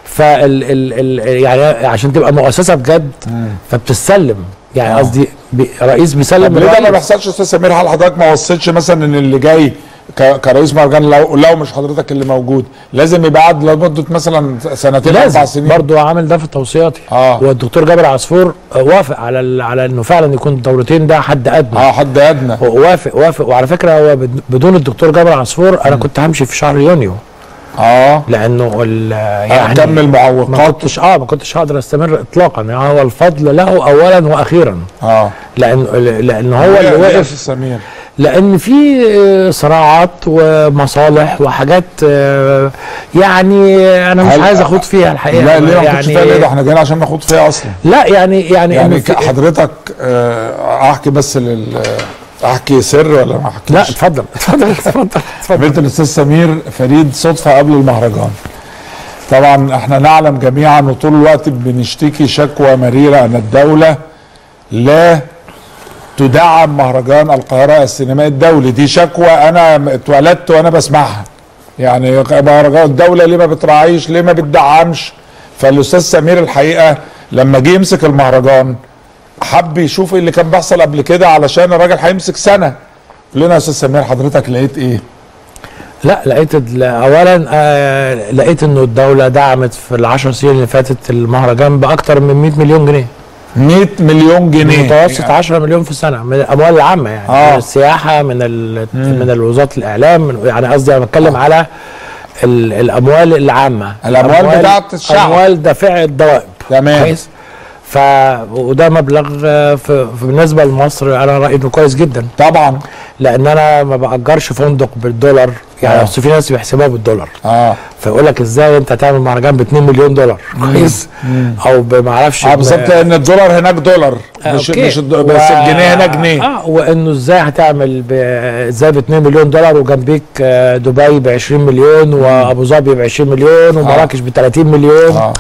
Speaker 9: فال ال ال يعني عشان تبقى مؤسسه بجد فبتسلم يعني
Speaker 1: آه.
Speaker 9: قصدي بي رئيس بيسلم
Speaker 1: طب ليه ده ما
Speaker 9: الرئيس.
Speaker 1: بيحصلش يا استاذ سمير هل حضرتك ما وصيتش مثلا ان اللي جاي ك- كرئيس مهرجان لو لو مش حضرتك اللي موجود لازم يبقى قعد لمده مثلا سنتين اربع
Speaker 9: لازم
Speaker 1: سنين
Speaker 9: برضه عامل ده في توصياتي
Speaker 1: اه
Speaker 9: والدكتور جابر عصفور آه، وافق على ال- على انه فعلا يكون الدورتين ده حد ادنى
Speaker 1: اه حد ادنى
Speaker 9: هو وافق وافق وعلى فكره هو بد- بدون الدكتور جابر عصفور انا كنت همشي في شهر يونيو
Speaker 1: اه
Speaker 9: لانه ال-
Speaker 1: يعني
Speaker 9: يعني
Speaker 1: كمل
Speaker 9: ما
Speaker 1: معوقات
Speaker 9: كنتش اه ما كنتش هقدر استمر اطلاقا يعني هو الفضل له اولا واخيرا
Speaker 1: اه
Speaker 9: لان لان هو
Speaker 1: ليه-
Speaker 9: اللي
Speaker 1: ليه يا
Speaker 9: وقف
Speaker 1: استاذ سمير
Speaker 9: لان في آه، صراعات ومصالح وحاجات آه، يعني انا مش
Speaker 1: هل-
Speaker 9: عايز اخوض فيها الحقيقه
Speaker 1: لا ليه ما
Speaker 9: يعني
Speaker 1: كنتش فيها ليه ده احنا جايين عشان ناخد فيها اصلا
Speaker 9: لا يعني يعني,
Speaker 1: يعني
Speaker 9: إنه
Speaker 1: ك-
Speaker 9: في-
Speaker 1: حضرتك آه، احكي بس لل احكي سر ولا ما احكيش
Speaker 9: لا اتفضل اتفضل اتفضل اتفضل
Speaker 1: قابلت الاستاذ سمير فريد صدفه قبل المهرجان طبعا احنا نعلم جميعا وطول الوقت بنشتكي شكوى مريره ان الدوله لا تدعم مهرجان القاهره السينمائي الدولي دي شكوى انا اتولدت وانا بسمعها يعني مهرجان الدوله ليه ما بتراعيش ليه ما بتدعمش فالاستاذ سمير الحقيقه لما جه يمسك المهرجان حب يشوف ايه اللي كان بيحصل قبل كده علشان الراجل هيمسك سنه قول لنا يا استاذ سمير حضرتك لقيت ايه؟
Speaker 9: لا لقيت ال- اولا آه لقيت انه الدوله دعمت في العشر سنين اللي فاتت المهرجان باكثر من 100 مليون جنيه
Speaker 1: 100 مليون جنيه
Speaker 9: متوسط 10 مليون في السنه من الاموال العامه يعني
Speaker 1: آه.
Speaker 9: من السياحه من ال من وزاره الاعلام من يعني قصدي انا بتكلم على ال الاموال العامه
Speaker 1: الأموال بتاعت الشعب.
Speaker 9: اموال دافع الضرائب
Speaker 1: تمام.
Speaker 9: كويس ف وده مبلغ آه، في في- بالنسبه لمصر انا رايي انه كويس جدا
Speaker 1: طبعا
Speaker 9: لان انا ما باجرش فندق بالدولار يعني
Speaker 1: آه.
Speaker 9: اصل في ناس بيحسبوها بالدولار
Speaker 1: اه
Speaker 9: فيقول لك ازاي انت تعمل مهرجان ب 2 مليون دولار كويس او ما اعرفش
Speaker 1: اه بالظبط لان الدولار هناك دولار مش
Speaker 9: أوكي.
Speaker 1: مش الد- بس
Speaker 9: و-
Speaker 1: الجنيه هنا جنيه
Speaker 9: اه وانه ازاي هتعمل ب... ازاي ب 2 مليون دولار وجنبيك آه، دبي ب 20 مليون وابو ظبي ب 20 مليون ومراكش ب 30 مليون
Speaker 1: اه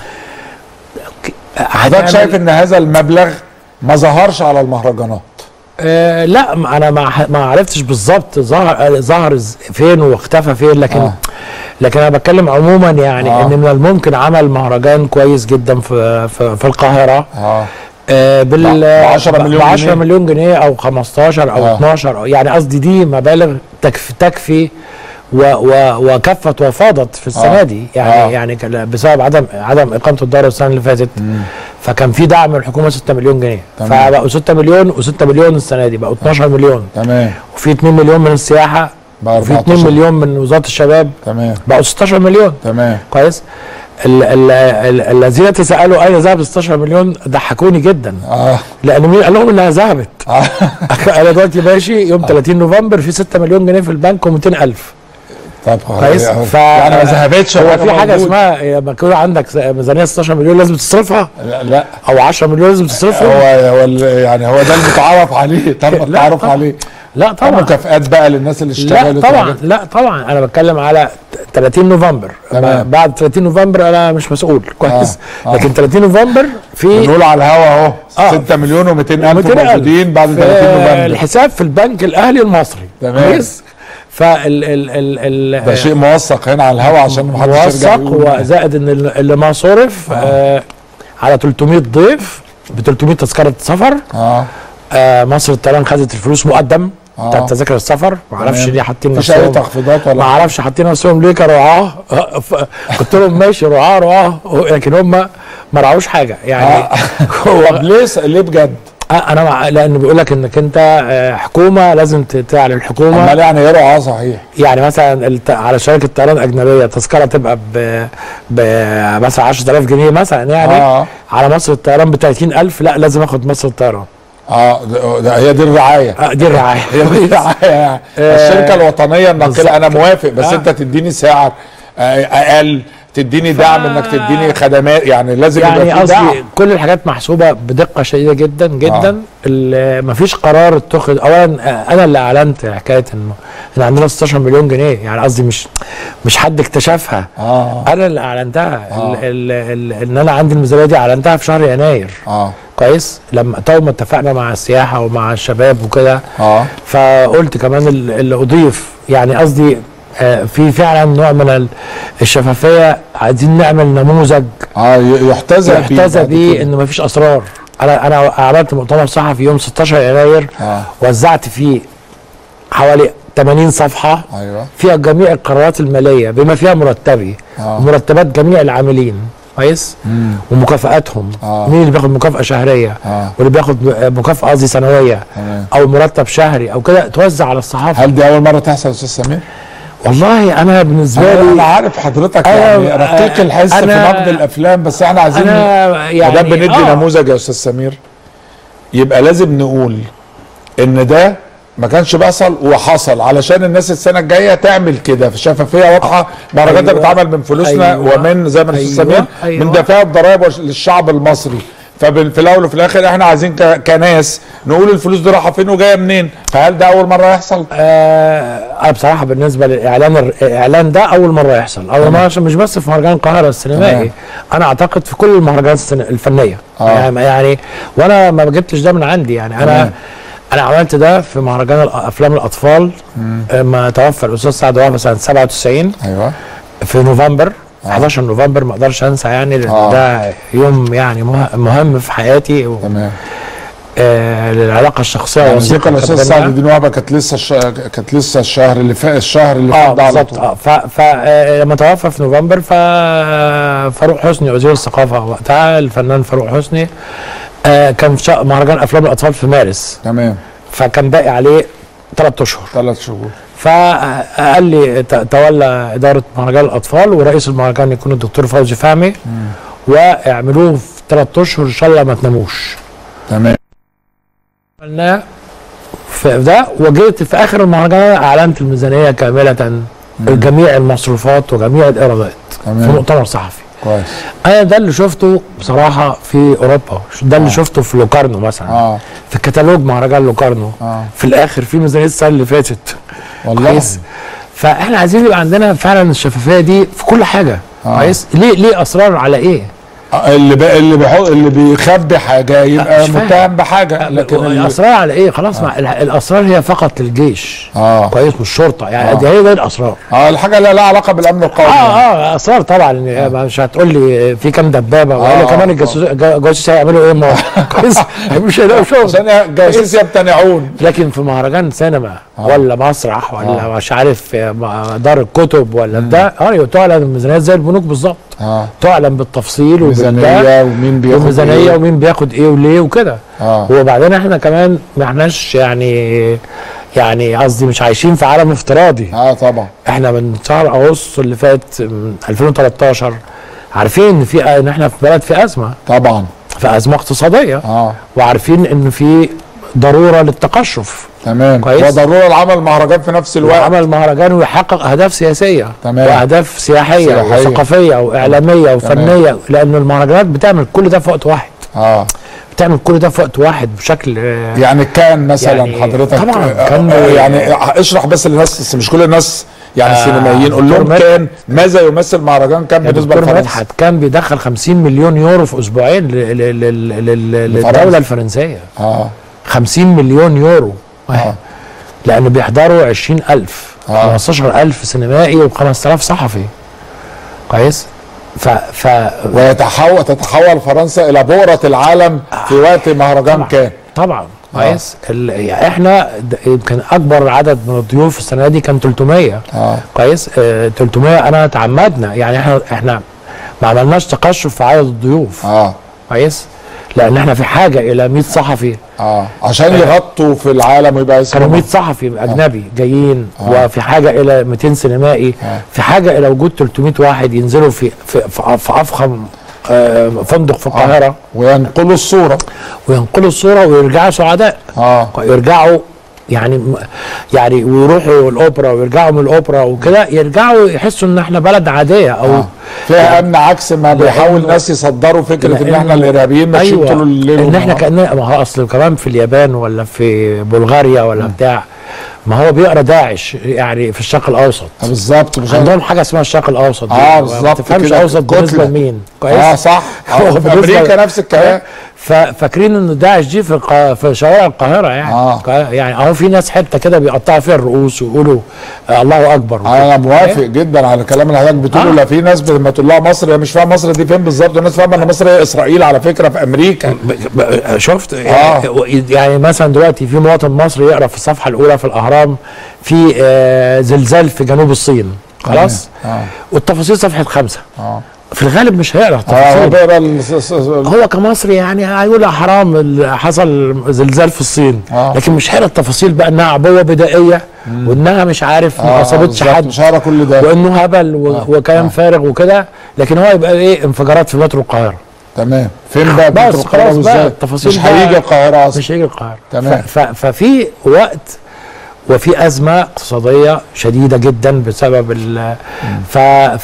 Speaker 1: حضرتك
Speaker 9: هتعمل-
Speaker 1: شايف ان هذا المبلغ ما ظهرش على المهرجانات
Speaker 9: آه لا ما انا ما ح- ما عرفتش بالظبط ظهر آه، ظهر ز- فين واختفى فين لكن
Speaker 1: آه.
Speaker 9: آه. لكن انا بتكلم عموما يعني
Speaker 1: آه.
Speaker 9: آه. ان من الممكن عمل مهرجان كويس جدا في في, في القاهره
Speaker 1: اه
Speaker 9: آه بال
Speaker 1: ب 10 مليون
Speaker 9: ب 10
Speaker 1: جنيه.
Speaker 9: مليون جنيه او 15 او
Speaker 1: آه.
Speaker 9: آه. 12 أو يعني قصدي دي مبالغ تكفي تكفي و و وكفت وفاضت في السنه
Speaker 1: آه.
Speaker 9: دي يعني
Speaker 1: آه.
Speaker 9: يعني كان بسبب عدم عدم اقامه الدوره السنه اللي فاتت فكان في دعم من الحكومه 6 مليون جنيه
Speaker 1: تمام.
Speaker 9: فبقوا 6 مليون و6 مليون السنه دي بقوا 12 مليون
Speaker 1: تمام
Speaker 9: وفي 2 مليون من السياحه
Speaker 1: بقى
Speaker 9: وفي 2
Speaker 1: 14.
Speaker 9: مليون من وزاره الشباب
Speaker 1: تمام
Speaker 9: بقوا 16 مليون
Speaker 1: تمام
Speaker 9: كويس ال- ال- ال- الذين تسالوا اين ذهب 16 مليون ضحكوني جدا
Speaker 1: اه
Speaker 9: لان مين قال لهم انها ذهبت
Speaker 1: آه.
Speaker 9: انا دلوقتي ماشي يوم 30 نوفمبر في 6 مليون جنيه في البنك و200000
Speaker 1: طب
Speaker 9: كويس
Speaker 1: ف يعني ما ذهبتش
Speaker 9: هو
Speaker 1: الحاجة
Speaker 9: في حاجه
Speaker 1: موجودة.
Speaker 9: اسمها لما يكون عندك ميزانيه 16 مليون لازم تصرفها
Speaker 1: لا, لا
Speaker 9: او 10 مليون لازم تصرفهم
Speaker 1: هو هو ال- يعني هو ده المتعارف عليه تم
Speaker 9: لا
Speaker 1: التعارف
Speaker 9: طبعا.
Speaker 1: عليه
Speaker 9: لا
Speaker 1: طبعا
Speaker 9: طبعا
Speaker 1: مكافآت بقى للناس اللي اشتغلت
Speaker 9: لا طبعا
Speaker 1: وحاجات.
Speaker 9: لا طبعا انا بتكلم على 30 نوفمبر
Speaker 1: تمام.
Speaker 9: بعد 30 نوفمبر انا مش مسؤول كويس
Speaker 1: آه.
Speaker 9: لكن 30 نوفمبر في
Speaker 1: بنقول على الهوا اهو
Speaker 9: آه.
Speaker 1: 6 مليون و200 الف
Speaker 9: 200,000
Speaker 1: موجودين بعد
Speaker 9: في
Speaker 1: 30 نوفمبر
Speaker 9: الحساب في البنك الاهلي المصري
Speaker 1: تمام.
Speaker 9: كويس فال ال ال ال
Speaker 1: ده شيء موثق هنا على الهوا عشان ما حدش يرجع
Speaker 9: موثق
Speaker 1: يقول
Speaker 9: وزائد ان ال- اللي ما صرف آه على 300 ضيف ب 300 تذكره سفر
Speaker 1: اه
Speaker 9: آه مصر الطيران خدت الفلوس مقدم
Speaker 1: آه.
Speaker 9: بتاعت تذاكر السفر ما اعرفش
Speaker 1: تمام.
Speaker 9: ليه حاطين
Speaker 1: مفيش اي
Speaker 9: نفسهم
Speaker 1: تخفيضات ولا
Speaker 9: ما اعرفش حاطين نفسهم ليه كرعاه ف- قلت لهم ماشي رعاه رعاه لكن هم ما رعوش حاجه يعني هو
Speaker 1: طب ليه س- ليه بجد؟
Speaker 9: آه، انا مع لان بيقول لك انك انت آه، حكومه لازم ت- تعلن الحكومه
Speaker 1: امال يعني ايه رعاه صحيح؟
Speaker 9: يعني مثلا الت... على شركه طيران اجنبيه التذكره تبقى ب... ب... مثلا 10000 جنيه مثلا يعني
Speaker 1: آه.
Speaker 9: على مصر الطيران ب 30000 لا لازم اخد مصر الطيران
Speaker 1: اه ده ده هي دي الرعايه
Speaker 9: آه دي الرعايه
Speaker 1: هي دي الرعايه يعني
Speaker 9: آه،
Speaker 1: الشركه الوطنيه الناقله انا موافق بس
Speaker 9: آه.
Speaker 1: انت تديني سعر آه، اقل تديني دعم انك تديني خدمات يعني لازم
Speaker 9: يعني
Speaker 1: يبقى في
Speaker 9: قصدي
Speaker 1: دعم
Speaker 9: كل الحاجات محسوبه بدقه شديده جدا جدا آه. مفيش قرار اتخذ اولا آه، انا اللي اعلنت حكايه انه ان عندنا 16 مليون جنيه يعني قصدي مش مش حد اكتشفها
Speaker 1: اه
Speaker 9: انا اللي اعلنتها
Speaker 1: آه.
Speaker 9: ال- ال- ال- ان انا عندي الميزانيه دي اعلنتها في شهر يناير
Speaker 1: اه
Speaker 9: كويس لما تو ما اتفقنا مع السياحه ومع الشباب وكده
Speaker 1: اه
Speaker 9: فقلت كمان ال- اللي اضيف يعني قصدي آه، في فعلا نوع من ال- الشفافيه عايزين نعمل نموذج
Speaker 1: اه ي- يحتذى بيه
Speaker 9: يحتذى
Speaker 1: بعد
Speaker 9: بيه
Speaker 1: كده.
Speaker 9: ان مفيش اسرار انا انا عملت مؤتمر صحفي يوم 16 يناير
Speaker 1: اه
Speaker 9: وزعت فيه حوالي 80 صفحه
Speaker 1: ايوه
Speaker 9: فيها جميع القرارات الماليه بما فيها مرتبي
Speaker 1: آه.
Speaker 9: ومرتبات جميع العاملين كويس
Speaker 1: مم.
Speaker 9: ومكافآتهم
Speaker 1: آه.
Speaker 9: مين اللي بياخد مكافأة شهرية
Speaker 1: آه.
Speaker 9: واللي بياخد مكافأة قصدي سنوية
Speaker 1: تمام.
Speaker 9: أو مرتب شهري أو كده توزع على الصحافة
Speaker 1: هل دي اول مره تحصل يا استاذ سمير؟
Speaker 9: والله أنا بالنسبة
Speaker 1: انا أنا
Speaker 9: لي
Speaker 1: عارف حضرتك
Speaker 9: أنا-
Speaker 1: يعني رقيق الحس في
Speaker 9: أنا-
Speaker 1: نقد الافلام بس احنا عايزين
Speaker 9: أنا يعني
Speaker 1: ما دام بندي
Speaker 9: آه.
Speaker 1: نموذج يا استاذ سمير يبقى لازم نقول ان ده ما كانش بيحصل وحصل علشان الناس السنه الجايه تعمل كده في شفافيه واضحه مهرجانات
Speaker 9: أيوة.
Speaker 1: بتتعمل من فلوسنا
Speaker 9: أيوة.
Speaker 1: ومن زي ما الاستاذ
Speaker 9: أيوة.
Speaker 1: سمير
Speaker 9: أيوة.
Speaker 1: من دفاع الضرائب وش- للشعب المصري ففي الاول وفي الاخر احنا عايزين ك- كناس نقول الفلوس دي رايحه فين وجايه منين فهل ده اول مره يحصل؟
Speaker 9: آه أنا بصراحة بالنسبة للإعلان الإعلان ده أول مرة يحصل أول مرة عشان مش بس في مهرجان القاهرة السينمائي
Speaker 1: تمام.
Speaker 9: أنا أعتقد في كل المهرجانات السن- الفنية
Speaker 1: آه.
Speaker 9: يعني, يعني وأنا ما جبتش ده من عندي يعني أنا
Speaker 1: تمام.
Speaker 9: انا عملت ده في مهرجان الأ- افلام الاطفال لما توفى الاستاذ سعد وهبه سنه 97
Speaker 1: ايوه
Speaker 9: في نوفمبر 11 نوفمبر ما اقدرش انسى يعني لأن
Speaker 1: آه.
Speaker 9: ده يوم يعني مه- مهم في حياتي و-
Speaker 1: تمام
Speaker 9: آه للعلاقه الشخصيه
Speaker 1: يعني
Speaker 9: والوثيقة
Speaker 1: ذكرى الاستاذ
Speaker 9: اللي كانت
Speaker 1: سعد الدين وهبه كانت لسه الش... كانت لسه الشهر اللي فات الشهر اللي
Speaker 9: اه
Speaker 1: فات ده على
Speaker 9: بالظبط
Speaker 1: طول
Speaker 9: اه ف ف آه، لما توفى في نوفمبر ف فاروق حسني وزير الثقافه وقتها الفنان فاروق حسني آه كان في شا- مهرجان افلام الاطفال في مارس
Speaker 1: تمام
Speaker 9: فكان باقي عليه ثلاث اشهر
Speaker 1: ثلاث شهور
Speaker 9: فقال لي ت- تولى اداره مهرجان الاطفال ورئيس المهرجان يكون الدكتور فوزي فهمي واعملوه في ثلاث اشهر ان شاء الله ما تناموش
Speaker 1: تمام
Speaker 9: عملناه في ده وجيت في اخر المهرجان اعلنت الميزانيه كامله جميع المصروفات وجميع الايرادات في
Speaker 1: تمام
Speaker 9: مؤتمر صحفي
Speaker 1: كويس
Speaker 9: انا ده اللي شفته بصراحه في اوروبا ده اللي شفته في لوكارنو مثلا
Speaker 1: اه
Speaker 9: في كتالوج مهرجان لوكارنو
Speaker 1: اه
Speaker 9: في الاخر في ميزانيه السنه اللي فاتت
Speaker 1: والله
Speaker 9: كويس فاحنا عايزين يبقى عندنا فعلا الشفافيه دي في كل حاجه
Speaker 1: آه.
Speaker 9: كويس ليه ليه اسرار على ايه
Speaker 1: آه، اللي بي... اللي بيحط اللي بيخبي حاجه يبقى
Speaker 9: مش فاهم.
Speaker 1: متهم بحاجه لكن اللي...
Speaker 9: الاسرار على ايه خلاص مع ال- الاسرار هي فقط للجيش
Speaker 1: اه
Speaker 9: كويس مش شرطه يعني
Speaker 1: آه.
Speaker 9: دي هي دي الاسرار
Speaker 1: اه الحاجه اللي لها علاقه بالامن القومي
Speaker 9: اه اه اسرار طبعا آه. مش هتقول لي في كام دبابه ولا
Speaker 1: آه،
Speaker 9: كمان
Speaker 1: آه.
Speaker 9: الجاسوس الجاسوس هيعملوا ايه ما هو كويس مش هيلاقوا شغل
Speaker 1: عشان جاسوس يمتنعون
Speaker 9: لكن في مهرجان سينما ولا مسرح ولا
Speaker 1: آه.
Speaker 9: مش عارف آه، دار الكتب ولا بتاع اه تعلن الميزانيات زي البنوك بالظبط
Speaker 1: اه
Speaker 9: تعلن بالتفصيل
Speaker 1: ميزانيه
Speaker 9: وبالبتاع
Speaker 1: ومين بياخد
Speaker 9: وميزانيه
Speaker 1: إيه.
Speaker 9: ومين بياخد ايه وليه وكده
Speaker 1: اه
Speaker 9: وبعدين احنا كمان ما احناش يعني يعني قصدي مش عايشين في عالم افتراضي
Speaker 1: اه طبعا
Speaker 9: احنا من شهر اغسطس اللي فات من 2013 عارفين ان في ان احنا في بلد في ازمه
Speaker 1: طبعا
Speaker 9: في ازمه اقتصاديه
Speaker 1: اه
Speaker 9: وعارفين ان في ضروره للتقشف
Speaker 1: تمام
Speaker 9: كويس.
Speaker 1: وضروره العمل مهرجان في نفس الوقت
Speaker 9: وعمل مهرجان ويحقق اهداف سياسيه
Speaker 1: تمام.
Speaker 9: واهداف سياحيه,
Speaker 1: سياحية.
Speaker 9: وثقافيه واعلاميه وفنيه لان المهرجانات بتعمل كل ده في وقت واحد
Speaker 1: اه
Speaker 9: بتعمل كل ده في وقت واحد بشكل آه،
Speaker 1: يعني كان مثلا
Speaker 9: يعني
Speaker 1: حضرتك
Speaker 9: طبعاً
Speaker 1: آه،
Speaker 9: كان-
Speaker 1: آه، يعني اشرح بس للناس بس مش كل الناس يعني
Speaker 9: آه،
Speaker 1: سينمائيين قول لهم
Speaker 9: دكتور
Speaker 1: كان ماذا يمثل مهرجان كان
Speaker 9: يعني
Speaker 1: بالنسبه
Speaker 9: دكتور
Speaker 1: لفرنسا
Speaker 9: مدحت كان بيدخل 50 مليون يورو في اسبوعين ل- ل- ل- ل-
Speaker 1: لفرنسا.
Speaker 9: للدوله الفرنسيه
Speaker 1: اه
Speaker 9: 50 مليون يورو
Speaker 1: اه
Speaker 9: لانه بيحضروا 20000
Speaker 1: آه.
Speaker 9: 15000 سينمائي و5000 صحفي كويس ف ف
Speaker 1: ويتحول تتحول فرنسا الى بؤره العالم في وقت مهرجان
Speaker 9: طبعا
Speaker 1: كان
Speaker 9: طبعا كويس ال- يعني احنا د- يمكن اكبر عدد من الضيوف السنه دي كان 300
Speaker 1: اه
Speaker 9: كويس آه 300 انا تعمدنا يعني احنا احنا ما عملناش تقشف في عدد الضيوف
Speaker 1: اه
Speaker 9: كويس لان احنا في حاجه الى 100 صحفي
Speaker 1: اه عشان يغطوا في العالم ويبقى
Speaker 9: كانوا 100
Speaker 1: اسمه
Speaker 9: صحفي اجنبي جايين
Speaker 1: آه.
Speaker 9: وفي حاجه الى 200 سينمائي
Speaker 1: آه.
Speaker 9: في حاجه الى وجود 300 واحد ينزلوا في في في, في افخم آه، فندق في القاهره
Speaker 1: وينقلوا الصوره
Speaker 9: وينقلوا الصوره ويرجعوا سعداء
Speaker 1: اه
Speaker 9: يرجعوا يعني يعني ويروحوا الاوبرا ويرجعوا من الاوبرا وكده يرجعوا يحسوا ان احنا بلد عاديه او
Speaker 1: آه. فيها امن عكس ما بيحاول
Speaker 9: لأنه-
Speaker 1: ناس يصدروا فكره ان احنا
Speaker 9: لأنه-
Speaker 1: الارهابيين ماشيين
Speaker 9: أيوة
Speaker 1: طول الليل
Speaker 9: ان احنا
Speaker 1: والنهار.
Speaker 9: كاننا ما هو اصل كمان في اليابان ولا في بلغاريا ولا بتاع ما هو بيقرا داعش يعني في الشرق الاوسط
Speaker 1: آه، بالظبط مش
Speaker 9: عندهم حاجه اسمها الشرق الاوسط دي.
Speaker 1: اه
Speaker 9: ما
Speaker 1: بالظبط
Speaker 9: تفهمش
Speaker 1: كده
Speaker 9: اوسط بالنسبه
Speaker 1: كتلة.
Speaker 9: لمين كويس
Speaker 1: اه صح
Speaker 9: هو
Speaker 1: آه. في
Speaker 9: بالنسبة-
Speaker 1: امريكا نفس الكلام
Speaker 9: ففاكرين ان داعش دي في القا... في شوارع القاهره يعني
Speaker 1: آه.
Speaker 9: يعني اهو في ناس حته كده بيقطعوا فيها الرؤوس ويقولوا آه الله اكبر وكده.
Speaker 1: انا موافق جدا على الكلام اللي حضرتك بتقوله
Speaker 9: آه.
Speaker 1: لا في ناس لما تقول لها مصر هي مش فاهمه مصر دي فين بالظبط والناس فاهمه ان مصر هي اسرائيل على فكره في امريكا
Speaker 9: ب- ب- شفت
Speaker 1: آه.
Speaker 9: يعني مثلا دلوقتي في مواطن مصري يقرا في الصفحه الاولى في الاهرام في آه زلزال في جنوب الصين خلاص
Speaker 1: اه
Speaker 9: والتفاصيل صفحه خمسه
Speaker 1: اه
Speaker 9: في الغالب مش هيقرا
Speaker 1: اه هو
Speaker 9: التفاصيل
Speaker 1: بيقرا ال- س- س-
Speaker 9: هو كمصري يعني هيقول حرام ال- حصل زلزال في الصين
Speaker 1: آه.
Speaker 9: لكن مش هيقرا التفاصيل بقى انها عبوه بدائيه وانها مش عارف ما
Speaker 1: آه،
Speaker 9: اصابتش
Speaker 1: بالظبط،
Speaker 9: حد
Speaker 1: مش هقرا كل ده
Speaker 9: وانه هبل و...
Speaker 1: آه.
Speaker 9: وكلام
Speaker 1: آه.
Speaker 9: فارغ وكده لكن هو يبقى ايه انفجارات في مترو القاهره
Speaker 1: تمام فين بقى
Speaker 9: بس
Speaker 1: بتروح القاهرة
Speaker 9: خلاص بقى
Speaker 1: وإزاي؟
Speaker 9: التفاصيل
Speaker 1: مش
Speaker 9: بقى-
Speaker 1: هيجي القاهره اصلا
Speaker 9: مش هيجي القاهره
Speaker 1: تمام.
Speaker 9: ف... ف... ففي وقت وفي ازمه اقتصاديه شديده جدا بسبب ال ف...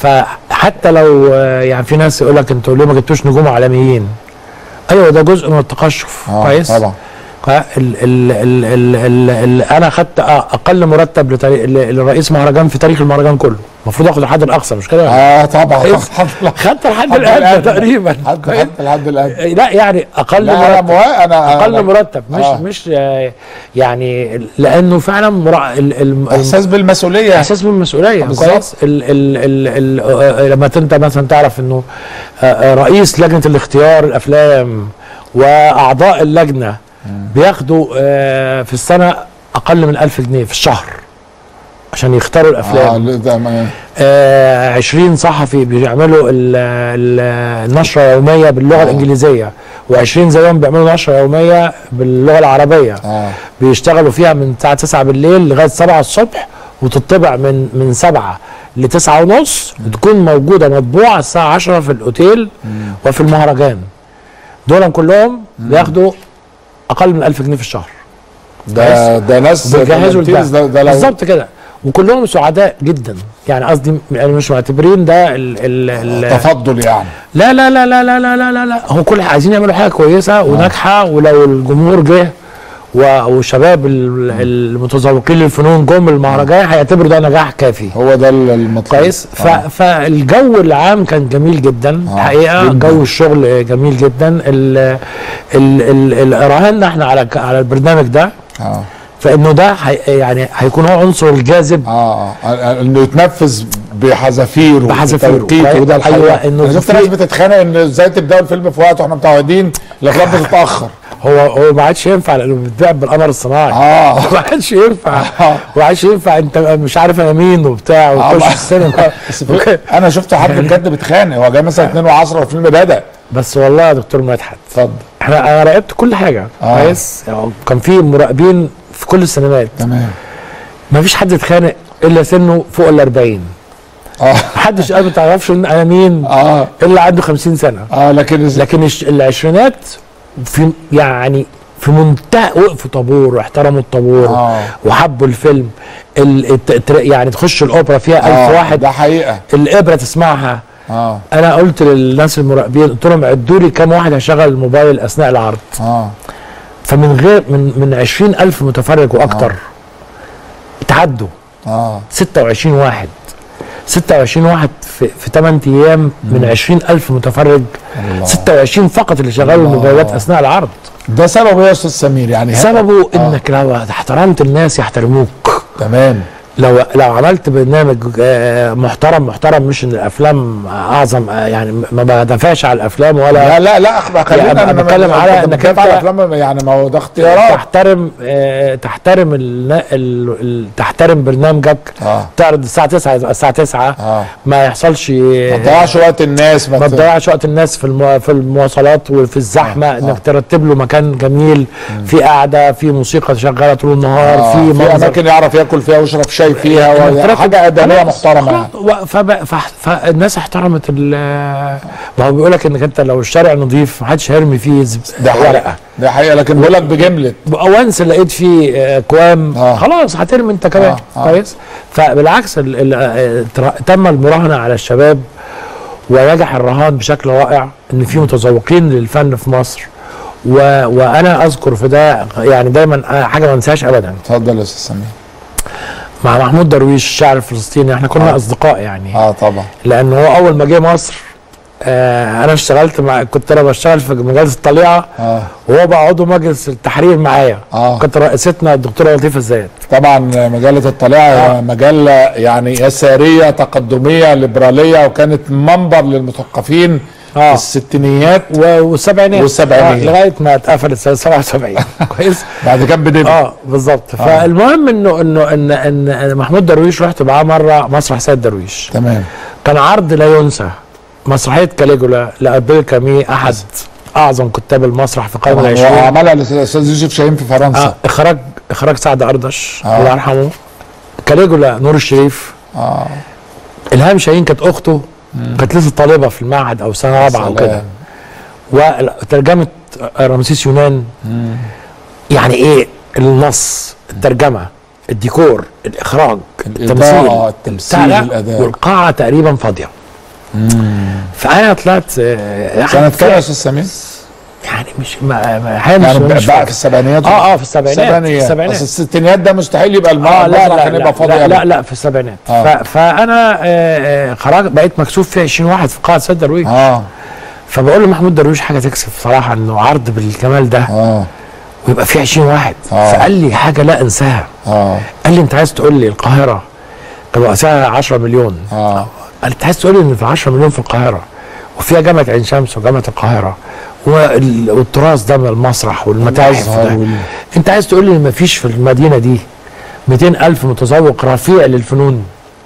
Speaker 9: فحتى لو آه، يعني في ناس يقول لك انتوا ليه ما جبتوش نجوم عالميين ايوه ده جزء من التقشف
Speaker 1: اه
Speaker 9: كويس
Speaker 1: طبعا
Speaker 9: ال ال ال ال ال ال انا خدت اقل مرتب لتاريخ ل- لرئيس مهرجان في تاريخ المهرجان كله المفروض اخد الحد الاقصى مش كده
Speaker 1: اه طبعا
Speaker 9: كويس. خدت الحد الادنى تقريبا
Speaker 1: حد
Speaker 9: كويس؟
Speaker 1: حد لحد الان
Speaker 9: لا يعني اقل
Speaker 1: لا انا
Speaker 9: مرتب
Speaker 1: موافق انا
Speaker 9: اقل
Speaker 1: أنا-
Speaker 9: مرتب مش
Speaker 1: آه.
Speaker 9: مش آه، يعني لانه فعلا مرا... ال... ال...
Speaker 1: احساس بالمسؤوليه
Speaker 9: احساس بالمسؤوليه
Speaker 1: بالظبط.
Speaker 9: كويس ال ال ال ال آه، لما انت مثلا تعرف انه آه، آه، رئيس لجنه الاختيار الافلام واعضاء اللجنه بياخدوا آه، في السنه اقل من ألف جنيه في الشهر عشان يختاروا
Speaker 1: اه
Speaker 9: الافلام
Speaker 1: لا، ده ما-
Speaker 9: آه 20 صحفي بيعملوا ال- ال- النشره يوميه باللغه
Speaker 1: آه.
Speaker 9: الانجليزيه و20 زيهم بيعملوا نشره يوميه باللغه العربيه
Speaker 1: اه
Speaker 9: بيشتغلوا فيها من الساعه 9 بالليل لغايه 7 الصبح وتطبع من من 7 ل 9 ونص تكون موجوده مطبوعه الساعه 10 في الاوتيل وفي المهرجان دول كلهم بياخدوا اقل من 1000 جنيه في الشهر
Speaker 1: ده ده ناس
Speaker 9: بيجهزوا
Speaker 1: volunteers،
Speaker 9: البتاع
Speaker 1: ده, ده لو
Speaker 9: بالظبط كده وكلهم سعداء جدا يعني قصدي م- يعني مش معتبرين ده ال ال ال
Speaker 1: تفضل يعني
Speaker 9: لا لا لا لا لا لا لا لا لا هم كل عايزين يعملوا حاجه كويسه وناجحه ولو الجمهور جه و- والشباب ال- المتذوقين للفنون جم المهرجان هيعتبروا ده نجاح كافي
Speaker 1: هو ده المطلوب
Speaker 9: كويس ف...
Speaker 1: آه.
Speaker 9: فالجو العام كان جميل جدا
Speaker 1: آه،
Speaker 9: الحقيقه
Speaker 1: جداً.
Speaker 9: جو الشغل جميل جدا ال... ال... ال... ال... راهنا احنا على على البرنامج ده
Speaker 1: اه
Speaker 9: فانه ده حي... يعني هيكون هو عنصر الجاذب
Speaker 1: اه آه، انه يتنفذ بحذافير
Speaker 9: بحذافير.
Speaker 1: وتوقيت
Speaker 9: أيوة،
Speaker 1: وده الحقيقه
Speaker 9: إنه
Speaker 1: انا شفت
Speaker 9: في-
Speaker 1: ناس بتتخانق ان ازاي تبداوا الفيلم في وقت واحنا متعودين الافلام بتتاخر
Speaker 9: هو هو ما عادش ينفع لانه بيتباع بالقمر الصناعي
Speaker 1: اه
Speaker 9: ما عادش ينفع
Speaker 1: آه.
Speaker 9: ما عادش ينفع انت مش عارف انا مين وبتاع وتخش
Speaker 1: آه.
Speaker 9: السينما
Speaker 1: بس في- انا شفت حد بجد بيتخانق هو جاي مثلا 2 و10 والفيلم بدا
Speaker 9: بس والله يا دكتور مدحت
Speaker 1: اتفضل
Speaker 9: احنا انا راقبت كل حاجه
Speaker 1: آه.
Speaker 9: كويس يعني كان في مراقبين في كل السينمات
Speaker 1: تمام
Speaker 9: ما فيش حد اتخانق الا سنه فوق ال 40
Speaker 1: اه
Speaker 9: محدش قال ما تعرفش ان انا مين
Speaker 1: اه
Speaker 9: الا عنده 50 سنه
Speaker 1: اه لكن إز-
Speaker 9: لكن الش- العشرينات في يعني في منتهى وقفوا طابور واحترموا الطابور
Speaker 1: آه.
Speaker 9: وحبوا الفيلم ال... الت- الت- يعني تخش الاوبرا فيها ألف
Speaker 1: آه،
Speaker 9: واحد
Speaker 1: ده حقيقه
Speaker 9: الابره تسمعها
Speaker 1: اه
Speaker 9: انا قلت للناس المراقبين قلت لهم عدوا لي كام واحد هيشغل الموبايل اثناء العرض
Speaker 1: اه
Speaker 9: فمن غير من من 20 الف متفرج واكتر تعدوا
Speaker 1: اه
Speaker 9: 26 واحد 26 واحد في, في 8 ايام من 20 الف متفرج
Speaker 1: الله.
Speaker 9: 26 فقط اللي شغلوا
Speaker 1: الله.
Speaker 9: الموبايلات اثناء العرض
Speaker 1: ده سببه ايه يا استاذ سمير يعني ها-
Speaker 9: سببه
Speaker 1: آه.
Speaker 9: انك لو احترمت الناس يحترموك
Speaker 1: تمام
Speaker 9: لو لو عملت برنامج آه، محترم محترم مش ان الافلام اعظم آه، يعني ما بدافعش على الافلام ولا
Speaker 1: لا لا لا اخ- خلينا
Speaker 9: يعني أنا
Speaker 1: أنا
Speaker 9: بتكلم
Speaker 1: ما-
Speaker 9: على
Speaker 1: أنت
Speaker 9: إنك
Speaker 1: بتدافع
Speaker 9: أنت-
Speaker 1: عن الافلام يعني ما هو ده اختيارات
Speaker 9: تحترم آه، تحترم ال ال ال تحترم برنامجك
Speaker 1: اه
Speaker 9: تعرض الساعه 9 يبقى الساعه 9
Speaker 1: اه
Speaker 9: ما يحصلش
Speaker 1: ما تضيعش وقت الناس
Speaker 9: ما
Speaker 1: ت-
Speaker 9: تضيعش وقت الناس في المو... في المواصلات وفي الزحمه
Speaker 1: آه،
Speaker 9: انك
Speaker 1: آه.
Speaker 9: ترتب له مكان جميل في قاعده في موسيقى شغاله طول النهار
Speaker 1: آه،
Speaker 9: في
Speaker 1: في
Speaker 9: منظر
Speaker 1: اماكن يعرف ياكل فيها ويشرب شاي فيها
Speaker 9: إنك
Speaker 1: و-
Speaker 9: ترتب-
Speaker 1: حاجه ادميه
Speaker 9: خلاص،
Speaker 1: محترمه يعني
Speaker 9: خلاص، و- فب... ف... فالناس احترمت ال ما هو بيقول لك انك انت لو الشارع نظيف ما حدش هيرمي فيه زب...
Speaker 1: ده
Speaker 9: ورقه
Speaker 1: حقيقه ده حقيقه لكن بقول لك بجمله
Speaker 9: وانس لقيت فيه آه، كوام
Speaker 1: آه.
Speaker 9: خلاص هترمي انت كمان
Speaker 1: آه، آه.
Speaker 9: كويس فبالعكس ال... ال... آه، تر- تم المراهنه على الشباب ونجح الرهان بشكل رائع ان في متذوقين للفن في مصر و... وانا اذكر في ده يعني دايما آه، حاجه ما انساهاش ابدا
Speaker 1: اتفضل يا استاذ سمير
Speaker 9: مع محمود درويش الشاعر الفلسطيني احنا كنا
Speaker 1: آه.
Speaker 9: اصدقاء يعني
Speaker 1: اه طبعا
Speaker 9: لانه هو اول ما جه مصر آه انا اشتغلت مع كنت انا بشتغل في مجلس الطليعه
Speaker 1: اه
Speaker 9: وهو بقى عضو مجلس التحرير معايا
Speaker 1: آه.
Speaker 9: كانت رئيستنا الدكتوره لطيفه الزيات
Speaker 1: طبعا مجله الطليعه مجله يعني يساريه تقدميه ليبراليه وكانت منبر للمثقفين
Speaker 9: آه.
Speaker 1: في الستينيات
Speaker 9: و- والسبعينات
Speaker 1: والسبعينات.
Speaker 9: آه لغايه ما اتقفلت سنه 77 كويس
Speaker 1: بعد كان بدبي
Speaker 9: اه بالظبط فالمهم انه انه ان ان إن محمود درويش رحت معاه مره مسرح سيد درويش
Speaker 1: تمام
Speaker 9: كان عرض لا ينسى مسرحيه كاليجولا لابيل كامي احد اعظم كتاب المسرح في القرن
Speaker 1: هو
Speaker 9: العشرين
Speaker 1: عملها الاستاذ يوسف شاهين في فرنسا
Speaker 9: آه اخراج اخراج سعد اردش
Speaker 1: آه.
Speaker 9: الله يرحمه كاليجولا نور الشريف
Speaker 1: اه
Speaker 9: الهام شاهين كانت اخته كانت لسه طالبه في المعهد او سنه رابعه او كده وترجمه رمسيس يونان يعني ايه النص الترجمه الديكور الاخراج التمثيل
Speaker 1: الإضاءة، التمثيل،
Speaker 9: بتاع ده،
Speaker 1: الأداء.
Speaker 9: والقاعه تقريبا فاضيه فانا طلعت آه،
Speaker 1: سنه كام يا استاذ سمير؟
Speaker 9: يعني مش ما ما أحياناً
Speaker 1: يعني
Speaker 9: مش- مش
Speaker 1: بقى
Speaker 9: فاكر.
Speaker 1: في السبعينات
Speaker 9: اه اه في السبعينات في
Speaker 1: السبعينات
Speaker 9: السبعينات
Speaker 1: اصل الستينيات ده مستحيل يبقى الم-
Speaker 9: اه لا
Speaker 1: المسرح
Speaker 9: لا
Speaker 1: كان
Speaker 9: لا,
Speaker 1: يبقى فاضي
Speaker 9: لا, لا
Speaker 1: أبداً.
Speaker 9: لا في السبعينات
Speaker 1: آه.
Speaker 9: ف- فانا آه، آه، خرج بقيت مكسوف في 20 واحد في قاعه سيد درويش
Speaker 1: اه
Speaker 9: فبقول لمحمود درويش حاجه تكسف صراحه انه عرض بالجمال ده
Speaker 1: اه
Speaker 9: ويبقى في 20 واحد
Speaker 1: آه.
Speaker 9: فقال لي حاجه لا انساها
Speaker 1: اه
Speaker 9: قال لي انت عايز تقول لي القاهره كان وقتها 10 مليون
Speaker 1: اه
Speaker 9: قال انت عايز تقول لي ان في 10 مليون في القاهره وفيها جامعه عين شمس وجامعه القاهره وال- والتراث ده من المسرح والمتاحف
Speaker 1: والأزهر
Speaker 9: ده
Speaker 1: وال-
Speaker 9: انت عايز تقول لي ان مفيش في المدينه دي 200 الف متذوق رفيع للفنون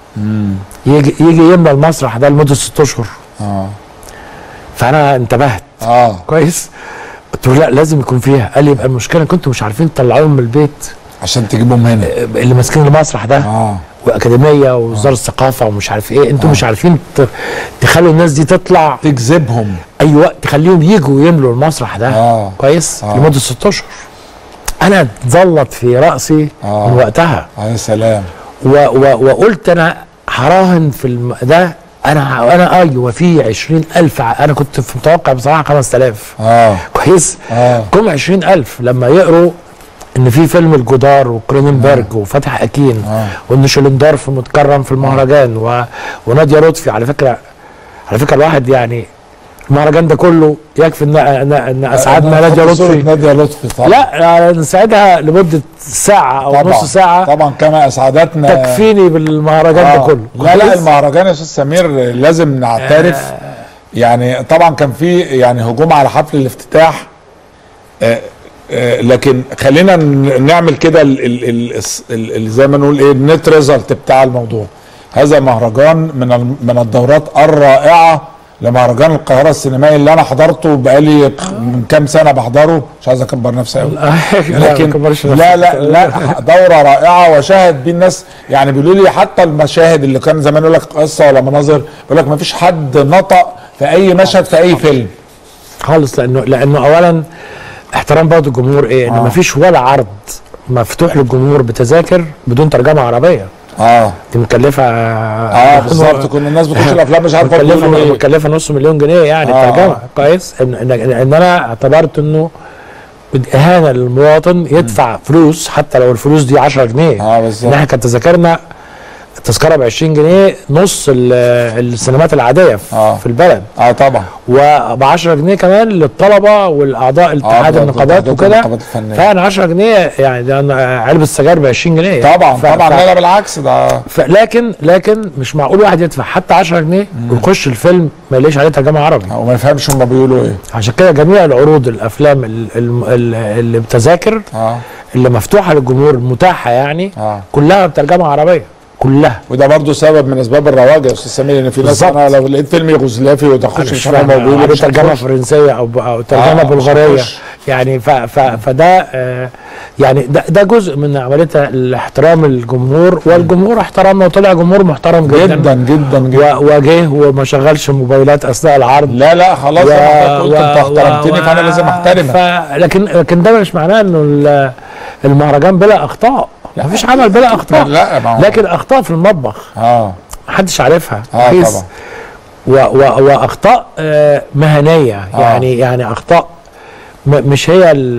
Speaker 9: يجي يجي يملى المسرح ده لمده ست اشهر
Speaker 1: اه
Speaker 9: فانا انتبهت
Speaker 1: اه
Speaker 9: كويس قلت له لا لازم يكون فيها قال لي يبقى المشكله كنتوا مش عارفين تطلعوهم من البيت
Speaker 1: عشان تجيبهم هنا
Speaker 9: اللي ماسكين المسرح ده
Speaker 1: اه
Speaker 9: واكاديميه ووزاره الثقافه ومش عارف ايه انتوا مش عارفين ت- تخلوا الناس دي تطلع
Speaker 1: تجذبهم
Speaker 9: اي وقت تخليهم يجوا يملوا المسرح ده
Speaker 1: آه.
Speaker 9: كويس
Speaker 1: آه.
Speaker 9: لمده ست اشهر انا اتزلط في راسي
Speaker 1: آه.
Speaker 9: من وقتها
Speaker 1: اه يا سلام
Speaker 9: و و وقلت انا هراهن في الم... ده انا ه- انا ايوه في 20000 ع- انا كنت في متوقع بصراحه 5000
Speaker 1: اه
Speaker 9: كويس
Speaker 1: اه
Speaker 9: جم 20000 لما يقروا ان في فيلم الجدار وكروننبرج وفتح اكين
Speaker 1: آه.
Speaker 9: وان شولندورف متكرم في المهرجان و... وناديه لطفي على فكره على فكره الواحد يعني المهرجان ده كله يكفي ان ان, إن اسعدنا ناديه
Speaker 1: نحط صورة
Speaker 9: لطفي
Speaker 1: نادية لطفي طبعا
Speaker 9: لا نساعدها لمده ساعه او
Speaker 1: طبعا
Speaker 9: نص ساعه
Speaker 1: طبعا كما اسعدتنا
Speaker 9: تكفيني بالمهرجان
Speaker 1: آه.
Speaker 9: ده كله
Speaker 1: لا لا
Speaker 9: كويس؟
Speaker 1: المهرجان يا استاذ سمير لازم نعترف يعني طبعا كان في يعني هجوم على حفل الافتتاح آه، آه، لكن خلينا ن- نعمل كده ال- ال- ال- الس- ال- ال- زي ما نقول ايه النت ريزلت بتاع الموضوع هذا مهرجان من ال- من الدورات الرائعه لمهرجان القاهره السينمائي اللي انا حضرته بقالي من كام سنه بحضره مش عايز اكبر نفسي قوي لكن لا لا لا دوره رائعه وشاهد بيه الناس يعني بيقولوا لي حتى المشاهد اللي كان زمان يقول لك قصه ولا مناظر بيقول لك ما فيش حد نطق في اي مشهد في اي فيلم
Speaker 9: خالص لانه لانه اولا احترام برضه الجمهور ايه ان
Speaker 1: آه.
Speaker 9: مفيش ولا عرض مفتوح للجمهور بتذاكر بدون ترجمه عربيه
Speaker 1: اه
Speaker 9: دي مكلفه
Speaker 1: اه بالظبط كنا الناس بتخش الافلام مش عارفه
Speaker 9: مكلفه
Speaker 1: بيقولوا ايه
Speaker 9: مكلفه نص مليون جنيه يعني
Speaker 1: آه.
Speaker 9: الترجمه كويس ان ان, إن انا اعتبرت انه اهانه للمواطن يدفع فلوس حتى لو الفلوس دي 10 جنيه
Speaker 1: اه
Speaker 9: ان
Speaker 1: بالظبط
Speaker 9: احنا كانت تذاكرنا التذكره ب 20 جنيه نص ال- السينمات العاديه في,
Speaker 1: آه.
Speaker 9: في البلد
Speaker 1: اه طبعا
Speaker 9: وب 10 جنيه كمان للطلبه والاعضاء اتحاد
Speaker 1: آه،
Speaker 9: النقابات
Speaker 1: اتحاد
Speaker 9: وكده
Speaker 1: النقابات الفنية.
Speaker 9: فانا 10 جنيه يعني ده أنا علبه السجاير ب 20 جنيه يعني.
Speaker 1: طبعا
Speaker 9: ف-
Speaker 1: طبعا
Speaker 9: ف-
Speaker 1: لا لا بالعكس ده
Speaker 9: ف- لكن لكن مش معقول واحد يدفع حتى 10 جنيه ويخش الفيلم ما يلاقيش عليه ترجمه عربي
Speaker 1: وما يفهمش هم بيقولوا ايه
Speaker 9: عشان كده جميع العروض الافلام ال- ال- ال- اللي بتذاكر
Speaker 1: اه
Speaker 9: اللي مفتوحه للجمهور متاحه يعني
Speaker 1: اه
Speaker 9: كلها بترجمه عربيه كلها
Speaker 1: وده برضو سبب من اسباب الرواج يا استاذ سمير ان في ناس
Speaker 9: بالظبط.
Speaker 1: انا لو لقيت فيلم يوغوسلافي وتخش مش فاهم هو بيقول ايه مش
Speaker 9: ترجمه
Speaker 1: هتخش.
Speaker 9: فرنسيه او ب- او ترجمه
Speaker 1: آه،
Speaker 9: آه
Speaker 1: مش
Speaker 9: بلغاريه
Speaker 1: هتخش.
Speaker 9: يعني ف ف فده آه يعني ده, ده جزء من عمليه الاحترام الجمهور والجمهور احترمنا وطلع جمهور محترم جدا
Speaker 1: جدا جدا جدا
Speaker 9: و- وجه وما شغلش موبايلات اثناء العرض
Speaker 1: لا لا خلاص
Speaker 9: و-
Speaker 1: انا قلت انت
Speaker 9: و-
Speaker 1: احترمتني
Speaker 9: و-
Speaker 1: فانا لازم احترمك
Speaker 9: ف... لكن لكن ده مش معناه انه ال- المهرجان بلا اخطاء مفيش عمل بلا اخطاء
Speaker 1: لا ما هو
Speaker 9: لكن اخطاء في المطبخ
Speaker 1: اه
Speaker 9: محدش عارفها
Speaker 1: اه
Speaker 9: كويس؟
Speaker 1: طبعا
Speaker 9: و و واخطاء آه مهنيه
Speaker 1: آه.
Speaker 9: يعني يعني اخطاء م مش هي ال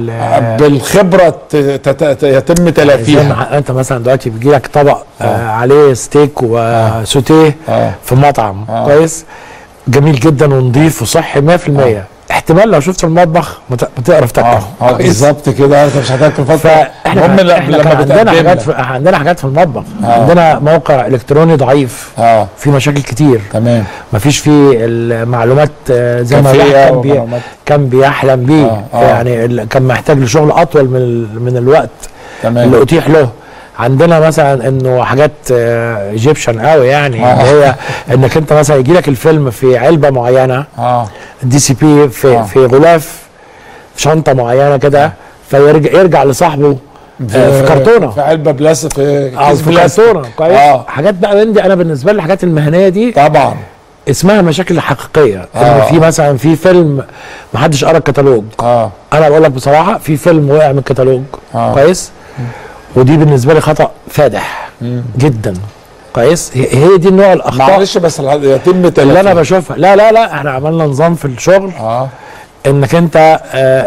Speaker 9: ال
Speaker 1: بالخبره ت- ت- ت- يتم
Speaker 9: زي
Speaker 1: تلافيها
Speaker 9: ما انت مثلا دلوقتي بيجي لك طبق آه عليه ستيك وسوتيه
Speaker 1: آه.
Speaker 9: في مطعم
Speaker 1: آه.
Speaker 9: كويس جميل جدا ونظيف وصحي 100% احتمال لو شفت المطبخ ما ت- ما تعرف تاكل
Speaker 1: اه اه
Speaker 9: كويس؟
Speaker 1: بالظبط كده انت مش هتاكل فتره
Speaker 9: فاحنا
Speaker 1: المهم ل-
Speaker 9: احنا كان
Speaker 1: لما
Speaker 9: عندنا حاجات
Speaker 1: بتقدم
Speaker 9: في عندنا حاجات في المطبخ
Speaker 1: آه.
Speaker 9: عندنا موقع الكتروني ضعيف
Speaker 1: اه
Speaker 9: في مشاكل كتير
Speaker 1: تمام
Speaker 9: مفيش فيه المعلومات آه، زي ما
Speaker 1: كافية
Speaker 9: الواحد كان, بي
Speaker 1: ومعلومات.
Speaker 9: كان بيحلم بيه
Speaker 1: آه، آه.
Speaker 9: يعني ال- كان محتاج لشغل اطول من ال- من الوقت اللي
Speaker 1: تمام
Speaker 9: اتيح له عندنا مثلا انه حاجات ايجيبشن قوي يعني
Speaker 1: آه.
Speaker 9: اللي هي انك انت مثلا يجي لك الفيلم في علبه معينه
Speaker 1: اه
Speaker 9: دي سي بي في
Speaker 1: آه.
Speaker 9: في غلاف في شنطه معينه كده فيرجع يرجع لصاحبه آه، في كرتونه
Speaker 1: في علبه بلاستيك في
Speaker 9: او
Speaker 1: كيس
Speaker 9: في
Speaker 1: بلاستيك
Speaker 9: كرتونه كويس
Speaker 1: اه
Speaker 9: حاجات بقى من دي انا بالنسبه لي الحاجات المهنيه دي
Speaker 1: طبعا
Speaker 9: اسمها مشاكل حقيقيه ان
Speaker 1: آه.
Speaker 9: في مثلا في فيلم ما حدش قرا الكتالوج
Speaker 1: اه
Speaker 9: انا بقول لك بصراحه في فيلم وقع من الكتالوج
Speaker 1: آه.
Speaker 9: كويس ودي بالنسبه لي خطا فادح جدا كويس هي هي دي النوع الاخطاء
Speaker 1: معلش بس الح- يتم تلافيها
Speaker 9: اللي انا بشوفها لا لا لا احنا عملنا نظام في الشغل
Speaker 1: اه
Speaker 9: انك انت آآ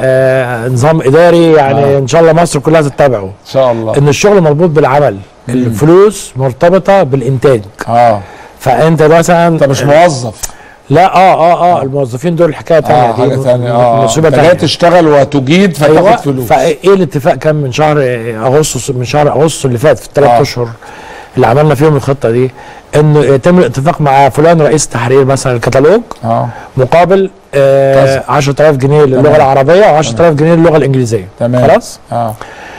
Speaker 9: آآ نظام اداري يعني
Speaker 1: آه.
Speaker 9: ان شاء الله مصر كلها تتبعه
Speaker 1: ان شاء الله
Speaker 9: ان الشغل مربوط بالعمل الفلوس مرتبطه بالانتاج
Speaker 1: اه
Speaker 9: فانت مثلا
Speaker 1: انت مش موظف
Speaker 9: لا اه اه اه الموظفين دول حكايه ثانيه
Speaker 1: اه حاجه ثانيه اه
Speaker 9: مصيبه
Speaker 1: انت جاي
Speaker 9: ثانيه
Speaker 1: تشتغل وتجيد فتاخد
Speaker 9: ايوه
Speaker 1: فلوس
Speaker 9: فايه الاتفاق كان من شهر اغسطس من شهر اغسطس اللي فات في الثلاث
Speaker 1: آه.
Speaker 9: اشهر اللي عملنا فيهم الخطه دي انه يتم الاتفاق مع فلان رئيس تحرير مثلا الكتالوج
Speaker 1: اه
Speaker 9: مقابل آه
Speaker 1: كذا.
Speaker 9: 10000 جنيه للغه
Speaker 1: تمام.
Speaker 9: العربيه و10000 جنيه للغه الانجليزيه
Speaker 1: تمام
Speaker 9: خلاص
Speaker 1: اه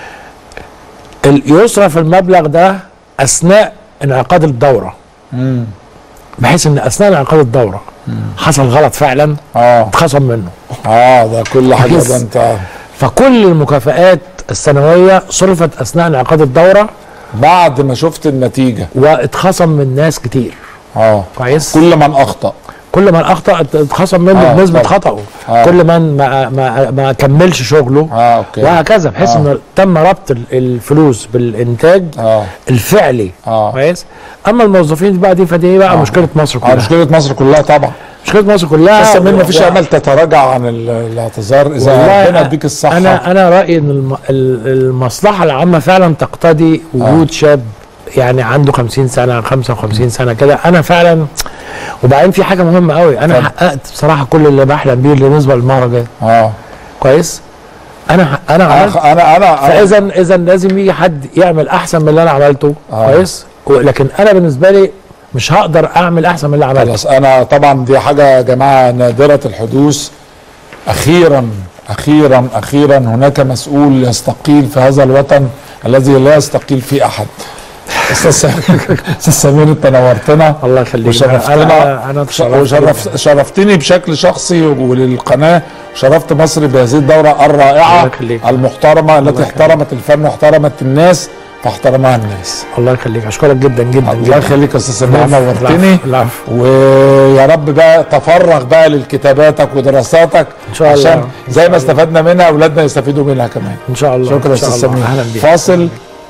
Speaker 9: ال- يصرف المبلغ ده اثناء انعقاد الدوره
Speaker 1: امم
Speaker 9: بحيث ان اثناء انعقاد الدوره حصل غلط فعلا
Speaker 1: اه
Speaker 9: اتخصم منه
Speaker 1: اه ده كل حاجه
Speaker 9: كويس.
Speaker 1: ده انت
Speaker 9: فكل المكافآت السنويه صرفت اثناء انعقاد الدوره
Speaker 1: بعد ما شفت النتيجه
Speaker 9: واتخصم من ناس كتير
Speaker 1: اه
Speaker 9: كويس
Speaker 1: كل من اخطا
Speaker 9: كل من اخطا ات- اتخصم منه
Speaker 1: آه،
Speaker 9: بنسبه
Speaker 1: طبعا.
Speaker 9: خطأه
Speaker 1: آه.
Speaker 9: كل من ما ما ما كملش شغله
Speaker 1: اه اوكي
Speaker 9: وهكذا بحيث
Speaker 1: آه.
Speaker 9: انه تم ربط ال- الفلوس بالانتاج
Speaker 1: اه
Speaker 9: الفعلي
Speaker 1: اه
Speaker 9: كويس اما الموظفين دي بقى دي فدي بقى
Speaker 1: آه.
Speaker 9: مشكله مصر
Speaker 1: اه
Speaker 9: كلها
Speaker 1: مشكله مصر كلها طبعا
Speaker 9: مشكله مصر كلها
Speaker 1: بس من
Speaker 9: و-
Speaker 1: ما فيش
Speaker 9: و-
Speaker 1: امل تتراجع عن ال- الاعتذار اذا
Speaker 9: والله
Speaker 1: ربنا يديك الصحه
Speaker 9: انا انا رايي ان الم- ال- المصلحه العامه فعلا تقتضي وجود شاب يعني عنده 50 سنه 55 سنه كده انا فعلا وبعدين في حاجه مهمه قوي انا
Speaker 1: اتفضل.
Speaker 9: حققت بصراحه كل اللي بحلم بيه بالنسبه للمهرجان
Speaker 1: اه
Speaker 9: كويس انا ح- انا عملت
Speaker 1: انا انا انا
Speaker 9: فاذا اذا لازم يجي حد يعمل احسن من اللي انا عملته
Speaker 1: آه.
Speaker 9: كويس لكن انا بالنسبه لي مش هقدر اعمل احسن من اللي عملته
Speaker 1: خلاص انا طبعا دي حاجه يا جماعه نادره الحدوث اخيرا اخيرا اخيرا هناك مسؤول يستقيل في هذا الوطن الذي لا يستقيل فيه احد استاذ سمير- استاذ سمير انت نورتنا
Speaker 9: الله يخليك
Speaker 1: وشرفتنا
Speaker 9: انا انا اتشرفت
Speaker 1: وشرف شرفتني بشكل شخصي وللقناه شرفت مصر بهذه الدوره
Speaker 9: الله
Speaker 1: الرائعه
Speaker 9: يخليك.
Speaker 1: المحترمه التي
Speaker 9: يخليك.
Speaker 1: احترمت الفن واحترمت الناس فاحترمها الناس
Speaker 9: الله يخليك اشكرك جدا جدا
Speaker 1: الله
Speaker 9: جدا
Speaker 1: يخليك يا استاذ سمير
Speaker 9: العفو،
Speaker 1: نورتني
Speaker 9: العفو، العفو.
Speaker 1: ويا رب بقى تفرغ بقى للكتاباتك ودراساتك
Speaker 9: إن شاء الله.
Speaker 1: عشان
Speaker 9: إن
Speaker 1: زي
Speaker 9: شاء
Speaker 1: ما
Speaker 9: الله.
Speaker 1: استفدنا منها اولادنا يستفيدوا منها كمان
Speaker 9: ان شاء الله
Speaker 1: شكرا يا
Speaker 9: إن شاء
Speaker 1: استاذ
Speaker 9: الله.
Speaker 1: سمير
Speaker 9: اهلا بيك
Speaker 1: فاصل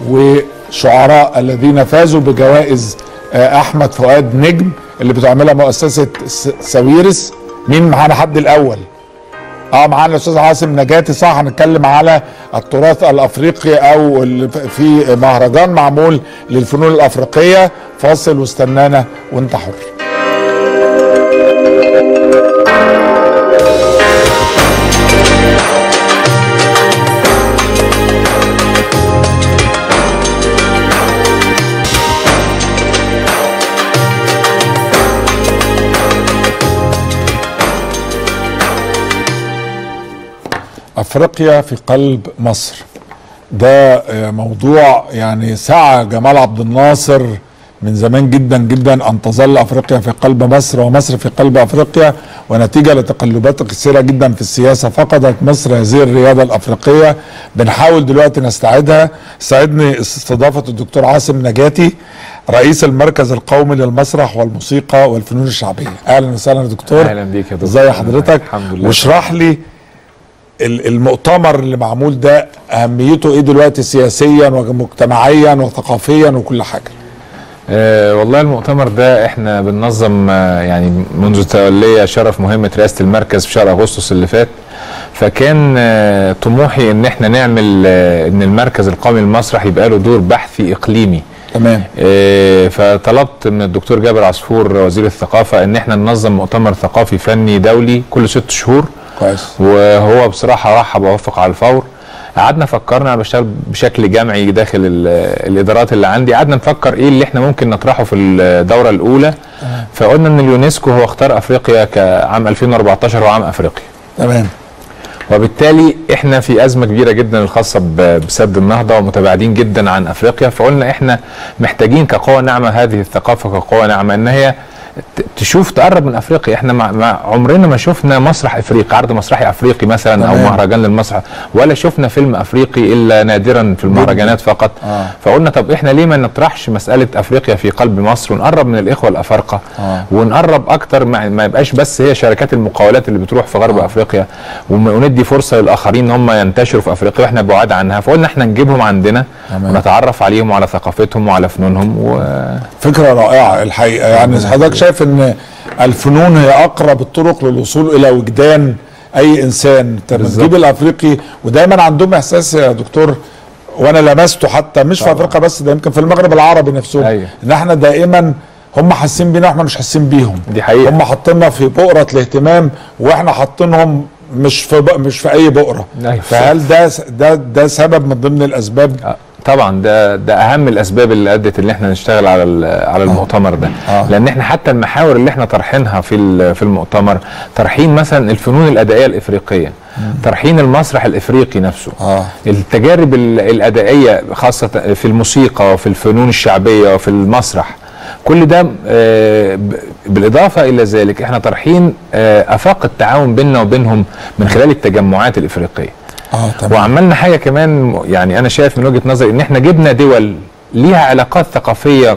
Speaker 1: وشعراء الذين فازوا بجوائز آه، احمد فؤاد نجم اللي بتعملها مؤسسه س- ساويرس مين معانا حد الاول اه معانا الاستاذ عاصم نجاتي صح هنتكلم على التراث الافريقي او ال- في مهرجان معمول للفنون الافريقيه فاصل واستنانا وانت حر افريقيا في قلب مصر ده آه، موضوع يعني سعى جمال عبد الناصر من زمان جدا جدا ان تظل افريقيا في قلب مصر ومصر في قلب افريقيا ونتيجه لتقلبات كثيره جدا في السياسه فقدت مصر هذه الرياده الافريقيه بنحاول دلوقتي نستعيدها ساعدني استضافه الدكتور عاصم نجاتي رئيس المركز القومي للمسرح والموسيقى والفنون الشعبيه اهلا وسهلا يا دكتور
Speaker 10: اهلا بيك يا دكتور
Speaker 1: ازي حضرتك
Speaker 10: الحمد لله
Speaker 1: واشرح لي ال- المؤتمر اللي معمول ده اهميته ايه دلوقتي سياسيا ومجتمعيا وثقافيا وكل حاجه
Speaker 10: آه والله المؤتمر ده احنا بننظم آه يعني منذ تولي شرف مهمه رئاسه المركز في شهر اغسطس اللي فات فكان آه طموحي ان احنا نعمل آه ان المركز القومي للمسرح يبقى له دور بحثي اقليمي
Speaker 1: تمام
Speaker 10: آه، فطلبت من الدكتور جابر عصفور وزير الثقافه ان احنا ننظم مؤتمر ثقافي فني دولي كل ست شهور
Speaker 1: كويس
Speaker 10: وهو بصراحه رحب ووافق على الفور قعدنا فكرنا انا بشتغل بشكل جمعي داخل ال- الادارات اللي عندي قعدنا نفكر ايه اللي احنا ممكن نطرحه في الدوره الاولى فقلنا ان اليونسكو هو اختار افريقيا كعام 2014 هو عام افريقيا
Speaker 1: تمام
Speaker 10: وبالتالي احنا في ازمه كبيره جدا الخاصه ب- بسد النهضه ومتباعدين جدا عن افريقيا فقلنا احنا محتاجين كقوه ناعمه هذه الثقافه كقوه ناعمه ان هي ت- تشوف تقرب من افريقيا احنا مع مع عمرنا ما شفنا مسرح افريقي عرض مسرحي افريقي مثلا او
Speaker 1: تمام.
Speaker 10: مهرجان للمسرح ولا شفنا فيلم افريقي الا نادرا في المهرجانات فقط
Speaker 1: آه.
Speaker 10: فقلنا طب احنا ليه ما نطرحش مساله افريقيا في قلب مصر ونقرب من الاخوه الافارقه
Speaker 1: آه.
Speaker 10: ونقرب اكتر ما, ما يبقاش بس هي شركات المقاولات اللي بتروح في غرب افريقيا وم- وندي فرصه للاخرين ان هم ينتشروا في افريقيا واحنا بعاد عنها فقلنا احنا نجيبهم عندنا
Speaker 1: تمام.
Speaker 10: ونتعرف عليهم وعلى ثقافتهم وعلى فنونهم و...
Speaker 1: فكره رائعه الحقيقه يعني حضرتك شايف ان الفنون هي اقرب الطرق للوصول الى وجدان اي انسان انت بتجيب الافريقي ودايما عندهم احساس يا دكتور وانا لمسته حتى مش في افريقيا بس ده يمكن في المغرب العربي نفسهم
Speaker 10: أيوة.
Speaker 1: ان احنا دائما هم حاسين بينا واحنا مش حاسين بيهم
Speaker 10: دي حقيقة.
Speaker 1: هم حاطيننا في بؤره الاهتمام واحنا حاطينهم مش في بق... مش في اي بؤره
Speaker 10: أيوة.
Speaker 1: فهل ده ده ده سبب من ضمن الاسباب
Speaker 10: آه، طبعا ده ده اهم الاسباب اللي ادت ان احنا نشتغل على ال- على المؤتمر ده
Speaker 1: آه.
Speaker 10: لان احنا حتى المحاور اللي احنا طرحينها في ال- في المؤتمر طرحين مثلا الفنون الادائيه الافريقيه طرحين المسرح الافريقي نفسه
Speaker 1: آه.
Speaker 10: التجارب ال- الادائيه خاصه في الموسيقى وفي الفنون الشعبيه وفي المسرح كل ده آه، ب- بالاضافه الى ذلك احنا طرحين آه، افاق التعاون بيننا وبينهم من خلال التجمعات الافريقيه
Speaker 1: اه تمام
Speaker 10: وعملنا حاجه كمان يعني انا شايف من وجهه نظري ان احنا جبنا دول ليها علاقات ثقافيه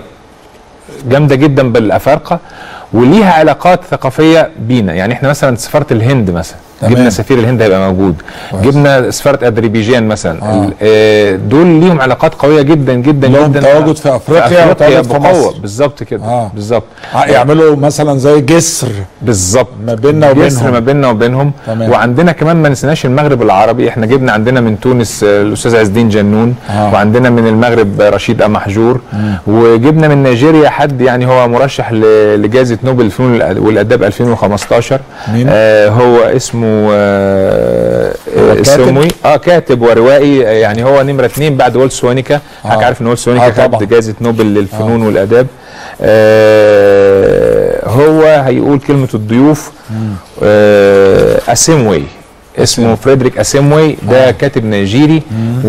Speaker 10: جامده جدا بالافارقه وليها علاقات ثقافيه بينا يعني احنا مثلا سفاره الهند مثلا
Speaker 1: تمام.
Speaker 10: جبنا سفير الهند هيبقى موجود
Speaker 1: كويس.
Speaker 10: جبنا سفاره اذربيجان مثلا
Speaker 1: آه.
Speaker 10: ال- آه، دول ليهم علاقات قويه جدا جدا
Speaker 1: لهم
Speaker 10: جدا
Speaker 1: تواجد في أفريقيا وتواجد في
Speaker 10: بقوة.
Speaker 1: مصر.
Speaker 10: بالظبط كده
Speaker 1: آه.
Speaker 10: بالظبط
Speaker 1: يعملوا مثلا زي جسر
Speaker 10: بالظبط
Speaker 1: ما بيننا
Speaker 10: جسر ما
Speaker 1: وبينهم
Speaker 10: بيننا وبينهم
Speaker 1: تمام.
Speaker 10: وعندنا كمان ما نسيناش المغرب العربي احنا جبنا عندنا من تونس آه، الاستاذ عز الدين جنون
Speaker 1: آه.
Speaker 10: وعندنا من المغرب آه، رشيد امحجور وجبنا من نيجيريا حد يعني هو مرشح ل- لجائزه نوبل الفنون والأد- والاداب 2015
Speaker 1: مين؟
Speaker 10: آه هو اسمه آه
Speaker 1: هو
Speaker 10: آه
Speaker 1: كاتب؟
Speaker 10: سموي اه كاتب وروائي آه، يعني هو نمره اثنين بعد وول سوانيكا حضرتك
Speaker 1: آه.
Speaker 10: عارف ان وول سوانيكا
Speaker 1: آه، طبعا.
Speaker 10: خد جائزه نوبل للفنون والاداب آه هو هيقول كلمه الضيوف آه اسيموي اسمه فريدريك اسيموي ده كاتب نيجيري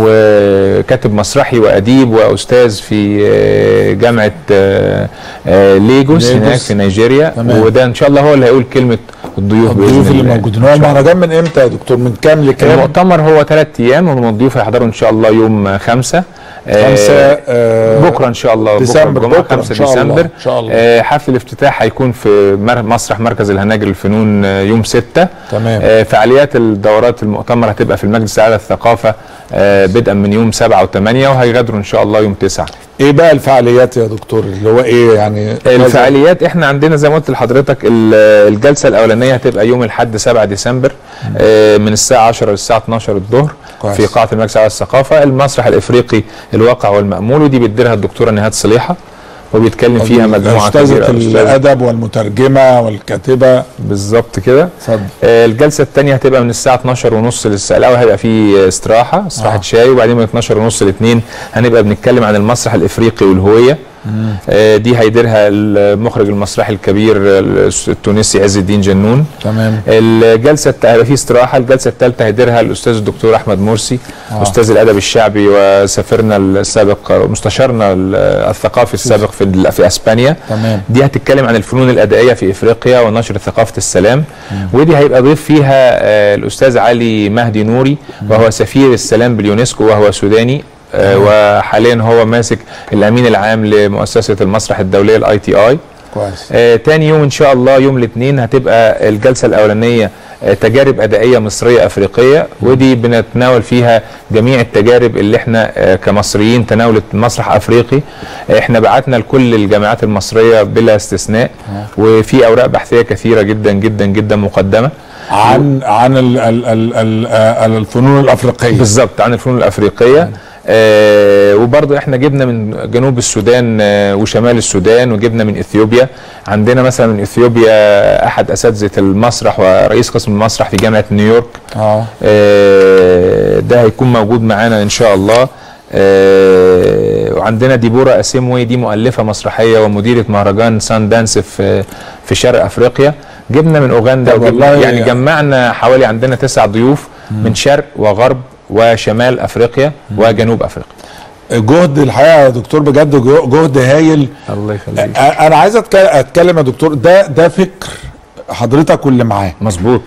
Speaker 10: وكاتب مسرحي واديب واستاذ في آه، جامعه آه، آه، ليجوس
Speaker 1: ليجوس.
Speaker 10: هناك في نيجيريا
Speaker 1: تمام.
Speaker 10: وده ان شاء الله هو اللي هيقول كلمه الضيوف
Speaker 1: الضيوف
Speaker 10: باذن
Speaker 1: اللي
Speaker 10: الله
Speaker 1: موجودين هو المهرجان من امتى يا دكتور من كام لكام
Speaker 10: المؤتمر هو ثلاث ايام والضيوف هيحضروا ان شاء الله يوم خمسة آه،
Speaker 1: خمسة آه،
Speaker 10: بكره ان شاء الله
Speaker 1: ديسمبر،
Speaker 10: بكره الجمعه
Speaker 1: بكرة إن
Speaker 10: 5
Speaker 1: شاء الله،
Speaker 10: ديسمبر
Speaker 1: إن شاء الله.
Speaker 10: آه، حفل الافتتاح هيكون في مر- مسرح مركز الهناجر للفنون آه، يوم 6
Speaker 1: تمام.
Speaker 10: آه، فعاليات الدورات المؤتمر هتبقى في المجلس الاعلى للثقافه آه، بدءا من يوم 7 و8 وهيغادروا ان شاء الله يوم 9
Speaker 1: ايه بقى الفعاليات يا دكتور اللي هو ايه يعني
Speaker 10: الفعاليات احنا عندنا زي ما قلت لحضرتك ال- الجلسه الاولانيه هتبقى يوم الاحد 7 ديسمبر آه، من الساعه 10 للساعه 12 الظهر
Speaker 1: كويس.
Speaker 10: في قاعه المجلس على الثقافه المسرح الافريقي الواقع والمامول ودي بتديرها الدكتوره نهاد صليحه وبيتكلم فيها مجموعه
Speaker 1: أستاذة
Speaker 10: كبيره أستاذ
Speaker 1: الادب والمترجمه والكاتبه
Speaker 10: بالظبط كده
Speaker 1: اتفضل
Speaker 10: آه، الجلسه الثانيه هتبقى من الساعه 12 ونص للساعه الاول هيبقى في استراحه استراحه
Speaker 1: آه.
Speaker 10: آه. شاي وبعدين من 12 ونص ل 2 هنبقى بنتكلم عن المسرح الافريقي والهويه آه، دي هيديرها المخرج المسرحي الكبير التونسي عز الدين جنون
Speaker 1: تمام
Speaker 10: الجلسه الت- هيبقى في استراحه الجلسه الثالثه هيديرها الاستاذ الدكتور احمد مرسي
Speaker 1: آه.
Speaker 10: آه. استاذ الادب الشعبي وسفيرنا السابق مستشارنا ال- الثقافي السابق في ال- في اسبانيا
Speaker 1: تمام
Speaker 10: دي هتتكلم عن الفنون الادائيه في افريقيا ونشر ثقافه السلام ودي هيبقى ضيف فيها آه، الاستاذ علي مهدي نوري وهو سفير السلام باليونسكو وهو سوداني آه، وحاليا هو ماسك الامين العام لمؤسسه المسرح الدوليه الاي تي اي
Speaker 1: كويس
Speaker 10: آه، تاني يوم ان شاء الله يوم الاثنين هتبقى الجلسه الاولانيه آه، تجارب ادائيه مصريه افريقيه ودي بنتناول فيها جميع التجارب اللي احنا آه، كمصريين تناولت مسرح افريقي آه، احنا بعتنا لكل الجامعات المصريه بلا استثناء وفي اوراق بحثيه كثيره جدا جدا جدا مقدمه
Speaker 1: عن عن ال ال ال ال آه، الفنون الافريقيه
Speaker 10: بالظبط عن الفنون الافريقيه آه وبرضه احنا جبنا من جنوب السودان آه وشمال السودان وجبنا من اثيوبيا عندنا مثلا من اثيوبيا احد اساتذه المسرح ورئيس قسم المسرح في جامعه نيويورك
Speaker 1: اه
Speaker 10: آه ده هيكون موجود معانا ان شاء الله آه وعندنا ديبورا اسيموي دي مؤلفه مسرحيه ومديره مهرجان سان دانس في في شرق افريقيا جبنا من اوغندا
Speaker 1: طب
Speaker 10: وجبنا
Speaker 1: والله
Speaker 10: يعني جمعنا حوالي عندنا تسع ضيوف من شرق وغرب وشمال افريقيا وجنوب افريقيا
Speaker 1: جهد الحقيقه يا دكتور بجد جو- جهد هايل
Speaker 10: الله يخليك
Speaker 1: آه، انا عايز أتك- اتكلم يا دكتور ده ده فكر حضرتك واللي معاه
Speaker 10: مظبوط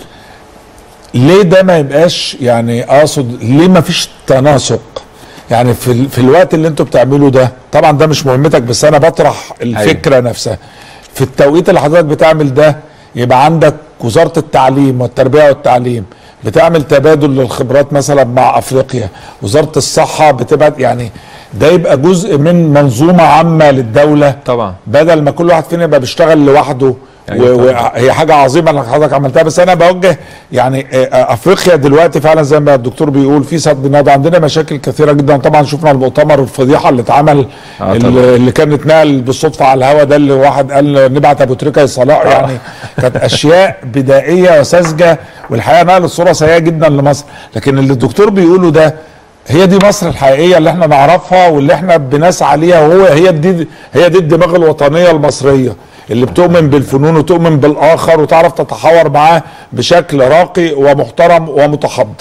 Speaker 1: ليه ده ما يبقاش يعني اقصد ليه ما فيش تناسق يعني في ال- في الوقت اللي انتوا بتعملوا ده طبعا ده مش مهمتك بس انا بطرح الفكره أيوه. نفسها في التوقيت اللي حضرتك بتعمل ده يبقى عندك وزاره التعليم والتربيه والتعليم بتعمل تبادل للخبرات مثلا مع افريقيا وزاره الصحه بتبعت يعني ده يبقى جزء من منظومه عامه للدوله
Speaker 10: طبعا
Speaker 1: بدل ما كل واحد فينا يبقى بيشتغل لوحده
Speaker 10: أيوة طبعاً.
Speaker 1: وهي حاجه عظيمه انك حضرتك عملتها بس انا بوجه يعني آه، افريقيا دلوقتي فعلا زي ما الدكتور بيقول في صد نادى عندنا مشاكل كثيره جدا طبعا شفنا المؤتمر الفضيحه اللي اتعمل
Speaker 10: آه
Speaker 1: اللي,
Speaker 10: طبعاً.
Speaker 1: اللي كان اتنقل بالصدفه على الهوا ده اللي واحد قال نبعت ابو تريكه صلاح يعني كانت اشياء بدائيه وساذجه والحقيقه نقلت صوره سيئه جدا لمصر لكن اللي الدكتور بيقوله ده هي دي مصر الحقيقيه اللي احنا نعرفها واللي احنا بنسعى ليها وهو هي دي هي دي الدماغ الوطنيه المصريه اللي بتؤمن بالفنون وتؤمن بالاخر وتعرف تتحاور معاه بشكل راقي ومحترم ومتحضر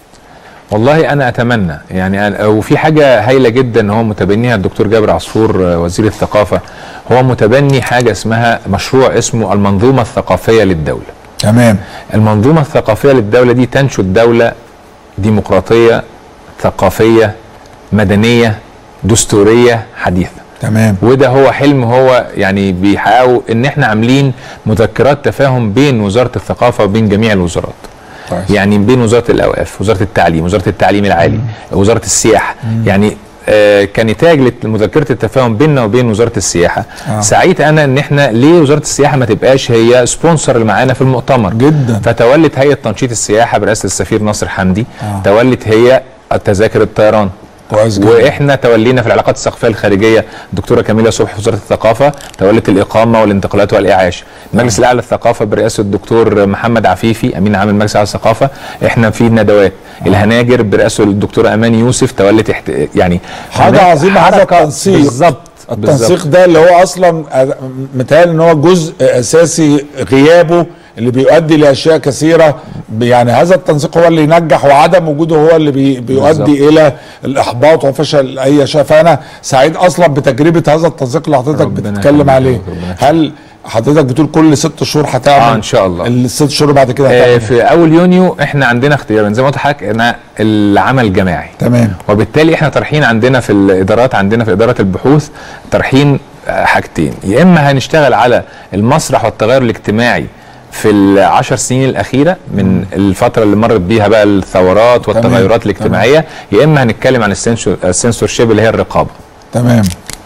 Speaker 10: والله انا اتمنى يعني أنا وفي حاجه هايله جدا هو متبنيها الدكتور جابر عصفور آه، وزير الثقافه هو متبني حاجه اسمها مشروع اسمه المنظومه الثقافيه للدوله
Speaker 1: تمام
Speaker 10: المنظومه الثقافيه للدوله دي تنشد دوله ديمقراطيه ثقافيه مدنيه دستوريه حديثه
Speaker 1: تمام
Speaker 10: وده هو حلم هو يعني بيحققه ان احنا عاملين مذكرات تفاهم بين وزاره الثقافه وبين جميع الوزارات
Speaker 1: كويس.
Speaker 10: يعني بين وزاره الاوقاف وزاره التعليم وزاره التعليم العالي وزاره السياحه يعني آه كنتاج لمذكره التفاهم بيننا وبين وزاره السياحه
Speaker 1: آه.
Speaker 10: سعيت انا ان احنا ليه وزاره السياحه ما تبقاش هي سبونسر اللي معانا في المؤتمر
Speaker 1: جدا
Speaker 10: فتولت هيئه تنشيط السياحه برئاسه السفير ناصر حمدي
Speaker 1: آه.
Speaker 10: تولت هي تذاكر الطيران
Speaker 1: كويس جدا
Speaker 10: واحنا تولينا في العلاقات الثقافيه الخارجيه الدكتوره كاميلا صبحي في وزاره الثقافه تولت الاقامه والانتقالات والاعاش المجلس الاعلى للثقافه برئاسه الدكتور محمد عفيفي امين عام المجلس الاعلى للثقافه احنا في الندوات الهناجر برئاسه الدكتوره امان يوسف تولت احت... يعني
Speaker 1: حاجة
Speaker 10: هناك
Speaker 1: عظيمة، هذا
Speaker 10: حركة
Speaker 1: التنسيق.
Speaker 10: بالظبط
Speaker 1: التنسيق
Speaker 10: بالظبط.
Speaker 1: ده اللي هو اصلا متهيألي ان هو جزء اساسي غيابه اللي بيؤدي لاشياء كثيره يعني هذا التنسيق هو اللي ينجح وعدم وجوده هو اللي بي بيؤدي
Speaker 10: بالظبط.
Speaker 1: الى الاحباط وفشل اي شيء فانا سعيد اصلا بتجربه هذا التنسيق اللي حضرتك
Speaker 10: ربنا
Speaker 1: بتتكلم
Speaker 10: يخليك،
Speaker 1: عليه
Speaker 10: ربنا يخليك.
Speaker 1: هل حضرتك بتقول كل ست شهور هتعمل
Speaker 10: اه ان شاء الله
Speaker 1: الست شهور بعد كده
Speaker 10: آه
Speaker 1: هتعمل
Speaker 10: في اول يونيو احنا عندنا اختيارين زي ما قلت لحضرتك انا العمل الجماعي
Speaker 1: تمام
Speaker 10: وبالتالي احنا طرحين عندنا في الادارات عندنا في اداره البحوث طرحين آه، حاجتين يا اما هنشتغل على المسرح والتغير الاجتماعي في العشر سنين الأخيرة من الفترة اللي مرت بيها بقى الثورات والتغيرات الاجتماعية يا إما هنتكلم عن السنسورشيب اللي هي الرقابة
Speaker 1: تمام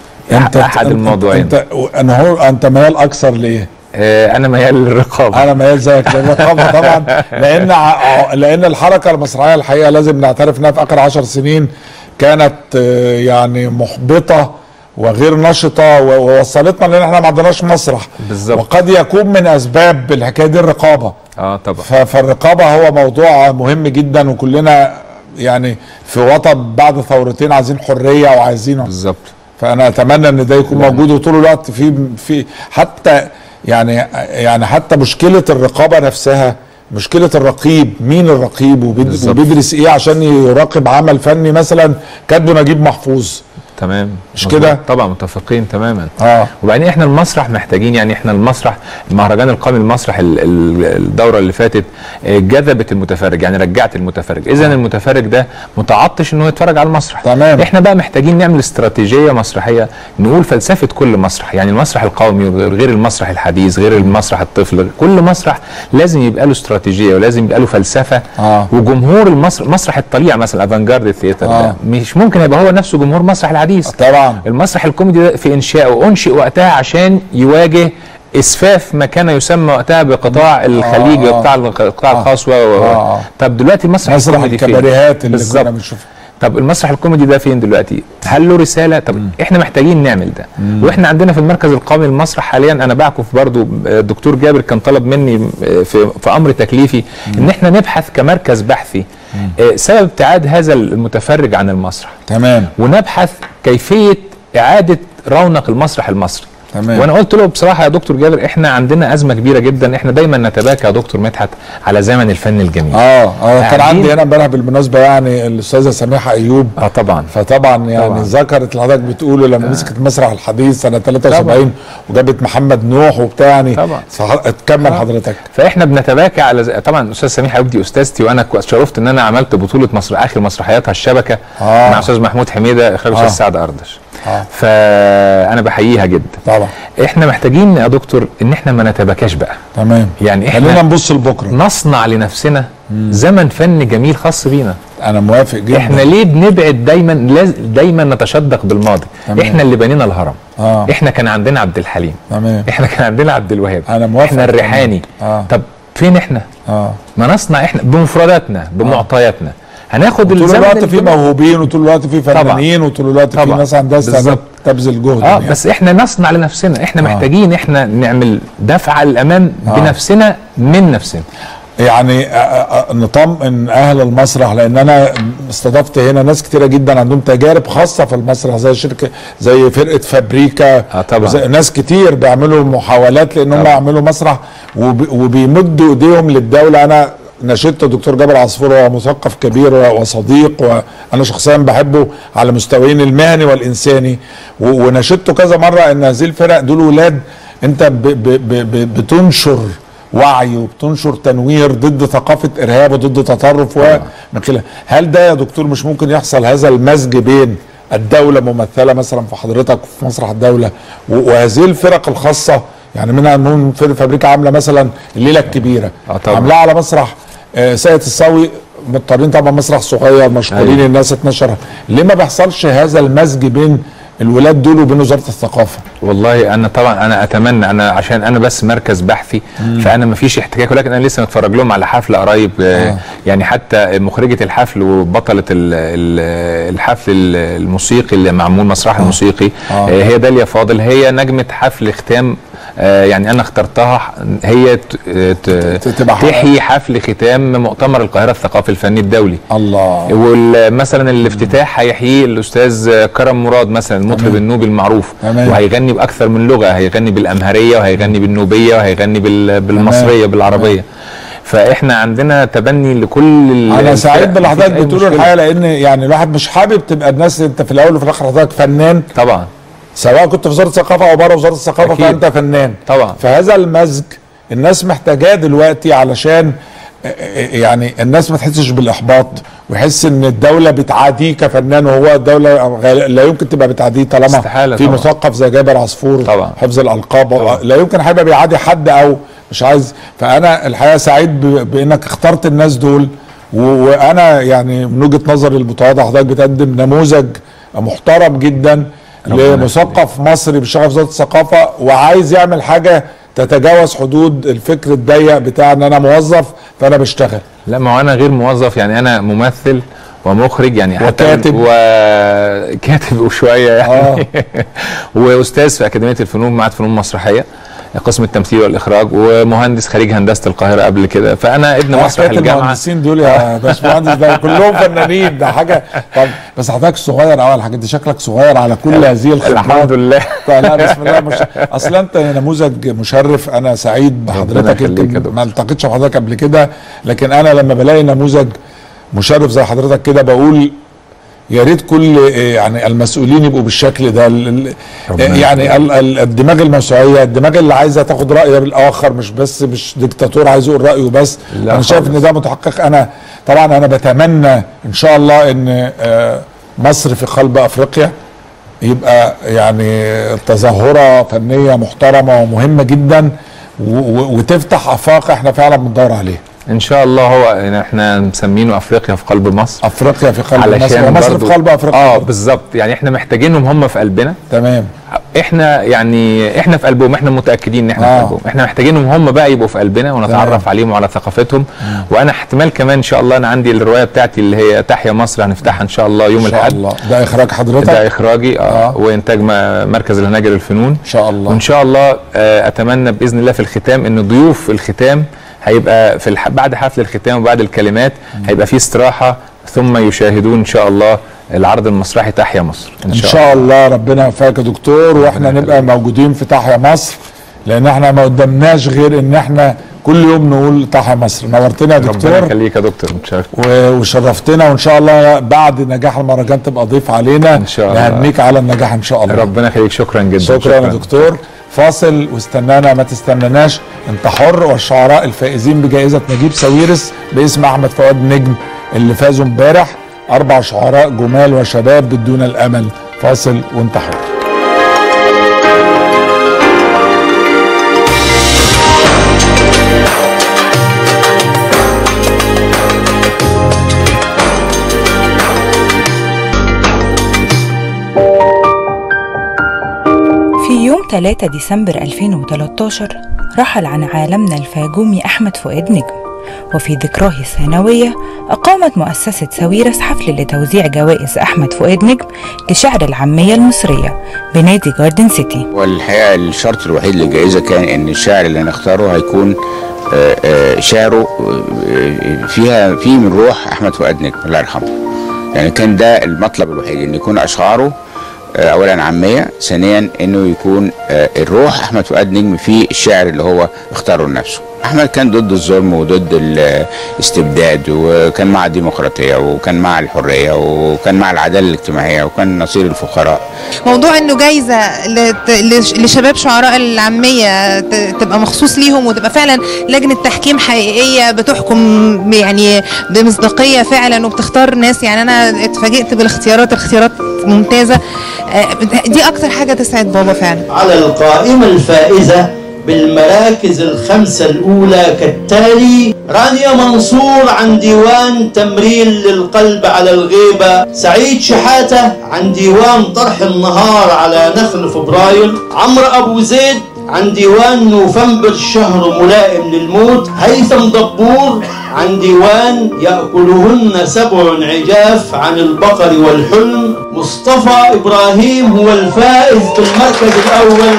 Speaker 10: أحد الموضوعين
Speaker 1: انت انا هو انت ميال اكثر لايه؟
Speaker 10: آه، انا ميال للرقابه
Speaker 1: انا ميال زيك للرقابه طبعا لان ع- لان الحركه المسرحيه الحقيقه لازم نعترف انها في اخر عشر سنين كانت آه، يعني محبطه وغير نشطه و- ووصلتنا لان احنا ما عندناش مسرح
Speaker 10: بالظبط.
Speaker 1: وقد يكون من اسباب الحكايه دي الرقابه
Speaker 10: اه طبعا
Speaker 1: ف- فالرقابه هو موضوع مهم جدا وكلنا يعني في وطن بعد ثورتين عايزين حريه وعايزين
Speaker 10: بالظبط
Speaker 1: فانا اتمنى ان ده يكون موجود وطول الوقت في في حتى يعني يعني حتى مشكله الرقابه نفسها مشكله الرقيب مين الرقيب وبيد-
Speaker 10: بالظبط.
Speaker 1: وبيدرس ايه عشان يراقب عمل فني مثلا كاتبه نجيب محفوظ
Speaker 10: تمام
Speaker 1: مش
Speaker 10: مظبوط.
Speaker 1: كده؟
Speaker 10: طبعا متفقين تماما
Speaker 1: اه
Speaker 10: وبعدين احنا المسرح محتاجين يعني احنا المسرح المهرجان القومي المسرح ال- ال- الدوره اللي فاتت آه، جذبت المتفرج يعني رجعت المتفرج اذا المتفرج ده متعطش انه يتفرج على المسرح
Speaker 1: تمام.
Speaker 10: احنا بقى محتاجين نعمل استراتيجيه مسرحيه نقول فلسفه كل مسرح يعني المسرح القومي غير المسرح الحديث غير المسرح الطفل كل مسرح لازم يبقى له استراتيجيه ولازم يبقى له فلسفه
Speaker 1: آه.
Speaker 10: وجمهور المسرح مسرح الطليعه مثلا افانجارد ثياتر
Speaker 1: آه.
Speaker 10: ده مش ممكن يبقى هو نفسه جمهور مسرح الحديث
Speaker 1: طبعا
Speaker 10: المسرح الكوميدي ده في انشائه انشئ وقتها عشان يواجه اسفاف ما كان يسمى وقتها بقطاع الخليج
Speaker 1: آه.
Speaker 10: وقطاع القطاع
Speaker 1: آه.
Speaker 10: الخاص و و-
Speaker 1: آه. آه.
Speaker 10: طب دلوقتي المسرح
Speaker 1: مسرح
Speaker 10: الكوميدي فين؟
Speaker 1: الكباريهات اللي
Speaker 10: بالظبط.
Speaker 1: كنا بنشوفها
Speaker 10: طب المسرح الكوميدي ده فين دلوقتي؟ هل له رساله؟ طب احنا محتاجين نعمل ده واحنا عندنا في المركز القومي للمسرح حاليا انا بعكف برضو آه، الدكتور جابر كان طلب مني آه، في في امر تكليفي ان احنا نبحث كمركز بحثي آه، سبب ابتعاد هذا المتفرج عن المسرح
Speaker 1: تمام
Speaker 10: ونبحث كيفيه اعاده رونق المسرح المصري
Speaker 1: تمام.
Speaker 10: وانا قلت له بصراحه يا دكتور جابر احنا عندنا ازمه كبيره جدا احنا دايما نتباكى يا دكتور مدحت على زمن الفن الجميل
Speaker 1: اه اه كان
Speaker 10: قاعدين-
Speaker 1: عندي هنا امبارح بالمناسبه يعني الاستاذه سميحه ايوب
Speaker 10: اه طبعا
Speaker 1: فطبعا يعني
Speaker 10: طبعاً.
Speaker 1: ذكرت اللي حضرتك بتقوله لما مسكت مسرح الحديث سنه 73 وجابت محمد نوح وبتاع يعني
Speaker 10: طبعا.
Speaker 1: فح- تكمل
Speaker 10: آه.
Speaker 1: حضرتك
Speaker 10: فاحنا بنتباكى على زي... طبعا استاذ سميح ايوب دي استاذتي وانا كو- شرفت ان انا عملت بطوله مصر اخر مسرحياتها الشبكه
Speaker 1: آه.
Speaker 10: مع استاذ محمود حميده اخراج
Speaker 1: آه.
Speaker 10: استاذ سعد اردش
Speaker 1: آه.
Speaker 10: فانا بحييها جدا
Speaker 1: طبعا
Speaker 10: احنا محتاجين يا دكتور ان احنا ما نتباكاش بقى
Speaker 1: تمام
Speaker 10: يعني
Speaker 1: خلينا
Speaker 10: احنا
Speaker 1: نبص لبكره
Speaker 10: نصنع لنفسنا زمن فن جميل خاص بينا
Speaker 1: انا موافق جدا
Speaker 10: احنا ليه بنبعد دايما لاز... دايما نتشدق بالماضي
Speaker 1: تمام.
Speaker 10: احنا اللي بنينا الهرم
Speaker 1: اه
Speaker 10: احنا كان عندنا عبد الحليم
Speaker 1: تمام
Speaker 10: احنا كان عندنا عبد الوهاب
Speaker 1: انا موافق
Speaker 10: احنا الريحاني
Speaker 1: اه
Speaker 10: طب فين احنا
Speaker 1: اه
Speaker 10: ما نصنع احنا بمفرداتنا بمعطياتنا هناخد
Speaker 1: طول
Speaker 10: الزمن
Speaker 1: الوقت في
Speaker 10: الجميل.
Speaker 1: موهوبين وطول الوقت في
Speaker 10: طبعا.
Speaker 1: فنانين وطول الوقت في
Speaker 10: طبعا.
Speaker 1: ناس عندها استعداد
Speaker 10: بالظبط.
Speaker 1: تبذل جهد
Speaker 10: اه
Speaker 1: يعني.
Speaker 10: بس احنا نصنع لنفسنا احنا محتاجين احنا نعمل دفعه للامام
Speaker 1: آه.
Speaker 10: بنفسنا من نفسنا
Speaker 1: يعني آه، آه، نطمئن اهل المسرح لان انا استضفت هنا ناس كتيره جدا عندهم تجارب خاصه في المسرح زي شركه زي فرقه فابريكا
Speaker 10: آه طبعا.
Speaker 1: زي ناس كتير بيعملوا محاولات لان هم
Speaker 10: طبعا.
Speaker 1: يعملوا مسرح وب- وبيمدوا ايديهم للدوله انا نشدت الدكتور جابر عصفور هو مثقف كبير و- وصديق وانا شخصيا بحبه على مستويين المهني والانساني و- ونشدته كذا مره ان هذه الفرق دول ولاد انت ب ب ب ب بتنشر وعي وبتنشر تنوير ضد ثقافه ارهاب وضد تطرف ومن خلال هل ده يا دكتور مش ممكن يحصل هذا المزج بين الدوله ممثله مثلا في حضرتك في مسرح الدوله و- وهذه الفرق الخاصه يعني منها من فرقه فابريكا عامله مثلا الليله الكبيره
Speaker 10: آه طبعا.
Speaker 1: عاملاها على مسرح آه، سيد الصاوي مضطرين طبعا مسرح صغير مشهورين
Speaker 10: أيوة.
Speaker 1: الناس 12 ليه ما بيحصلش هذا المزج بين الولاد دول وبين وزاره الثقافه
Speaker 10: والله انا طبعا انا اتمنى انا عشان انا بس مركز بحثي فانا ما فيش احتكاك ولكن انا لسه متفرج لهم على حفل قريب آه. يعني حتى مخرجه الحفل وبطله ال- ال- الحفل ال- الموسيقي اللي معمول مسرح الموسيقي
Speaker 1: آه.
Speaker 10: آه. هي داليا فاضل هي نجمه حفل ختام آه، يعني انا اخترتها ح- هي ت- ت-
Speaker 1: تبقى حلقة.
Speaker 10: تحيي حفل ختام مؤتمر القاهره الثقافي الفني الدولي
Speaker 1: الله
Speaker 10: ومثلا الافتتاح هيحييه الاستاذ كرم مراد مثلا المطرب
Speaker 1: تمام.
Speaker 10: النوبي المعروف
Speaker 1: تمام.
Speaker 10: وهيغني باكثر من لغه هيغني بالامهريه وهيغني بالنوبيه وهيغني بال- بالمصريه بالعربيه فاحنا عندنا تبني لكل ال-
Speaker 1: انا سعيد
Speaker 10: الفرق.
Speaker 1: باللي
Speaker 10: مفيش
Speaker 1: حضرتك
Speaker 10: أي
Speaker 1: بتقوله
Speaker 10: مشكلة.
Speaker 1: الحقيقه لان يعني الواحد مش حابب تبقى الناس انت في الاول وفي الاخر حضرتك فنان
Speaker 10: طبعا
Speaker 1: سواء كنت في وزاره الثقافه او بره وزاره الثقافه
Speaker 10: أكيد.
Speaker 1: فانت فنان
Speaker 10: طبعا
Speaker 1: فهذا المزج الناس محتاجاه دلوقتي علشان يعني الناس ما تحسش بالاحباط ويحس ان الدوله بتعاديه كفنان وهو الدوله غال- لا يمكن تبقى بتعاديه طالما
Speaker 10: استحالة
Speaker 1: في
Speaker 10: طبعا.
Speaker 1: مثقف زي جابر عصفور
Speaker 10: طبعا.
Speaker 1: حفظ الالقاب
Speaker 10: طبعا.
Speaker 1: لا يمكن هيبقى بيعادي حد او مش عايز فانا الحقيقه سعيد ب- بانك اخترت الناس دول و- وانا يعني من وجهه نظري المتواضعه حضرتك بتقدم نموذج محترم جدا
Speaker 10: ربنا
Speaker 1: لمثقف مصري بيشتغل في وزاره الثقافه وعايز يعمل حاجه تتجاوز حدود الفكر الضيق بتاع ان انا موظف فانا بشتغل
Speaker 10: لا ما هو انا غير موظف يعني انا ممثل ومخرج يعني حتى
Speaker 1: وكاتب.
Speaker 10: وكاتب وشويه يعني واستاذ في اكاديميه الفنون معهد فنون مسرحيه قسم التمثيل والاخراج ومهندس خريج هندسه القاهره قبل كده فانا ابن مسرح
Speaker 1: حكايه
Speaker 10: الجامعه
Speaker 1: المهندسين دول يا باشمهندس ده كلهم فنانين ده حاجه طب بس حضرتك صغير قوي الحاجات دي شكلك صغير على كل هذه الخبرات
Speaker 10: الحمد لله
Speaker 1: لا بسم الله مش... اصل انت نموذج مشرف انا سعيد بحضرتك
Speaker 10: يخليك يا
Speaker 1: يمكن
Speaker 10: دكتور.
Speaker 1: ما التقيتش بحضرتك قبل كده لكن انا لما بلاقي نموذج مشرف زي حضرتك كده بقول يا ريت كل آه، يعني المسؤولين يبقوا بالشكل ده ال- ال-
Speaker 10: ربنا
Speaker 1: آه، يعني ال- ال- الدماغ الموسوعيه الدماغ اللي عايزه تاخد راي الاخر مش بس مش ديكتاتور عايز يقول رايه بس
Speaker 10: لا
Speaker 1: انا شايف
Speaker 10: خالص.
Speaker 1: ان ده متحقق انا طبعا انا بتمنى ان شاء الله ان آه، مصر في قلب افريقيا يبقى يعني تظاهره فنيه محترمه ومهمه جدا و- و- وتفتح افاق احنا فعلا بندور عليها
Speaker 10: ان شاء الله هو يعني احنا مسمينه افريقيا في قلب مصر
Speaker 1: افريقيا في قلب مصر
Speaker 10: علشان
Speaker 1: ومصر
Speaker 10: برضو-
Speaker 1: في قلب افريقيا
Speaker 10: اه بالظبط يعني احنا محتاجينهم هم في قلبنا
Speaker 1: تمام
Speaker 10: احنا يعني احنا في قلبهم احنا متاكدين ان احنا
Speaker 1: آه.
Speaker 10: في قلبهم احنا محتاجينهم هم بقى يبقوا في قلبنا ونتعرف عليهم وعلى ثقافتهم وانا احتمال كمان ان شاء الله انا عندي الروايه بتاعتي اللي هي تحيا مصر هنفتحها ان شاء الله يوم
Speaker 1: ان شاء
Speaker 10: الاحد
Speaker 1: الله ده اخراج حضرتك
Speaker 10: ده اخراجي آه.
Speaker 1: آه.
Speaker 10: وانتاج م- مركز الهناجر الفنون
Speaker 1: ان شاء الله
Speaker 10: وان شاء الله آه، اتمنى باذن الله في الختام ان ضيوف الختام هيبقى في الح... بعد حفل الختام وبعد الكلمات هيبقى في استراحه ثم يشاهدون ان شاء الله العرض المسرحي تحيا مصر
Speaker 1: ان شاء الله ربنا يوفقك يا دكتور واحنا نبقى موجودين في تحيا مصر لان احنا ما قدامناش غير ان احنا كل يوم نقول تحيا مصر نورتنا يا
Speaker 10: ربنا
Speaker 1: دكتور
Speaker 10: يخليك يا دكتور متشرف
Speaker 1: و- وشرفتنا وان شاء الله بعد نجاح المهرجان تبقى ضيف علينا
Speaker 10: إن شاء الله.
Speaker 1: نهنيك على النجاح ان شاء الله
Speaker 10: ربنا يخليك شكرا جدا
Speaker 1: شكرا يا دكتور فاصل واستنانا ما تستناناش انت حر والشعراء الفائزين بجائزة نجيب ساويرس باسم احمد فؤاد نجم اللي فازوا امبارح اربع شعراء جمال وشباب بدون الامل فاصل وانت حر
Speaker 11: في يوم 3 ديسمبر 2013 رحل عن عالمنا الفاجومي أحمد فؤاد نجم وفي ذكراه الثانوية أقامت مؤسسة ساويرس حفل لتوزيع جوائز أحمد فؤاد نجم لشعر العامية المصرية بنادي جاردن سيتي
Speaker 12: والحقيقه الشرط الوحيد للجائزه كان ان الشاعر اللي هنختاره هيكون آه، آه، شعره آه، فيها فيه من روح احمد فؤاد نجم الله يرحمه يعني كان ده المطلب الوحيد ان يكون اشعاره آه، اولا عاميه ثانيا انه يكون آه، الروح احمد فؤاد نجم في الشعر اللي هو اختاره لنفسه احمد كان ضد الظلم وضد الاستبداد وكان مع الديمقراطيه وكان مع الحريه وكان مع العداله الاجتماعيه وكان نصير الفقراء
Speaker 13: موضوع انه جايزه لت- لش- لشباب شعراء العاميه ت- تبقى مخصوص ليهم وتبقى فعلا لجنه تحكيم حقيقيه بتحكم يعني بمصداقيه فعلا وبتختار ناس يعني انا اتفاجئت بالاختيارات الاختيارات ممتازه آه، دي اكتر حاجه تسعد بابا فعلا
Speaker 14: على القائمة الفائزة بالمراكز الخمسة الأولى كالتالي رانيا منصور عن ديوان تمرين للقلب على الغيبة سعيد شحاتة عن ديوان طرح النهار على نخل فبراير عمرو أبو زيد عن ديوان نوفمبر شهر ملائم للموت هيثم دبور عن ديوان يأكلهن سبع عجاف عن البقر والحلم مصطفى إبراهيم هو الفائز بالمركز الأول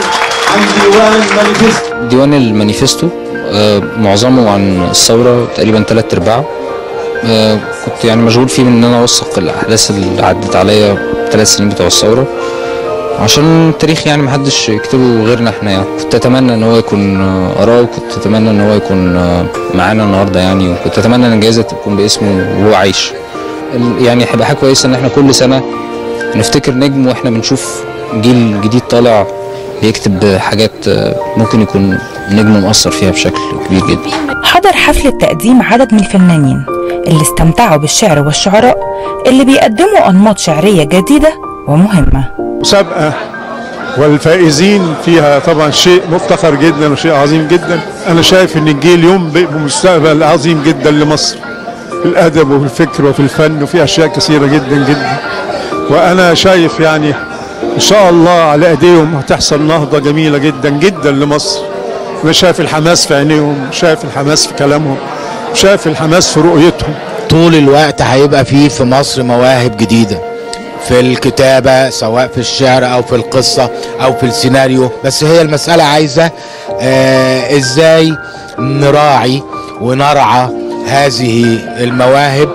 Speaker 14: عن ديوان مانيفستو
Speaker 15: ديوان المانيفستو آه، معظمه عن الثورة تقريبا تلات أرباعه آه، كنت يعني مشغول فيه من إن أنا أوثق الأحداث اللي عدت عليا ثلاث سنين بتوع الثورة عشان التاريخ يعني محدش يكتبه غيرنا احنا يعني كنت أتمنى إن هو يكون آه، آراء وكنت أتمنى إن هو يكون آه، معانا النهاردة يعني وكنت أتمنى إن الجائزة تكون باسمه وهو عايش ال- يعني هيبقى حاجة كويسة إن احنا كل سنة نفتكر نجم واحنا بنشوف جيل جديد طالع بيكتب حاجات آه، ممكن يكون نجم مؤثر فيها بشكل كبير جدا
Speaker 11: حضر حفلة تقديم عدد من الفنانين اللي استمتعوا بالشعر والشعراء اللي بيقدموا أنماط شعرية جديدة ومهمة
Speaker 16: مسابقة والفائزين فيها طبعا شيء مفتخر جدا وشيء عظيم جدا أنا شايف إن الجيل ينبئ بمستقبل عظيم جدا لمصر في الأدب وفي الفكر وفي الفن وفي أشياء كثيرة جدا جدا وأنا شايف يعني إن شاء الله على أيديهم هتحصل نهضة جميلة جدا جدا لمصر أنا شايف الحماس في عينيهم شايف الحماس في كلامهم شايف الحماس في رؤيتهم
Speaker 17: طول الوقت هيبقى فيه في مصر مواهب جديدة في الكتابة سواء في الشعر أو في القصة أو في السيناريو بس هي المسألة عايزة آه إزاي نراعي ونرعى هذه المواهب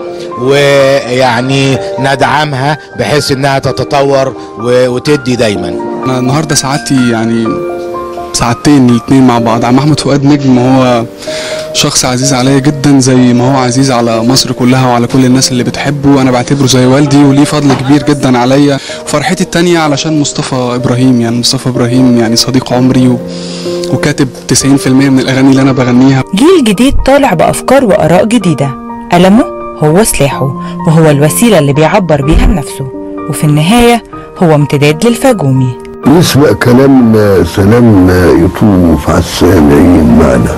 Speaker 17: ويعني ندعمها بحيث انها تتطور و- وتدي دايما
Speaker 18: انا النهارده سعادتي يعني سعادتين الاتنين مع بعض عم احمد فؤاد نجم هو شخص عزيز عليا جدا زي ما هو عزيز على مصر كلها وعلى كل الناس اللي بتحبه انا بعتبره زي والدي وليه فضل كبير جدا عليا فرحتي التانية علشان مصطفى ابراهيم يعني مصطفى ابراهيم يعني صديق عمري و... وكاتب 90% من الاغاني اللي انا بغنيها
Speaker 11: جيل جديد طالع بأفكار وآراء جديدة قلمه هو سلاحه وهو الوسيلة اللي بيعبر بيها عن نفسه وفي النهاية هو امتداد للفاجومي
Speaker 19: يسبق كلامنا سلام يطوف على السامعين معنا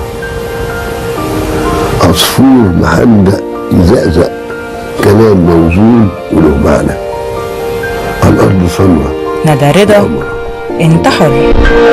Speaker 19: عصفور محندق يزقزق كلام موزون وله معنى على الأرض صنوة
Speaker 11: ندى رضا انت حر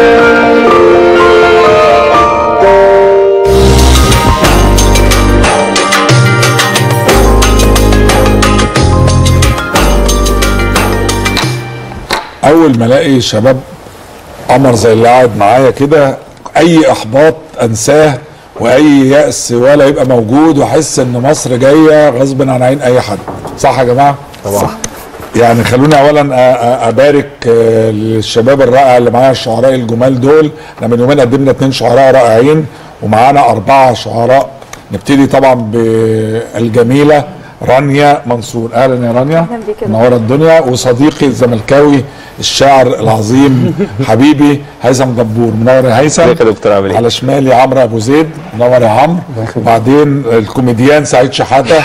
Speaker 1: اول ما الاقي شباب قمر زي اللي قاعد معايا كده اي احباط انساه واي يأس ولا يبقى موجود واحس ان مصر جايه غصب عن عين اي حد صح يا جماعه طبعا يعني خلوني اولا أ- أ- ابارك آه، للشباب الرائع اللي معايا الشعراء الجمال دول احنا من يومين قدمنا اتنين شعراء رائعين ومعانا اربعه شعراء نبتدي طبعا بالجميله رانيا منصور اهلا يا رانيا
Speaker 20: أهلاً بيك يا
Speaker 1: منوره الدنيا وصديقي الزملكاوي الشاعر العظيم حبيبي هيثم دبور منور يا هيثم
Speaker 21: ازيك يا دكتور عامل ايه؟
Speaker 1: على شمالي عمرو ابو زيد منور يا عمرو وبعدين الكوميديان سعيد شحاته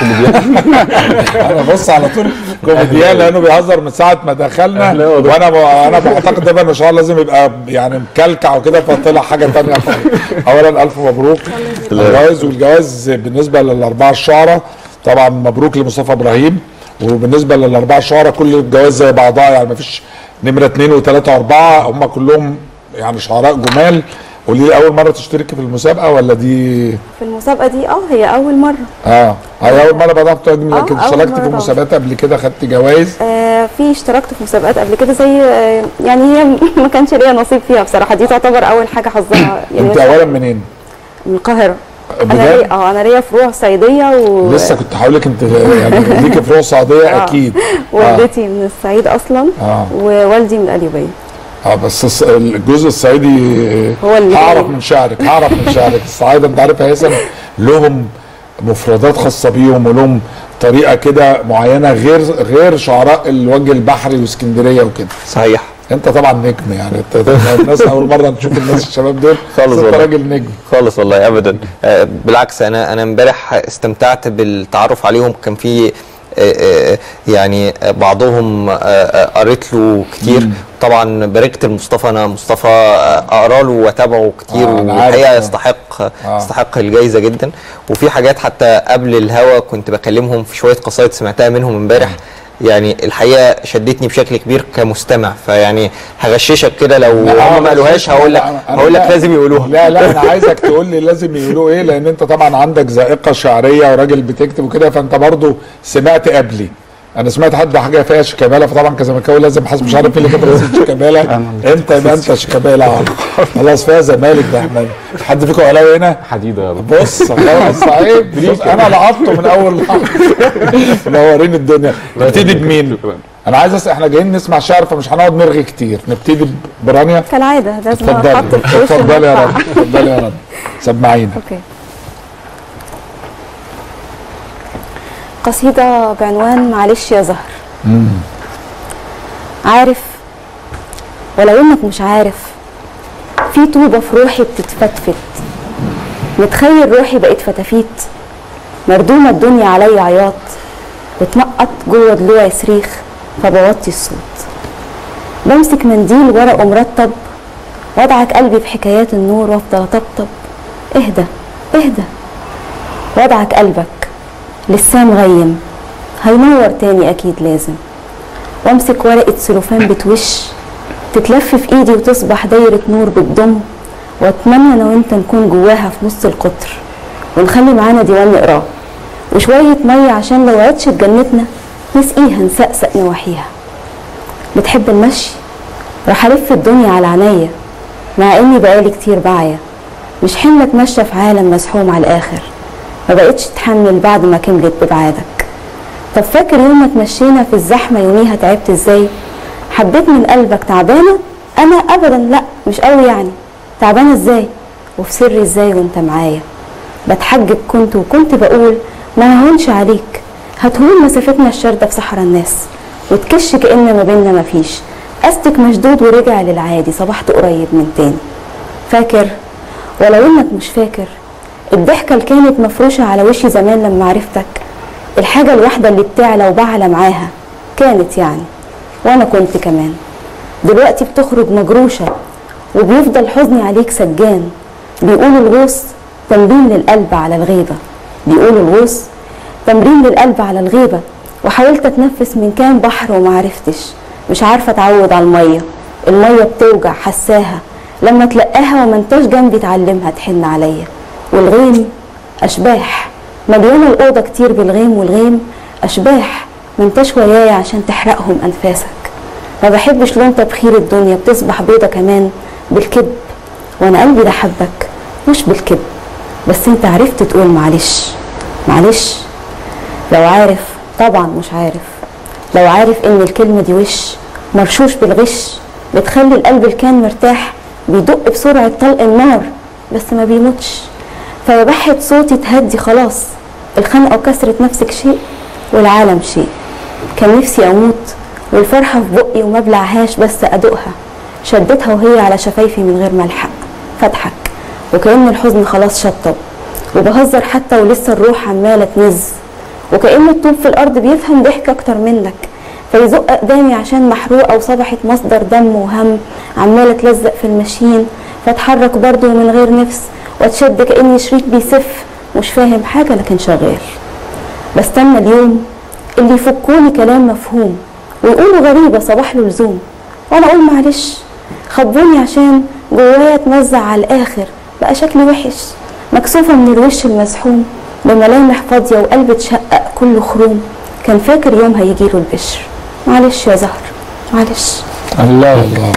Speaker 1: انا بص على طول كوميديان لانه بيهزر من ساعه ما دخلنا وانا انا معتقد دايما ان شاء الله لازم يبقى يعني مكلكع وكده فطلع حاجه ثانيه اولا الف مبروك الجواز والجواز بالنسبه للاربعه الشعراء طبعا مبروك لمصطفى ابراهيم وبالنسبه للاربعه شعراء كل الجواز زي بعضها يعني ما فيش نمره اثنين وثلاثه واربعه هم كلهم يعني شعراء جمال قولي لي اول مره تشتركي في المسابقه ولا دي
Speaker 20: في المسابقة دي اه هي أول مرة
Speaker 1: اه هي اول مره بدات تهاجمي
Speaker 20: آه،
Speaker 1: لكن
Speaker 20: أول
Speaker 1: اشتركتي
Speaker 20: مرة
Speaker 1: في
Speaker 20: طبعاً.
Speaker 1: مسابقات قبل كده خدتي جوائز
Speaker 20: آه في اشتركت في مسابقات قبل كده زي آه يعني هي ما كانش ليا نصيب فيها بصراحة دي تعتبر أول حاجة حظها
Speaker 1: انت
Speaker 20: مثلاً
Speaker 1: اولا منين؟
Speaker 20: من القاهرة أنا
Speaker 1: بجد؟
Speaker 20: ليا اه أنا ليا فروع صعيدية و
Speaker 1: لسه كنت هقول لك انت يعني ليكي فروع سعوديه
Speaker 20: آه.
Speaker 1: اكيد
Speaker 20: والدتي من الصعيد أصلا
Speaker 1: اه
Speaker 20: ووالدي من القليوبية
Speaker 1: اه بس الص- الجزء الصعيدي
Speaker 20: هو اللي
Speaker 1: هعرف
Speaker 20: جاي.
Speaker 1: من شعرك هعرف من شعرك الصعايده انت عارف يا هيثم لهم مفردات خاصه بيهم ولهم طريقه كده معينه غير غير شعراء الوجه البحري واسكندريه وكده
Speaker 21: صحيح
Speaker 1: انت طبعا نجم يعني انت الناس اول مره نشوف الناس الشباب دول
Speaker 21: خالص
Speaker 1: بس انت
Speaker 21: والله.
Speaker 1: راجل نجم
Speaker 21: خالص والله ابدا آه، بالعكس انا انا امبارح استمتعت بالتعرف عليهم كان في آه، آه، يعني آه، بعضهم آه، آه، قريت له كتير
Speaker 1: مم.
Speaker 21: طبعا باركت لمصطفى انا مصطفى آه، اقرا له واتابعه كتير
Speaker 1: آه، أنا عارف.
Speaker 21: والحقيقه
Speaker 1: آه.
Speaker 21: يستحق
Speaker 1: آه.
Speaker 21: يستحق الجائزه جدا وفي حاجات حتى قبل الهوا كنت بكلمهم في شويه قصايد سمعتها منهم امبارح يعني الحقيقه شدتني بشكل كبير كمستمع فيعني هغششك كده لو
Speaker 1: لا،
Speaker 21: هم ما قالوهاش هقول لك
Speaker 1: أنا- أنا-
Speaker 21: هقول لك
Speaker 1: لا.
Speaker 21: لازم يقولوها
Speaker 1: لا لا انا عايزك تقول لي لازم يقولوا ايه لان انت طبعا عندك ذائقه شعريه وراجل بتكتب وكده فانت برضو سمعت قبلي انا سمعت حد حاجه فيها شيكابالا فطبعا كزملكاوي لازم حاسس مش عارف مين اللي كاتب اسم شيكابالا انت يبقى انت شيكابالا خلاص فيها زمالك ده احنا حد فيكم اهلاوي هنا؟
Speaker 10: حديده
Speaker 1: بص خلاص عيب بص انا لقطته من اول لحظه منورين الدنيا نبتدي بمين؟ انا عايز اسال احنا جايين نسمع شعر فمش هنقعد نرغي كتير نبتدي برانيا
Speaker 20: كالعاده لازم
Speaker 1: اتفضلي
Speaker 20: احط في وش
Speaker 1: اتفضلي يا
Speaker 20: المدفع.
Speaker 1: رب اتفضلي يا رب سمعينا
Speaker 20: اوكي قصيدة بعنوان معلش يا زهر عارف ولو انك مش عارف في طوبة في روحي بتتفتفت متخيل روحي بقت فتافيت مردومة الدنيا عليا عياط بتنقط جوه ضلوعي صريخ فبوطي الصوت بمسك منديل ورقه مرتب وادعك قلبي في حكايات النور وافضل اطبطب اهدى اهدى وادعك قلبك لسه مغيم هينور تاني اكيد لازم وامسك ورقة سلوفان بتوش تتلف في ايدي وتصبح دايرة نور بتضم واتمنى انا وانت نكون جواها في نص القطر ونخلي معانا ديوان نقراه وشوية مية عشان لو عطشت جنتنا نسقيها نسقسق نواحيها بتحب المشي راح الف الدنيا على عينيا مع اني بقالي كتير بعيا مش حمل اتمشى في عالم مسحوم على الاخر ما بقتش تحمل بعد ما كملت ببعادك طب فاكر يوم ما اتمشينا في الزحمه يوميها تعبت ازاي حبيت من قلبك تعبانه انا ابدا لا مش قوي يعني تعبانه ازاي وفي سري ازاي وانت معايا بتحجج كنت وكنت بقول ما هونش عليك هتهون مسافتنا الشاردة في صحراء الناس وتكش كأن ما بينا مفيش أستك مشدود ورجع للعادي صبحت قريب من تاني فاكر ولو انك مش فاكر الضحكة اللي كانت مفروشة على وشي زمان لما عرفتك الحاجة الواحدة اللي بتعلى وبعلى معاها كانت يعني وانا كنت كمان دلوقتي بتخرج مجروشة وبيفضل حزني عليك سجان بيقولوا الغوص تمرين للقلب على الغيبة بيقولوا الغوص تمرين للقلب على الغيبة وحاولت اتنفس من كام بحر ومعرفتش مش عارفة اتعود على المية المية بتوجع حساها لما تلقاها وما انتش جنبي تعلمها تحن عليا والغيم اشباح مليانة الأوضة كتير بالغيم والغيم أشباح ما انتش ويايا عشان تحرقهم أنفاسك ما بحبش لون تبخير الدنيا بتصبح بيضة كمان بالكذب وأنا قلبي ده حبك مش بالكذب بس انت عرفت تقول معلش معلش لو عارف طبعا مش عارف لو عارف ان الكلمة دي وش مرشوش بالغش بتخلي القلب اللي كان مرتاح بيدق بسرعة طلق النار بس ما بيموتش فبحت صوتي تهدي خلاص الخنقة وكسرة نفسك شيء والعالم شيء كان نفسي اموت والفرحة في بقي وما بلعهاش بس ادوقها شدتها وهي على شفايفي من غير ما الحق فاضحك وكأن الحزن خلاص شطب وبهزر حتى ولسه الروح عمالة تنز وكأن الطوب في الأرض بيفهم ضحك أكتر منك فيزق أقدامي عشان محروقة وصبحت مصدر دم وهم عمالة تلزق في الماشين فاتحرك برضه من غير نفس واتشد كأني شريك بيسف مش فاهم حاجة لكن شغال بستنى اليوم اللي يفكوني كلام مفهوم ويقولوا غريبة صباح له لزوم وأنا أقول معلش خبوني عشان جوايا اتمزع على الآخر بقى شكلي وحش مكسوفة من الوش المزحوم بملامح فاضية وقلب اتشقق كله خروم كان فاكر يوم هيجيله البشر معلش يا زهر معلش
Speaker 1: الله الله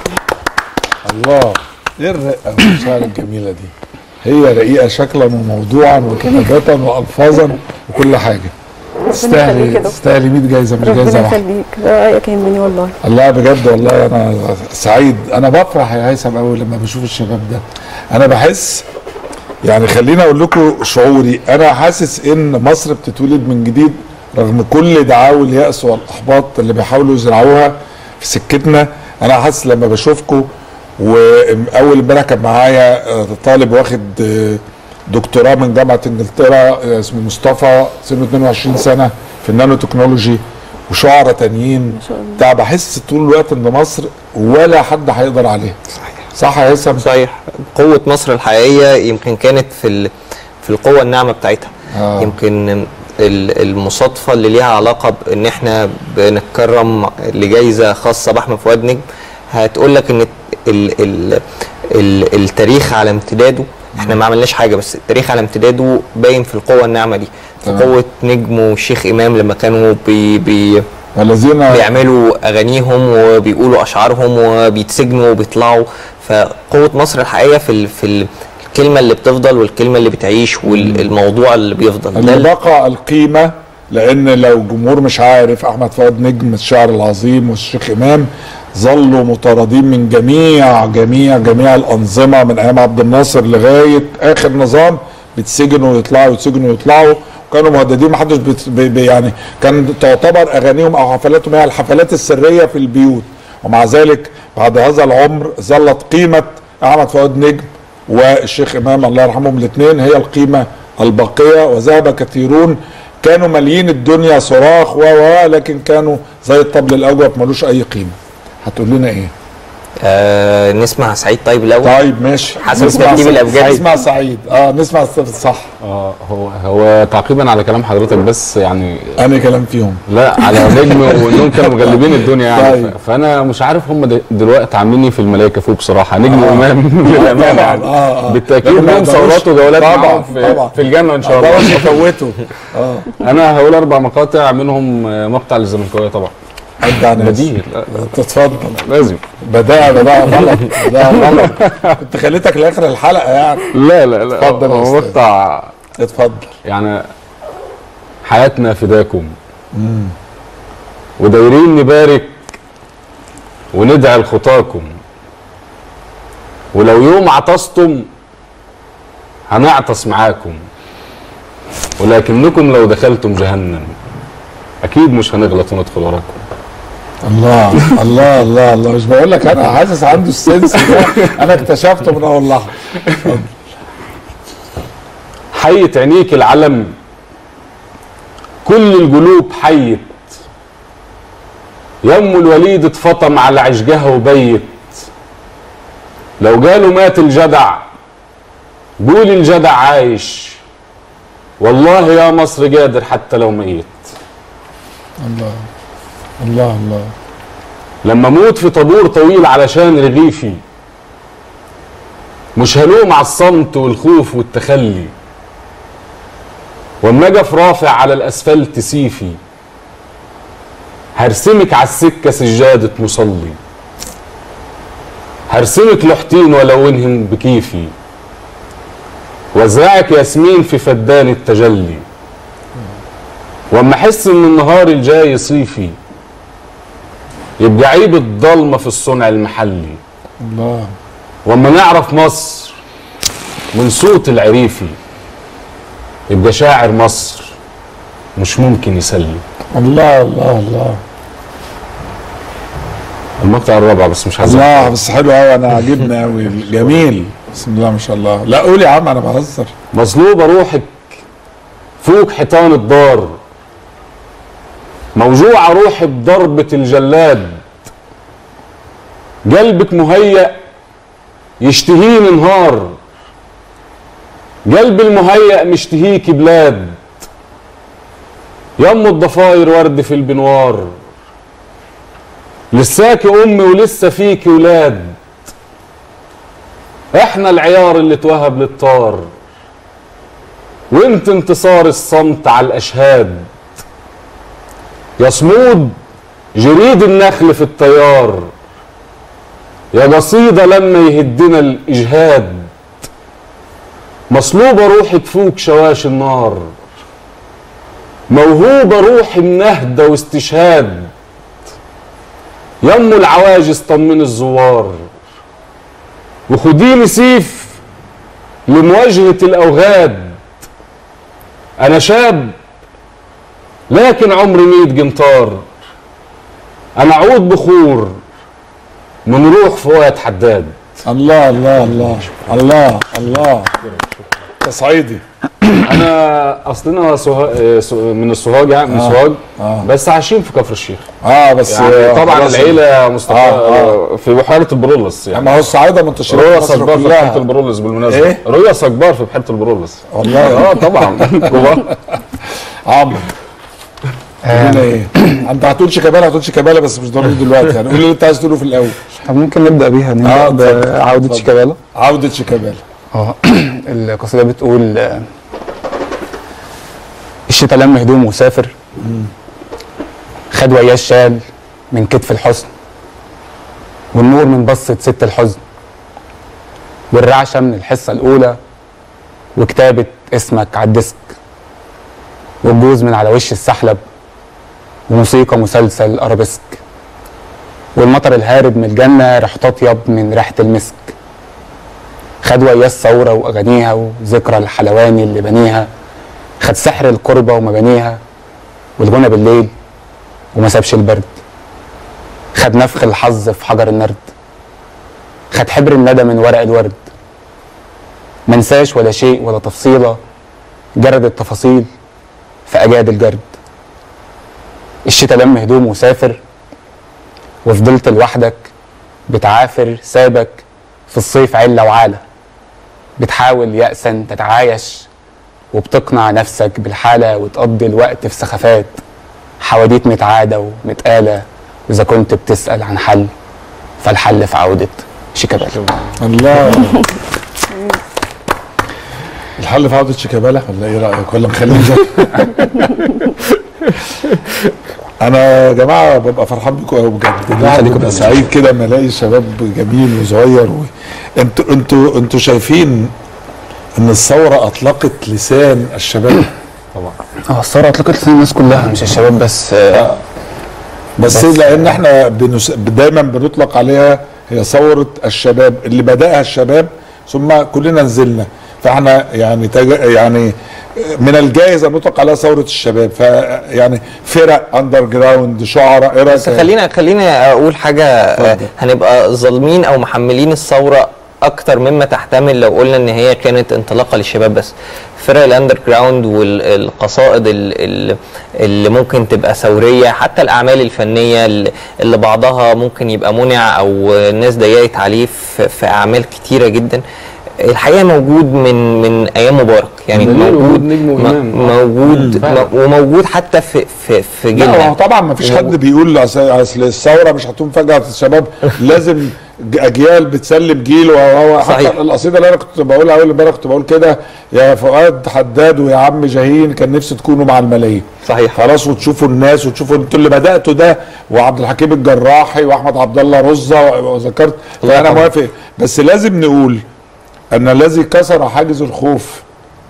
Speaker 1: الله ايه الرقه والمشاعر الجميله دي هي رقيقه شكلا وموضوعا وكتابه والفاظا وكل حاجه تستاهلي
Speaker 20: يخليك يا دكتور.
Speaker 1: تستاهلي 100 جايزه مش جايزه
Speaker 20: ربنا
Speaker 1: واحده
Speaker 20: يخليك ده رأيك يا مني والله
Speaker 1: الله بجد والله انا سعيد انا بفرح يا هيثم قوي لما بشوف الشباب ده انا بحس يعني خليني اقول لكم شعوري انا حاسس ان مصر بتتولد من جديد رغم كل دعاوي اليأس والاحباط اللي بيحاولوا يزرعوها في سكتنا انا حاسس لما بشوفكم واول امبارح كان معايا آه، طالب واخد آه، دكتوراه من جامعه انجلترا آه، اسمه مصطفى سنه 22 سنه في النانو تكنولوجي وشعراء تانيين بتاع بحس طول الوقت ان مصر ولا حد هيقدر عليها صح يا هيثم
Speaker 21: صحيح قوة مصر الحقيقية يمكن كانت في ال- في القوة الناعمة بتاعتها
Speaker 1: آه.
Speaker 21: يمكن ال- المصادفة اللي ليها علاقة بإن إحنا بنتكرم لجائزة خاصة بأحمد فؤاد نجم هتقول لك إن ال ال ال التاريخ على امتداده احنا ما عملناش حاجه بس التاريخ على امتداده باين في القوه الناعمه دي في
Speaker 1: تمام.
Speaker 21: قوه نجم والشيخ امام لما كانوا بي بي
Speaker 1: والذين
Speaker 21: بيعملوا اغانيهم وبيقولوا اشعارهم وبيتسجنوا وبيطلعوا فقوه مصر الحقيقيه في ال في ال الكلمه اللي بتفضل والكلمه اللي بتعيش والموضوع اللي بيفضل ده
Speaker 1: اللي بقى القيمة لأن لو الجمهور مش عارف أحمد فؤاد نجم الشاعر العظيم والشيخ إمام ظلوا مطاردين من جميع جميع جميع الأنظمة من أيام عبد الناصر لغاية آخر نظام بيتسجنوا ويطلعوا يتسجنوا ويطلعوا وكانوا مهددين محدش بت... بي بي- يعني كان تعتبر أغانيهم أو حفلاتهم هي الحفلات السرية في البيوت ومع ذلك بعد هذا العمر ظلت قيمة أحمد فؤاد نجم والشيخ امام الله يرحمهم الاثنين هي القيمه الباقيه وذهب كثيرون كانوا ماليين الدنيا صراخ و و لكن كانوا زي الطبل الاجوف ملوش اي قيمه هتقول لنا ايه
Speaker 21: آه نسمع سعيد طيب الاول
Speaker 1: طيب ماشي
Speaker 21: حسب
Speaker 1: نسمع
Speaker 21: ترتيب
Speaker 1: سعيد.
Speaker 21: الابجدي
Speaker 1: نسمع سعيد اه نسمع صح
Speaker 2: اه هو هو تعقيبا على كلام حضرتك بس يعني
Speaker 1: انا كلام فيهم
Speaker 2: لا على نجم وانهم كانوا مغلبين الدنيا يعني
Speaker 1: طيب.
Speaker 2: ف- فانا مش عارف هم د- دلوقتي عاملين ايه في الملايكه فوق بصراحه نجم
Speaker 1: آه.
Speaker 2: وامام للامانه
Speaker 1: طبعاً،
Speaker 2: يعني
Speaker 1: آه، آه.
Speaker 2: بالتاكيد
Speaker 1: لكن ما
Speaker 2: لهم
Speaker 1: يقدروش-
Speaker 2: ثورات وجولات
Speaker 1: طبعاً،
Speaker 2: معاهم في,
Speaker 1: طبعاً.
Speaker 2: في الجنه ان شاء
Speaker 1: ما
Speaker 2: الله
Speaker 1: يقدروش يفوتوا اه
Speaker 2: انا هقول اربع مقاطع منهم آه، مقطع للزملكاويه طبعا
Speaker 1: ابدع ناس
Speaker 2: بديهي لا،
Speaker 1: تتفضل
Speaker 2: لازم
Speaker 1: بدأ بدأ غلط بدأ غلط كنت خليتك لاخر الحلقه يعني
Speaker 2: لا لا لا
Speaker 1: اتفضل يا
Speaker 2: هو
Speaker 1: أستاذ.
Speaker 2: مقطع
Speaker 1: اتفضل
Speaker 2: يعني حياتنا فداكم ودايرين نبارك وندعي لخطاكم ولو يوم عطستم هنعطس معاكم ولكنكم لو دخلتم جهنم اكيد مش هنغلط وندخل وراكم
Speaker 1: الله الله الله الله مش بقول لك انا حاسس عنده السنس ده انا اكتشفته من اول لحظه
Speaker 2: حيت عينيك العلم كل القلوب حيت يم الوليد اتفطم على عشقها وبيت لو قالوا مات الجدع قول الجدع عايش والله يا مصر قادر حتى لو ميت
Speaker 1: الله الله الله
Speaker 2: لما اموت في طابور طويل علشان رغيفي مش هلوم على الصمت والخوف والتخلي واما اجي في رافع على الاسفلت سيفي هرسمك على السكه سجاده مصلي هرسمك لوحتين والونهم بكيفي وازرعك ياسمين في فدان التجلي واما احس ان النهار الجاي صيفي يبقى عيب الضلمه في الصنع المحلي
Speaker 1: الله
Speaker 2: واما نعرف مصر من صوت العريفي يبقى شاعر مصر مش ممكن يسلي
Speaker 1: الله الله الله
Speaker 2: المقطع الرابع بس مش هزعل
Speaker 1: الله بس حلو قوي انا عاجبني قوي جميل بسم الله ما شاء الله لا قول يا عم انا بهزر
Speaker 2: مظلوبة روحك فوق حيطان الدار موجوعة روحي بضربة الجلاد قلبك مهيأ يشتهيني نهار قلب المهيأ مشتهيك بلاد يم الضفاير ورد في البنوار لساكي امي ولسه فيكي ولاد احنا العيار اللي اتوهب للطار وانت انتصار الصمت على الاشهاد يا صمود جريد النخل في التيار يا قصيدة لما يهدنا الإجهاد مصلوبة روحي تفوق شواش النار موهوبة روحي منهدة واستشهاد يم العواجز طمن الزوار وخديني سيف لمواجهة الأوغاد أنا شاب لكن عمري ميت جنطار أنا عود بخور من روح فؤاد حداد
Speaker 1: الله الله الله الله الله تصعيدي
Speaker 2: انا اصلنا سوها... سو- من السوهاج يعني من
Speaker 1: آه.
Speaker 2: سوهاج
Speaker 1: آه.
Speaker 2: بس عايشين في كفر الشيخ
Speaker 1: اه بس
Speaker 2: يعني
Speaker 1: آه،
Speaker 2: طبعا
Speaker 1: خلاص.
Speaker 2: العيله مستقر
Speaker 1: آه،
Speaker 2: في بحيره البرولس يعني
Speaker 1: ما هو الصعايده منتشرين في
Speaker 2: رؤيا
Speaker 1: مصر
Speaker 2: صجبار في
Speaker 1: كلها.
Speaker 2: بحيره البرولس بالمناسبه
Speaker 1: إيه؟
Speaker 2: رؤيا صجبار في بحيره البرولس
Speaker 1: والله
Speaker 2: اه طبعا كبار
Speaker 1: عمرو قولنا ايه انت هتقول شيكابالا هتقول شيكابالا بس مش ضروري دلوقتي يعني قول اللي انت عايز تقوله في الاول
Speaker 22: طب ممكن نبدا بيها نبدا
Speaker 1: اتفضل،
Speaker 22: بعوده
Speaker 1: اتفضل.
Speaker 22: شيكابالا
Speaker 1: عوده شيكابالا
Speaker 6: اه القصيدة بتقول آه، الشتا لم هدومه وسافر خد وياه الشال من كتف الحزن والنور من بصة ست الحزن والرعشة من الحصة الأولى وكتابة اسمك على الديسك والجوز من على وش السحلب وموسيقى مسلسل أرابيسك والمطر الهارب من الجنة ريحته أطيب من ريحة المسك خد وياه الثورة وأغانيها وذكرى الحلواني اللي بنيها خد سحر القربة ومبانيها والغنى بالليل وما سابش البرد خد نفخ الحظ في حجر النرد خد حبر الندى من ورق الورد منساش ولا شيء ولا تفصيلة جرد التفاصيل فأجاد الجرد الشتا لم هدومه وسافر وفضلت لوحدك بتعافر سابك في الصيف علة وعالة بتحاول يأسا تتعايش وبتقنع نفسك بالحالة وتقضي الوقت في سخافات حواديت متعادة ومتقالة إذا كنت بتسأل عن حل فالحل في عودة شيكابالا
Speaker 1: الله الحل في عودة شيكابالا ولا ايه رأيك ولا مخليه زي انا يا جماعه ببقى فرحان بيكم قوي بجد الواحد بيبقى سعيد كده لما الاقي شباب جميل وصغير و... انتوا انتوا انتوا شايفين ان الثوره اطلقت لسان الشباب
Speaker 6: طبعا اه الثورة اطلقت لسان الناس كلها مش الشباب بس آه
Speaker 1: بس,
Speaker 6: بس-
Speaker 1: لان احنا بنس... دايما بنطلق عليها هي ثوره الشباب اللي بداها الشباب ثم كلنا نزلنا فاحنا يعني تج... يعني من الجائز ان نطلق عليها ثوره الشباب فيعني فرق اندر جراوند شعراء ايه رايك
Speaker 21: بس خلينا خلينا اقول حاجه آه، هنبقى ظالمين او محملين الثوره اكتر مما تحتمل لو قلنا ان هي كانت انطلاقه للشباب بس فرق الاندر جراوند والقصائد ال- ال- اللي ممكن تبقى ثوريه حتى الاعمال الفنيه اللي اللي بعضها ممكن يبقى منع او الناس ضيقت عليه في في اعمال كتيره جدا الحقيقه موجود من من ايام مبارك يعني
Speaker 2: دليل
Speaker 21: موجود
Speaker 2: وجود نجم
Speaker 21: م-
Speaker 2: وإمام.
Speaker 21: موجود
Speaker 2: فعلا.
Speaker 21: م- وموجود حتى في في في
Speaker 1: لا
Speaker 21: جيلنا
Speaker 1: هو طبعا ما فيش حد بيقول اصل أصل الثوره مش هتقوم فجاه الشباب لازم ج- اجيال بتسلم جيل وهو حتى
Speaker 21: صحيح.
Speaker 1: القصيده اللي انا كنت بقولها اول امبارح كنت بقول كده يا فؤاد حداد ويا عم جاهين كان نفسي تكونوا مع الملايين
Speaker 21: صحيح
Speaker 1: خلاص وتشوفوا الناس وتشوفوا انتوا اللي بداتوا ده وعبد الحكيم الجراحي واحمد عبد الله رزه وذكرت
Speaker 21: الله
Speaker 1: فانا
Speaker 21: يرحمه.
Speaker 1: موافق بس لازم نقول ان الذي كسر حاجز الخوف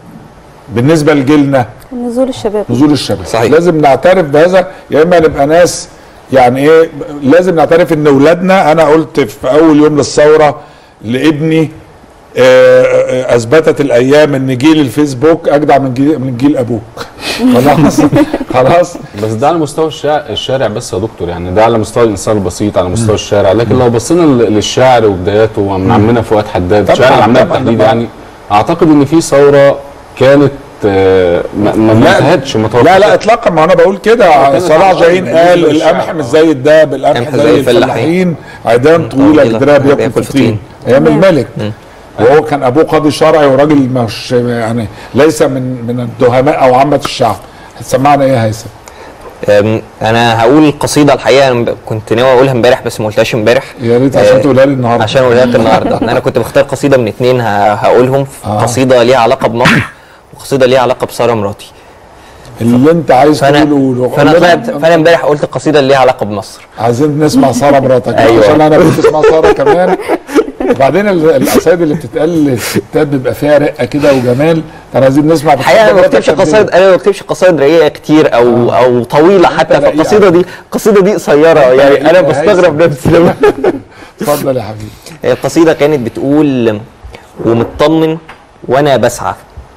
Speaker 1: بالنسبه لجيلنا
Speaker 20: نزول الشباب
Speaker 1: نزول الشباب
Speaker 21: صحيح.
Speaker 1: لازم نعترف بهذا يا اما نبقى ناس يعني ايه لازم نعترف ان اولادنا انا قلت في اول يوم للثوره لابني آه، آه، اثبتت الايام ان جيل الفيسبوك اجدع من جيل من جيل ابوك خلاص خلاص
Speaker 2: بس ده على مستوى الشارع, الشارع بس يا دكتور يعني ده على مستوى الانسان البسيط على مستوى الشارع لكن لو بصينا ل- للشعر وبداياته من عمنا فؤاد حداد
Speaker 1: طبعاً،
Speaker 2: شاعر العاميه
Speaker 1: طبعاً،
Speaker 2: بالتحديد
Speaker 1: طبعاً.
Speaker 2: يعني اعتقد ان في ثوره كانت آه، ما ما ما انتهتش ما
Speaker 1: لا لا
Speaker 2: توقفتش.
Speaker 1: اطلاقا ما انا بقول كده
Speaker 2: كانت
Speaker 1: صلاح
Speaker 2: على
Speaker 1: جاهين
Speaker 2: الأرض
Speaker 1: قال
Speaker 2: بالنسبة
Speaker 1: القمح
Speaker 2: للشعب.
Speaker 1: مش زي الدهب القمح
Speaker 21: قمح
Speaker 1: زي
Speaker 21: زي
Speaker 1: الفلاحين
Speaker 21: الفلاحين.
Speaker 1: عيدان طويله
Speaker 21: طويلة،
Speaker 1: جدرها
Speaker 21: بياكل
Speaker 1: بياكل
Speaker 21: فطين.
Speaker 1: فطين ايام الملك وهو كان ابوه قاضي شرعي وراجل مش يعني ليس من من الدهماء او عامه الشعب هتسمعنا ايه يا هيثم
Speaker 21: أم، انا هقول القصيده الحقيقه أنا ب- كنت ناوي اقولها امبارح بس ما قلتهاش امبارح
Speaker 1: يا ريت عشان
Speaker 21: آه،
Speaker 1: تقولها لي النهارده
Speaker 21: عشان اقولها لك النهارده انا كنت بختار قصيده من اتنين ه- هقولهم
Speaker 1: آه.
Speaker 21: قصيده ليها علاقه بمصر وقصيده ليها علاقه بساره مراتي
Speaker 1: اللي انت عايز
Speaker 21: فانا
Speaker 1: تقوله
Speaker 21: فانا
Speaker 1: قول لنا.
Speaker 21: طلعت فانا امبارح قلت القصيده اللي ليها علاقه بمصر
Speaker 1: عايزين نسمع ساره مراتك
Speaker 21: أيوة.
Speaker 1: عشان انا كنت اسمع ساره كمان وبعدين ال- القصايد اللي بتتقال للستات بيبقى فيها رقه كده وجمال احنا عايزين نسمع
Speaker 21: الحقيقه انا ما
Speaker 1: مراتك
Speaker 21: بكتبش
Speaker 1: قد إيه؟
Speaker 21: قصايد انا ما بكتبش قصايد رقيقه كتير او او طويله حتى
Speaker 1: رقيقة.
Speaker 21: فالقصيده دي القصيده دي قصيره
Speaker 1: أنت
Speaker 21: يعني انا
Speaker 1: رقيق يا
Speaker 21: بستغرب
Speaker 1: هيثم.
Speaker 21: نفسي لما
Speaker 1: اتفضل يا حبيبي
Speaker 21: هي القصيدة كانت بتقول ومطمن وأنا بسعى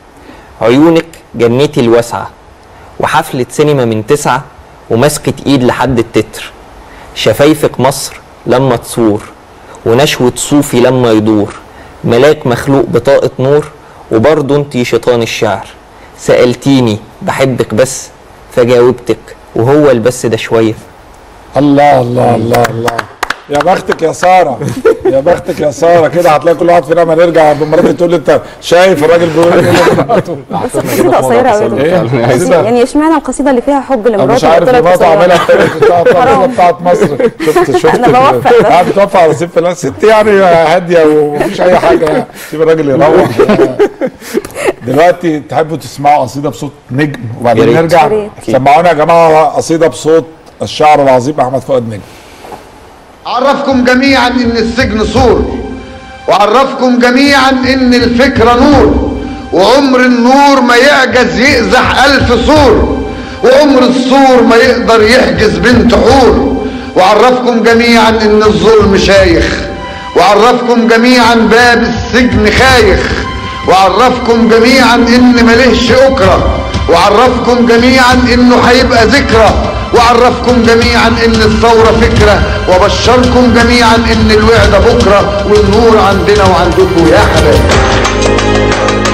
Speaker 21: عيونك جنتي الواسعة وحفلة سينما من تسعة ومسكة إيد لحد التتر شفايفك مصر لما تصور ونشوة صوفي لما يدور ملاك مخلوق بطاقة نور وبرضه انتي شيطان الشعر سألتيني بحبك بس فجاوبتك وهو البس ده شوية
Speaker 1: الله الله الله الله يا بختك يا ساره يا بختك يا ساره كده هتلاقي كل واحد فينا لما نرجع بمراتي تقول لي انت شايف الراجل بيقول إيه؟
Speaker 20: بس قصيدة قصيرة قوي
Speaker 1: ايه قصيدة
Speaker 20: يعني اشمعنى القصيدة اللي فيها حب
Speaker 1: انا
Speaker 20: لمراته
Speaker 1: مش عارف
Speaker 20: طلعت
Speaker 1: مراته
Speaker 20: قصيرة؟
Speaker 1: عاملها بتاعت بتاعت بتاعت مصر شفت شفت
Speaker 20: أنا بوفق بس.
Speaker 1: قاعد بتوفق على سيف فلان ست يعني هاديه ومفيش اي حاجه يعني. سيب الراجل يروح دلوقتي تحبوا تسمعوا قصيده بصوت نجم وبعدين
Speaker 7: يا ريت.
Speaker 1: نرجع
Speaker 7: يا ريت.
Speaker 1: سمعونا يا جماعه قصيده بصوت الشاعر العظيم احمد فؤاد نجم
Speaker 22: أعرفكم جميعا إن السجن سور وأعرفكم جميعا إن الفكرة نور وعمر النور ما يعجز يقزح ألف سور وعمر السور ما يقدر يحجز بنت حور وأعرفكم جميعا إن الظلم شايخ وأعرفكم جميعا باب السجن خايخ وأعرفكم جميعا إن ملهش أكره وأعرفكم جميعا إنه هيبقى ذكرى وأعرفكم جميعا إن الثورة فكرة وبشركم جميعا إن الوعد بكرة والنور عندنا وعندكم يا حبايبي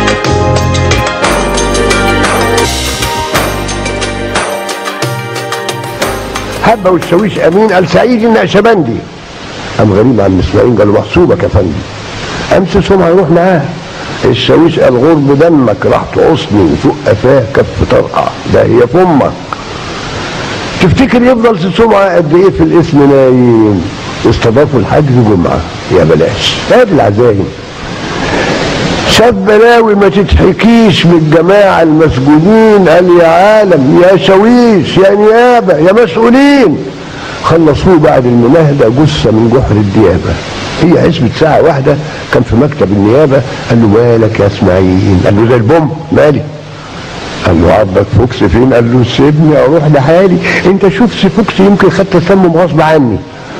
Speaker 19: هبه والشاويش امين قال سعيد النقشبندي قام غريب عن المسمعين قالوا محسوبك يا فندم امس سمعه هيروح معاه الشاويش قال غرب دمك راح تقصني وفوق قفاه كف طرقع ده هي فمك تفتكر يفضل سمعه قد ايه في الاسم نايم استضافوا الحاج جمعه يا بلاش هات العزايم شاف بلاوي ما تتحكيش من الجماعة المسجونين قال يا عالم يا شويش يا نيابة يا مسؤولين خلصوه بعد المناهدة جثة من جحر الديابة هي عزبة ساعة واحدة كان في مكتب النيابة قال له مالك يا اسماعيل قال له زي البوم مالي قال له عبك فوكس فين قال له سيبني اروح لحالي انت شوف سي فوكس يمكن خد تسمم غصب عني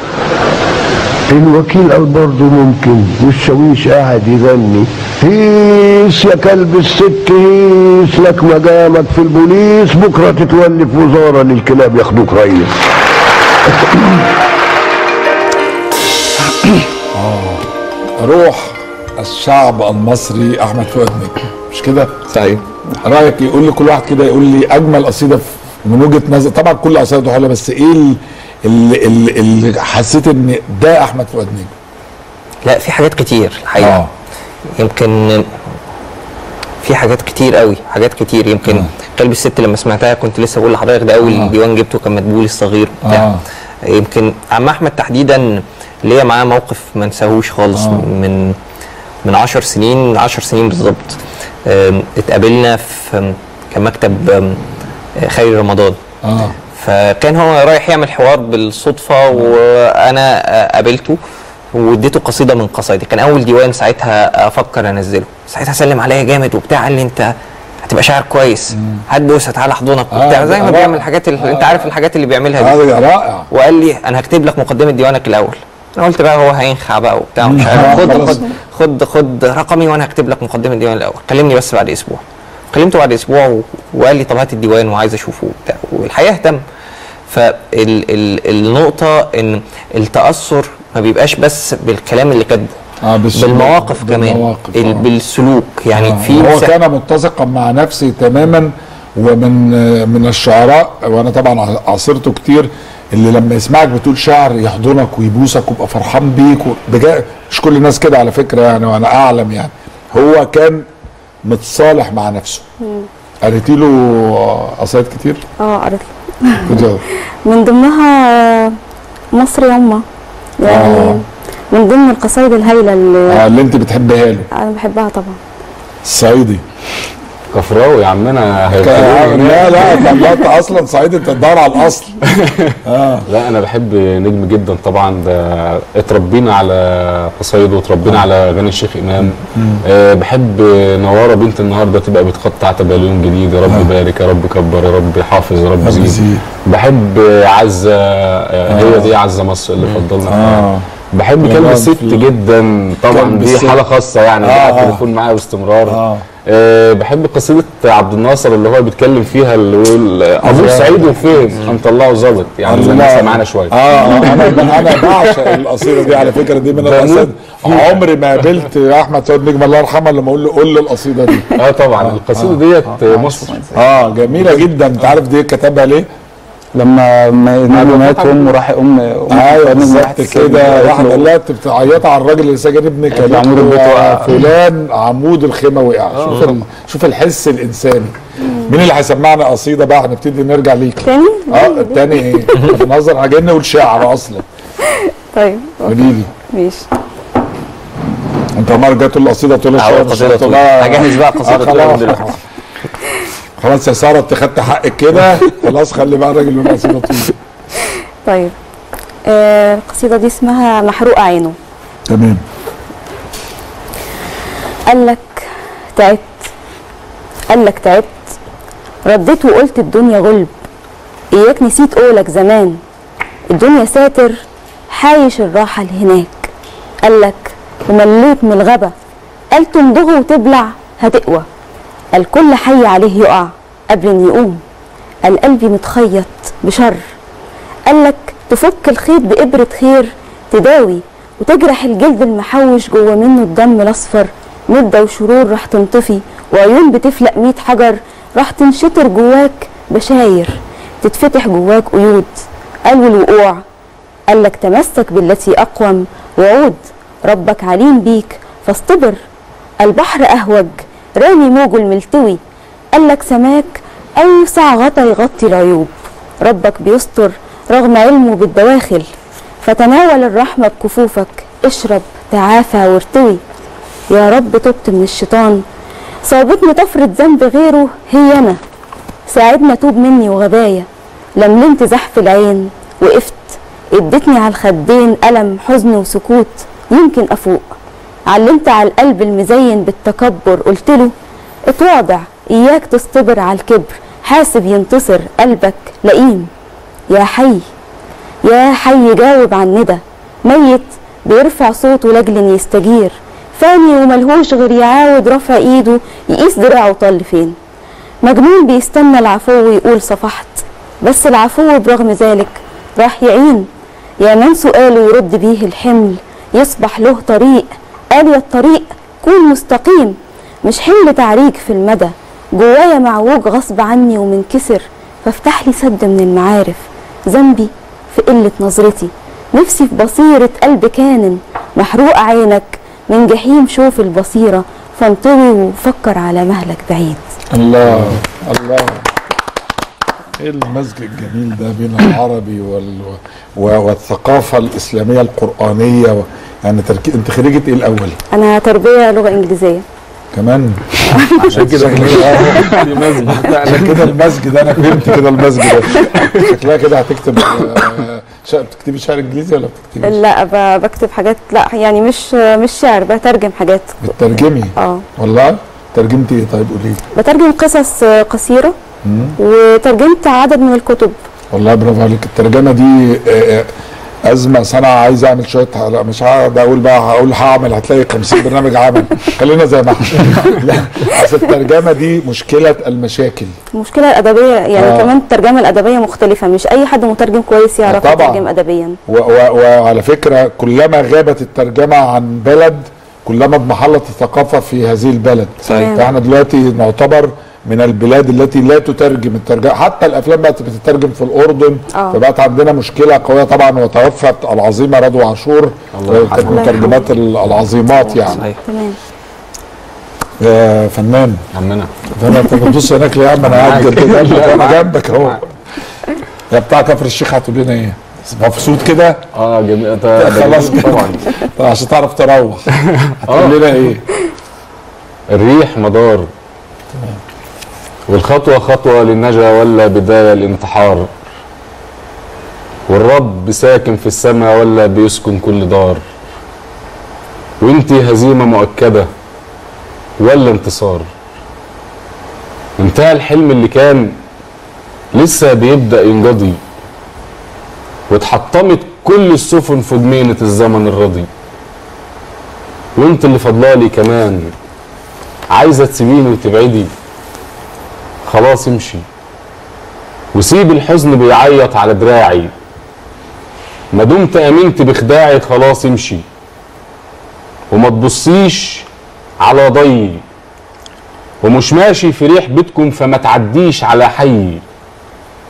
Speaker 19: الوكيل قال برضه ممكن والشاويش قاعد يغني هيس يا كلب الست هيس لك مجامك في البوليس بكره تتولي في وزاره للكلاب ياخدوك ريس
Speaker 1: روح الشعب المصري احمد فؤاد نجم مش كده؟
Speaker 7: صحيح
Speaker 1: رايك يقول لي كل واحد كده يقول لي اجمل قصيده في- من وجهه نظر طبعا كل قصيدته حلوه بس ايه ال- اللي, اللي, اللي حسيت ان ده احمد فؤاد نجم
Speaker 21: لا في حاجات كتير الحقيقه
Speaker 1: آه.
Speaker 21: يمكن في حاجات كتير قوي حاجات كتير يمكن قلب الست لما سمعتها كنت لسه بقول لحضرتك ده اول ديوان جبته كان مدبولي الصغير بتاع يمكن عم احمد تحديدا ليا معاه موقف ما انساهوش خالص
Speaker 1: آه.
Speaker 21: من من 10 سنين 10 سنين بالظبط آم، اتقابلنا في كان مكتب آم، خيري رمضان
Speaker 1: اه
Speaker 21: فكان هو رايح يعمل حوار بالصدفه وانا آه، قابلته واديته قصيده من قصايدي كان اول ديوان ساعتها افكر انزله ساعتها سلم عليا جامد وبتاع قال لي انت هتبقى شاعر كويس هات بوسه تعالى احضنك
Speaker 1: آه،
Speaker 21: وبتاع زي ما
Speaker 1: رائع.
Speaker 21: بيعمل الحاجات اللي انت عارف الحاجات اللي بيعملها
Speaker 1: آه،
Speaker 21: دي
Speaker 1: ده رائع
Speaker 21: وقال لي انا هكتب لك مقدمه ديوانك الاول انا قلت بقى هو هينخع بقى وبتاع مش
Speaker 1: آه،
Speaker 21: عارف خد
Speaker 1: خلاص.
Speaker 21: خد خد خد رقمي وانا هكتب لك مقدمه الديوان الاول كلمني بس بعد اسبوع كلمته بعد اسبوع و- وقال لي طب هات الديوان وعايز اشوفه وبتاع والحقيقه اهتم فالنقطه ان التاثر ما بيبقاش بس بالكلام اللي كاتبه
Speaker 1: آه بالسلوك.
Speaker 21: بالمواقف كمان
Speaker 1: بالمواقف،
Speaker 21: ال-
Speaker 1: آه.
Speaker 21: بالسلوك يعني
Speaker 1: آه،
Speaker 21: في
Speaker 1: هو
Speaker 21: مساحة-
Speaker 1: كان متسقا مع نفسه تماما ومن من الشعراء وانا طبعا عاصرته كتير اللي لما يسمعك بتقول شعر يحضنك ويبوسك ويبقى فرحان بيك بجا مش كل الناس كده على فكره يعني وانا اعلم يعني هو كان متصالح مع نفسه قريتي له قصايد كتير؟
Speaker 20: اه قريت
Speaker 1: كده.
Speaker 20: من ضمنها مصر يما يعني
Speaker 1: آه.
Speaker 20: من ضمن القصايد الهايله اللي
Speaker 1: اه اللي انت بتحبها له
Speaker 20: انا بحبها طبعا
Speaker 1: الصعيدي
Speaker 2: كفراوي يا عمنا
Speaker 1: كان- لا لا ده لا، انت اصلا صعيدي انت تدور على الاصل
Speaker 2: اه لا انا بحب نجم جدا طبعا ده اتربينا على قصايده واتربينا على اغاني الشيخ امام آه بحب نواره بنت النهارده تبقى بتقطع تبالون جديد يا رب بارك يا رب كبر يا رب حافظ يا رب زيد
Speaker 1: زيد.
Speaker 2: بحب عزه آه هي دي عزه مصر اللي فضلنا
Speaker 1: آه.
Speaker 2: بحب كلب
Speaker 1: والله
Speaker 2: الست
Speaker 1: في-
Speaker 2: طبعا طبعا
Speaker 1: كلب
Speaker 2: دي
Speaker 1: الست.
Speaker 2: حاله خاصه يعني
Speaker 1: آه،
Speaker 2: آه على
Speaker 1: آه.
Speaker 2: التليفون معايا باستمرار آه. أه بحب قصيده عبد الناصر اللي هو بيتكلم فيها اللي يقول ابوه
Speaker 1: آه.
Speaker 2: سعيد وفين هنطلعه ظابط يعني
Speaker 1: الله.
Speaker 2: لسه معانا شويه
Speaker 1: اه آه، انا انا بعشق القصيده دي على فكره دي من
Speaker 2: بموت
Speaker 1: القصائد
Speaker 2: فيها.
Speaker 1: عمري ما قابلت احمد سعود نجم الله يرحمه لما اقول له قول له القصيده دي
Speaker 2: اه طبعا القصيده ديت مصر
Speaker 1: اه جميله جدا انت عارف دي كتبها ليه؟
Speaker 6: لما ما ما مات امه راح ام أم
Speaker 1: ايوه
Speaker 6: فؤاد نجم راحت
Speaker 1: بالظبط
Speaker 6: تسلم
Speaker 1: كده
Speaker 6: قالت
Speaker 1: واحد
Speaker 6: له-
Speaker 1: قال لها انت بتعيطي على الراجل اللي سجن ابنك
Speaker 6: قالت له عمود البيت وقع.
Speaker 1: فلان عمود الخيمه وقع شوف ال- شوف الحس الانساني مين اللي هيسمعنا قصيده بقى هنبتدي نرجع ليك
Speaker 20: تاني
Speaker 1: اه التاني ايه بنهزر عاجبني نقول شعر اصلا
Speaker 20: طيب
Speaker 1: قولي لي
Speaker 20: ماشي
Speaker 1: انت مره جاي تقول القصيده تقول
Speaker 21: أهو
Speaker 1: الشعر
Speaker 21: قصيدة
Speaker 1: تقول
Speaker 21: طويلة.
Speaker 1: لها-
Speaker 21: هجهز بقى قصيدة
Speaker 1: آه،
Speaker 21: طويلة
Speaker 1: خلاص.
Speaker 21: دلوقتي.
Speaker 1: خلاص يا ساره انت خدت حقك كده خلاص خلي بقى الراجل يقول قصيده طويله
Speaker 20: طيب آه القصيدة دي اسمها محروق عينه
Speaker 1: تمام
Speaker 20: قال لك تعبت قال لك تعبت رديت وقلت الدنيا غلب اياك نسيت قولك زمان الدنيا ساتر حايش الراحة لهناك قال لك ومليت من الغبا قال تمضغه وتبلع هتقوى الكل حي عليه يقع قبل ان يقوم قال قلبي متخيط بشر قال لك تفك الخيط بإبرة خير تداوي وتجرح الجلد المحوش جوه منه الدم الأصفر مدة وشرور راح تنطفي وعيون بتفلق ميت حجر راح تنشطر جواك بشاير تتفتح جواك قيود قلب الوقوع قال لك تمسك بالتي أقوم وعود ربك عليم بيك فاصطبر البحر أهوج رامي موجه الملتوي قال لك سماك أوسع غطا يغطي العيوب ربك بيستر رغم علمه بالدواخل فتناول الرحمة بكفوفك اشرب تعافى وارتوي يا رب تبت من الشيطان صابتني طفرة ذنب غيره هي أنا ساعدنا توب مني وغبايا لملمت زحف العين وقفت ادتني على الخدين ألم حزن وسكوت يمكن أفوق علمت على القلب المزين بالتكبر قلت له اتواضع إياك تصطبر على الكبر حاسب ينتصر قلبك لئيم يا حي يا حي جاوب عن ندى ميت بيرفع صوته لاجل ان يستجير فاني وملهوش غير يعاود رفع ايده يقيس دراعه طل فين مجنون بيستنى العفو ويقول صفحت بس العفو برغم ذلك راح يعين يا من سؤاله يرد بيه الحمل يصبح له طريق قال يا الطريق كون مستقيم مش حمل تعريج في المدى جوايا معوج غصب عني ومنكسر فافتح لي سد من المعارف ذنبي في قلة نظرتي نفسي في بصيرة قلب كانن محروق عينك من جحيم شوف البصيرة فانطوي وفكر على مهلك بعيد
Speaker 1: الله الله ايه المزج الجميل ده بين العربي وال... و- والثقافه الاسلاميه القرانيه و... يعني تركي... انت خريجه ايه الاول؟
Speaker 20: أنا تربية لغة إنجليزية
Speaker 1: كمان عشان كده عشان كده المزج ده انا فهمت كده المزج ده شكلها كده هتكتب آه، شا- بتكتبي شعر انجليزي ولا بتكتبي
Speaker 20: لا ب- بكتب حاجات لا يعني مش مش شعر بترجم حاجات
Speaker 1: بتترجمي
Speaker 20: اه
Speaker 1: والله ترجمتي ايه طيب قولي لي
Speaker 20: بترجم قصص قصيرة
Speaker 1: مم.
Speaker 20: وترجمت عدد من الكتب
Speaker 1: والله برافو عليك الترجمه دي آه، آه، ازمه صنعه عايز اعمل شويه لا مش هقعد اقول بقى هقول هعمل هتلاقي 50 برنامج عمل خلينا زي ما احنا لا اصل الترجمه دي مشكله المشاكل
Speaker 20: المشكلة الأدبية يعني
Speaker 1: آه.
Speaker 20: آه. كمان الترجمة الأدبية مختلفة مش أي حد مترجم كويس يعرف
Speaker 1: طبعاً.
Speaker 20: يترجم أدبيا
Speaker 1: و- و- وعلى فكره كلما غابت الترجمه عن بلد كلما اضمحلت الثقافه في هذه البلد
Speaker 20: صحيح.
Speaker 1: فاحنا دلوقتي نعتبر من البلاد التي لا تترجم الترجمه حتى الافلام بقت بتترجم في الاردن
Speaker 20: آه.
Speaker 1: فبقت عندنا مشكله قويه طبعا وتوفت العظيمه رضوى عاشور
Speaker 21: الله
Speaker 1: كانت
Speaker 21: يرحمها.
Speaker 1: من المترجمات ال- العظيمات يعني
Speaker 20: تمام
Speaker 1: يا فنان
Speaker 2: عمنا
Speaker 1: فانا انت بتبص هناك ليه يا عم انا قاعد
Speaker 2: معاك.
Speaker 1: جنبك انا
Speaker 2: معاك.
Speaker 1: جنبك اهو يا بتاع كفر الشيخ هتقول لنا ايه؟ مبسوط كده؟
Speaker 2: اه جميل
Speaker 1: خلاص كده
Speaker 2: طبعا
Speaker 1: طب عشان تعرف تروح هتقول لنا ايه؟
Speaker 2: الريح مدار والخطوة خطوة للنجا ولا بداية الانتحار والرب ساكن في السماء ولا بيسكن كل دار وانتي هزيمة مؤكدة ولا انتصار انتهى الحلم اللي كان لسه بيبدأ ينقضي واتحطمت كل السفن في جمينة الزمن الرضي وانت اللي فضلالي كمان عايزة تسيبيني وتبعدي خلاص امشي وسيب الحزن بيعيط على دراعي ما دمت امنت بخداعي خلاص امشي وما تبصيش على ضي ومش ماشي في ريح بيتكم فما تعديش على حي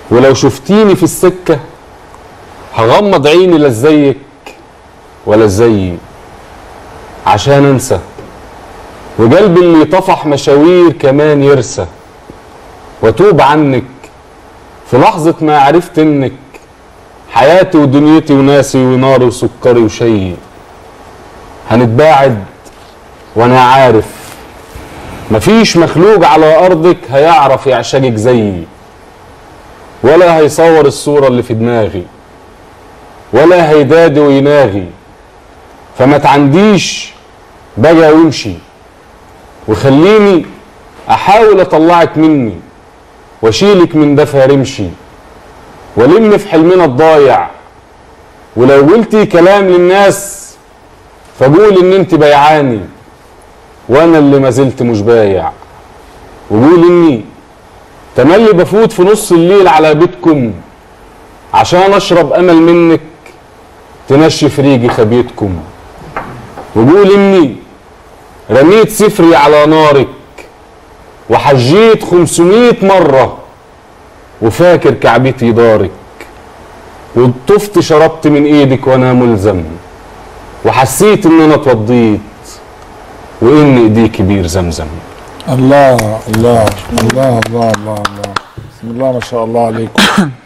Speaker 2: ولو شفتيني في السكة هغمض عيني لا زيك ولا زيي عشان انسى وقلبي اللي طفح مشاوير كمان يرسى واتوب عنك في لحظة ما عرفت انك حياتي ودنيتي وناسي وناري وسكري وشيي هنتباعد وانا عارف مفيش مخلوق على ارضك هيعرف يعشقك زيي ولا هيصور الصورة اللي في دماغي ولا هيدادي ويناغي فما تعنديش بقى وامشي وخليني احاول اطلعك مني واشيلك من دفع رمشي والم في حلمنا الضايع ولو قلتي كلام للناس فقول ان انت بيعاني وانا اللي ما زلت مش بايع وقول اني تملي بفوت في نص الليل على بيتكم عشان اشرب امل منك تنشف ريقي خبيتكم وقول اني رميت سفري على نارك وحجيت 500 مرة وفاكر كعبتي دارك وطفت شربت من ايدك وانا ملزم وحسيت ان انا اتوضيت وان ايديك بير زمزم
Speaker 1: الله الله الله الله الله الله بسم الله ما شاء الله عليكم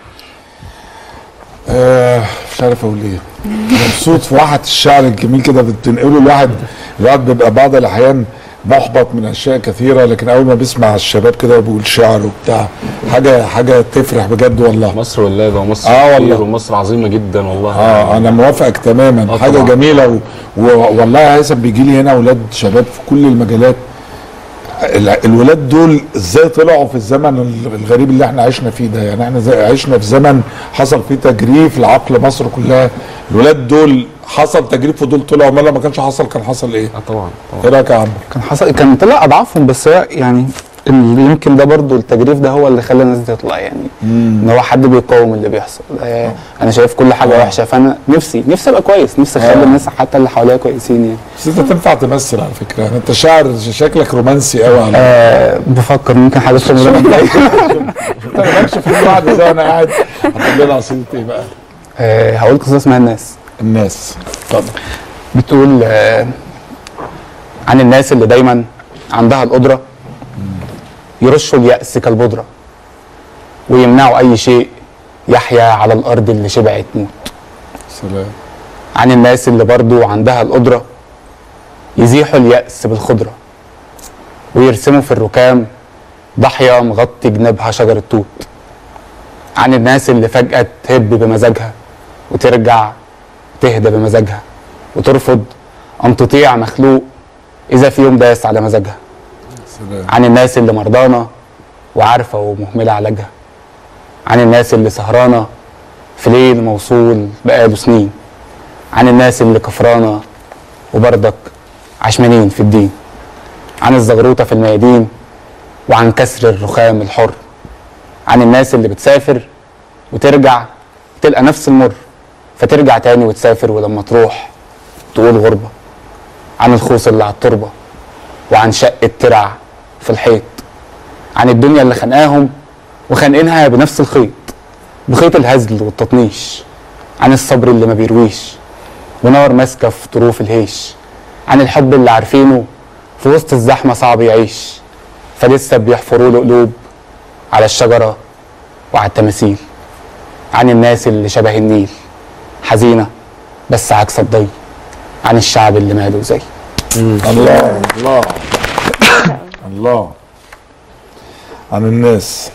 Speaker 1: آه مش عارف اقول ايه مبسوط في واحد الشعر الجميل كده بتنقله الواحد الواحد بيبقى بعض الاحيان محبط من اشياء كثيره لكن اول ما بيسمع الشباب كده بيقول شعر وبتاع حاجه حاجه تفرح بجد والله
Speaker 2: مصر ولاده ومصر
Speaker 1: اه
Speaker 2: كتير
Speaker 1: والله
Speaker 2: ومصر عظيمه جدا والله
Speaker 1: اه انا موافقك تماما
Speaker 2: آه
Speaker 1: حاجه
Speaker 2: طبعاً.
Speaker 1: جميله و... و... والله يا هيثم بيجي لي هنا اولاد شباب في كل المجالات ال- الولاد دول ازاي طلعوا في الزمن ال- الغريب اللي احنا عشنا فيه ده يعني احنا زي عشنا في زمن حصل فيه تجريف لعقل مصر كلها الولاد دول حصل تجريف ودول طلعوا امال لو ما كانش حصل كان حصل ايه؟
Speaker 2: اه طبعا
Speaker 1: ايه رايك يا عمرو؟
Speaker 6: كان حصل كان طلع اضعافهم بس هي يعني ال- يمكن ده برضو التجريف ده هو اللي خلى الناس دي تطلع يعني ان هو حد بيقاوم اللي بيحصل آه انا شايف كل حاجه وحشه فانا نفسي نفسي ابقى كويس نفسي اخلي
Speaker 1: آه.
Speaker 6: الناس حتى اللي حواليا كويسين يعني
Speaker 1: بس انت تنفع تمثل على فكره يعني انت شاعر شكلك رومانسي قوي على
Speaker 6: آه بفكر ممكن حاجه في رمضان الجاي
Speaker 1: انت مالكش في الواحد زي انا قاعد هتقول لنا قصيده ايه بقى؟
Speaker 6: آه هقول قصه اسمها الناس
Speaker 1: الناس اتفضل
Speaker 6: بتقول آه عن الناس اللي دايما عندها القدره يرشوا اليأس كالبودرة ويمنعوا أي شيء يحيا على الأرض اللي شبعت موت
Speaker 1: سلام
Speaker 6: عن الناس اللي برضو عندها القدرة يزيحوا اليأس بالخضرة ويرسموا في الركام ضحية مغطي جنابها شجرة توت عن الناس اللي فجأة تهب بمزاجها وترجع تهدى بمزاجها وترفض أن تطيع مخلوق إذا في يوم داس على مزاجها
Speaker 1: سلام
Speaker 6: عن الناس اللي مرضانة وعارفة ومهملة علاجها عن الناس اللي سهرانة في ليل موصول بقاله سنين عن الناس اللي كفرانة وبرضك عشمانين في الدين عن الزغروطة في الميادين وعن كسر الرخام الحر عن الناس اللي بتسافر وترجع تلقى نفس المر فترجع تاني وتسافر ولما تروح تقول غربة عن الخوص اللي على التربة وعن شق الترع في الحيط عن الدنيا اللي خانقاهم وخانقينها بنفس الخيط بخيط الهزل والتطنيش عن الصبر اللي ما بيرويش ونار ماسكة في طروف الهيش عن الحب اللي عارفينه في وسط الزحمة صعب يعيش فلسه بيحفروا له قلوب على الشجرة وعلى التماثيل عن الناس اللي شبه النيل حزينة بس عكس الضي عن الشعب اللي ماله زي
Speaker 1: الله الله الله عن الناس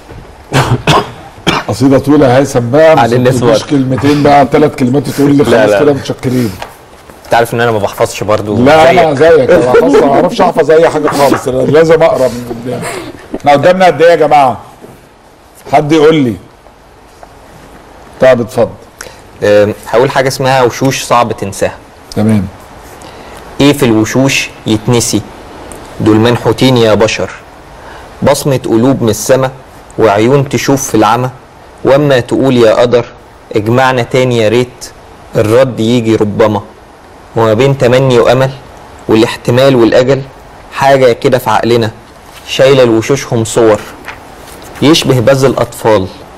Speaker 1: قصيده طويله يا هيثم بقى
Speaker 21: عن الناس
Speaker 1: مش
Speaker 21: برضه.
Speaker 1: كلمتين بقى ثلاث كلمات تقول لي
Speaker 21: لا،
Speaker 1: خلاص
Speaker 21: لا،
Speaker 1: كده
Speaker 21: لا.
Speaker 1: متشكرين
Speaker 21: انت عارف ان انا ما بحفظش برضو
Speaker 1: لا انا
Speaker 21: زيك.
Speaker 1: زيك انا حافظ ما اعرفش احفظ اي حاجه خالص انا لازم اقرا من قدام احنا قدامنا قد ايه يا جماعه؟ حد يقول لي طب اتفضل
Speaker 21: أم، هقول حاجه اسمها وشوش صعب تنساها
Speaker 1: تمام
Speaker 21: ايه في الوشوش يتنسي دول منحوتين يا بشر بصمة قلوب من السما وعيون تشوف في العمى واما تقول يا قدر اجمعنا تاني يا ريت الرد يجي ربما وما بين تمني وامل والاحتمال والاجل حاجة كده في عقلنا شايلة لوشوشهم صور يشبه بذل الاطفال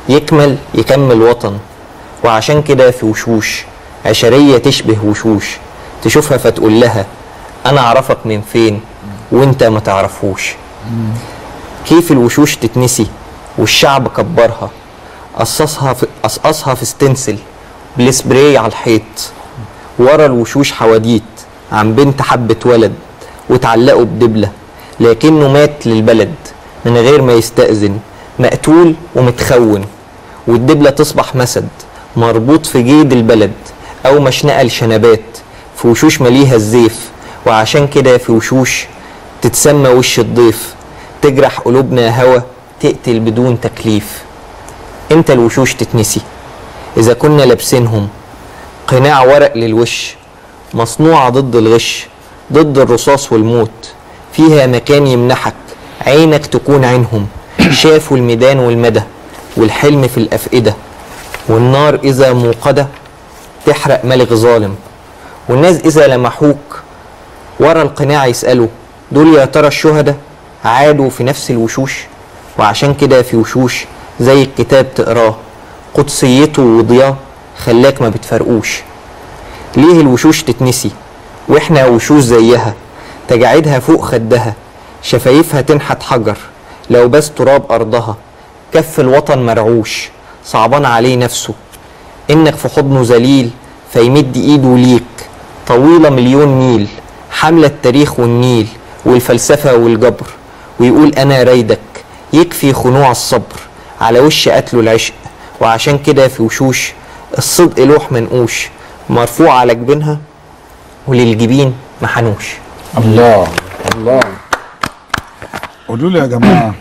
Speaker 21: يكمل يكمل وطن وعشان كده في وشوش عشرية تشبه وشوش تشوفها فتقول لها أنا أعرفك من فين وأنت ما تعرفوش كيف الوشوش تتنسي والشعب كبرها قصصها في قصقصها في ستنسل بالسبراي على الحيط ورا الوشوش حواديت عن بنت حبة ولد وتعلقوا بدبلة لكنه مات للبلد من غير ما يستأذن مقتول ومتخون والدبلة تصبح مسد مربوط في جيد البلد أو مشنقة لشنبات في وشوش مليها الزيف وعشان كده في وشوش تتسمى وش الضيف تجرح قلوبنا هوا تقتل بدون تكليف امتى الوشوش تتنسي إذا كنا لابسينهم قناع ورق للوش مصنوعة ضد الغش ضد الرصاص والموت فيها مكان يمنحك عينك تكون عينهم شافوا الميدان والمدى والحلم في الأفئدة والنار إذا موقدة تحرق ملك ظالم والناس إذا لمحوك ورا القناع يسألوا دول يا ترى الشهداء عادوا في نفس الوشوش وعشان كده في وشوش زي الكتاب تقراه قدسيته وضياه خلاك ما بتفرقوش ليه الوشوش تتنسي واحنا وشوش زيها تجاعيدها فوق خدها شفايفها تنحت حجر لو بس تراب أرضها كف الوطن مرعوش صعبان عليه نفسه إنك في حضنه ذليل فيمد إيده ليك طويلة مليون ميل حاملة التاريخ والنيل والفلسفة والجبر ويقول أنا رايدك يكفي خنوع الصبر على وش قتله العشق وعشان كده في وشوش الصدق لوح منقوش مرفوع على جبينها وللجبين محنوش
Speaker 1: الله الله قولوا لي يا جماعه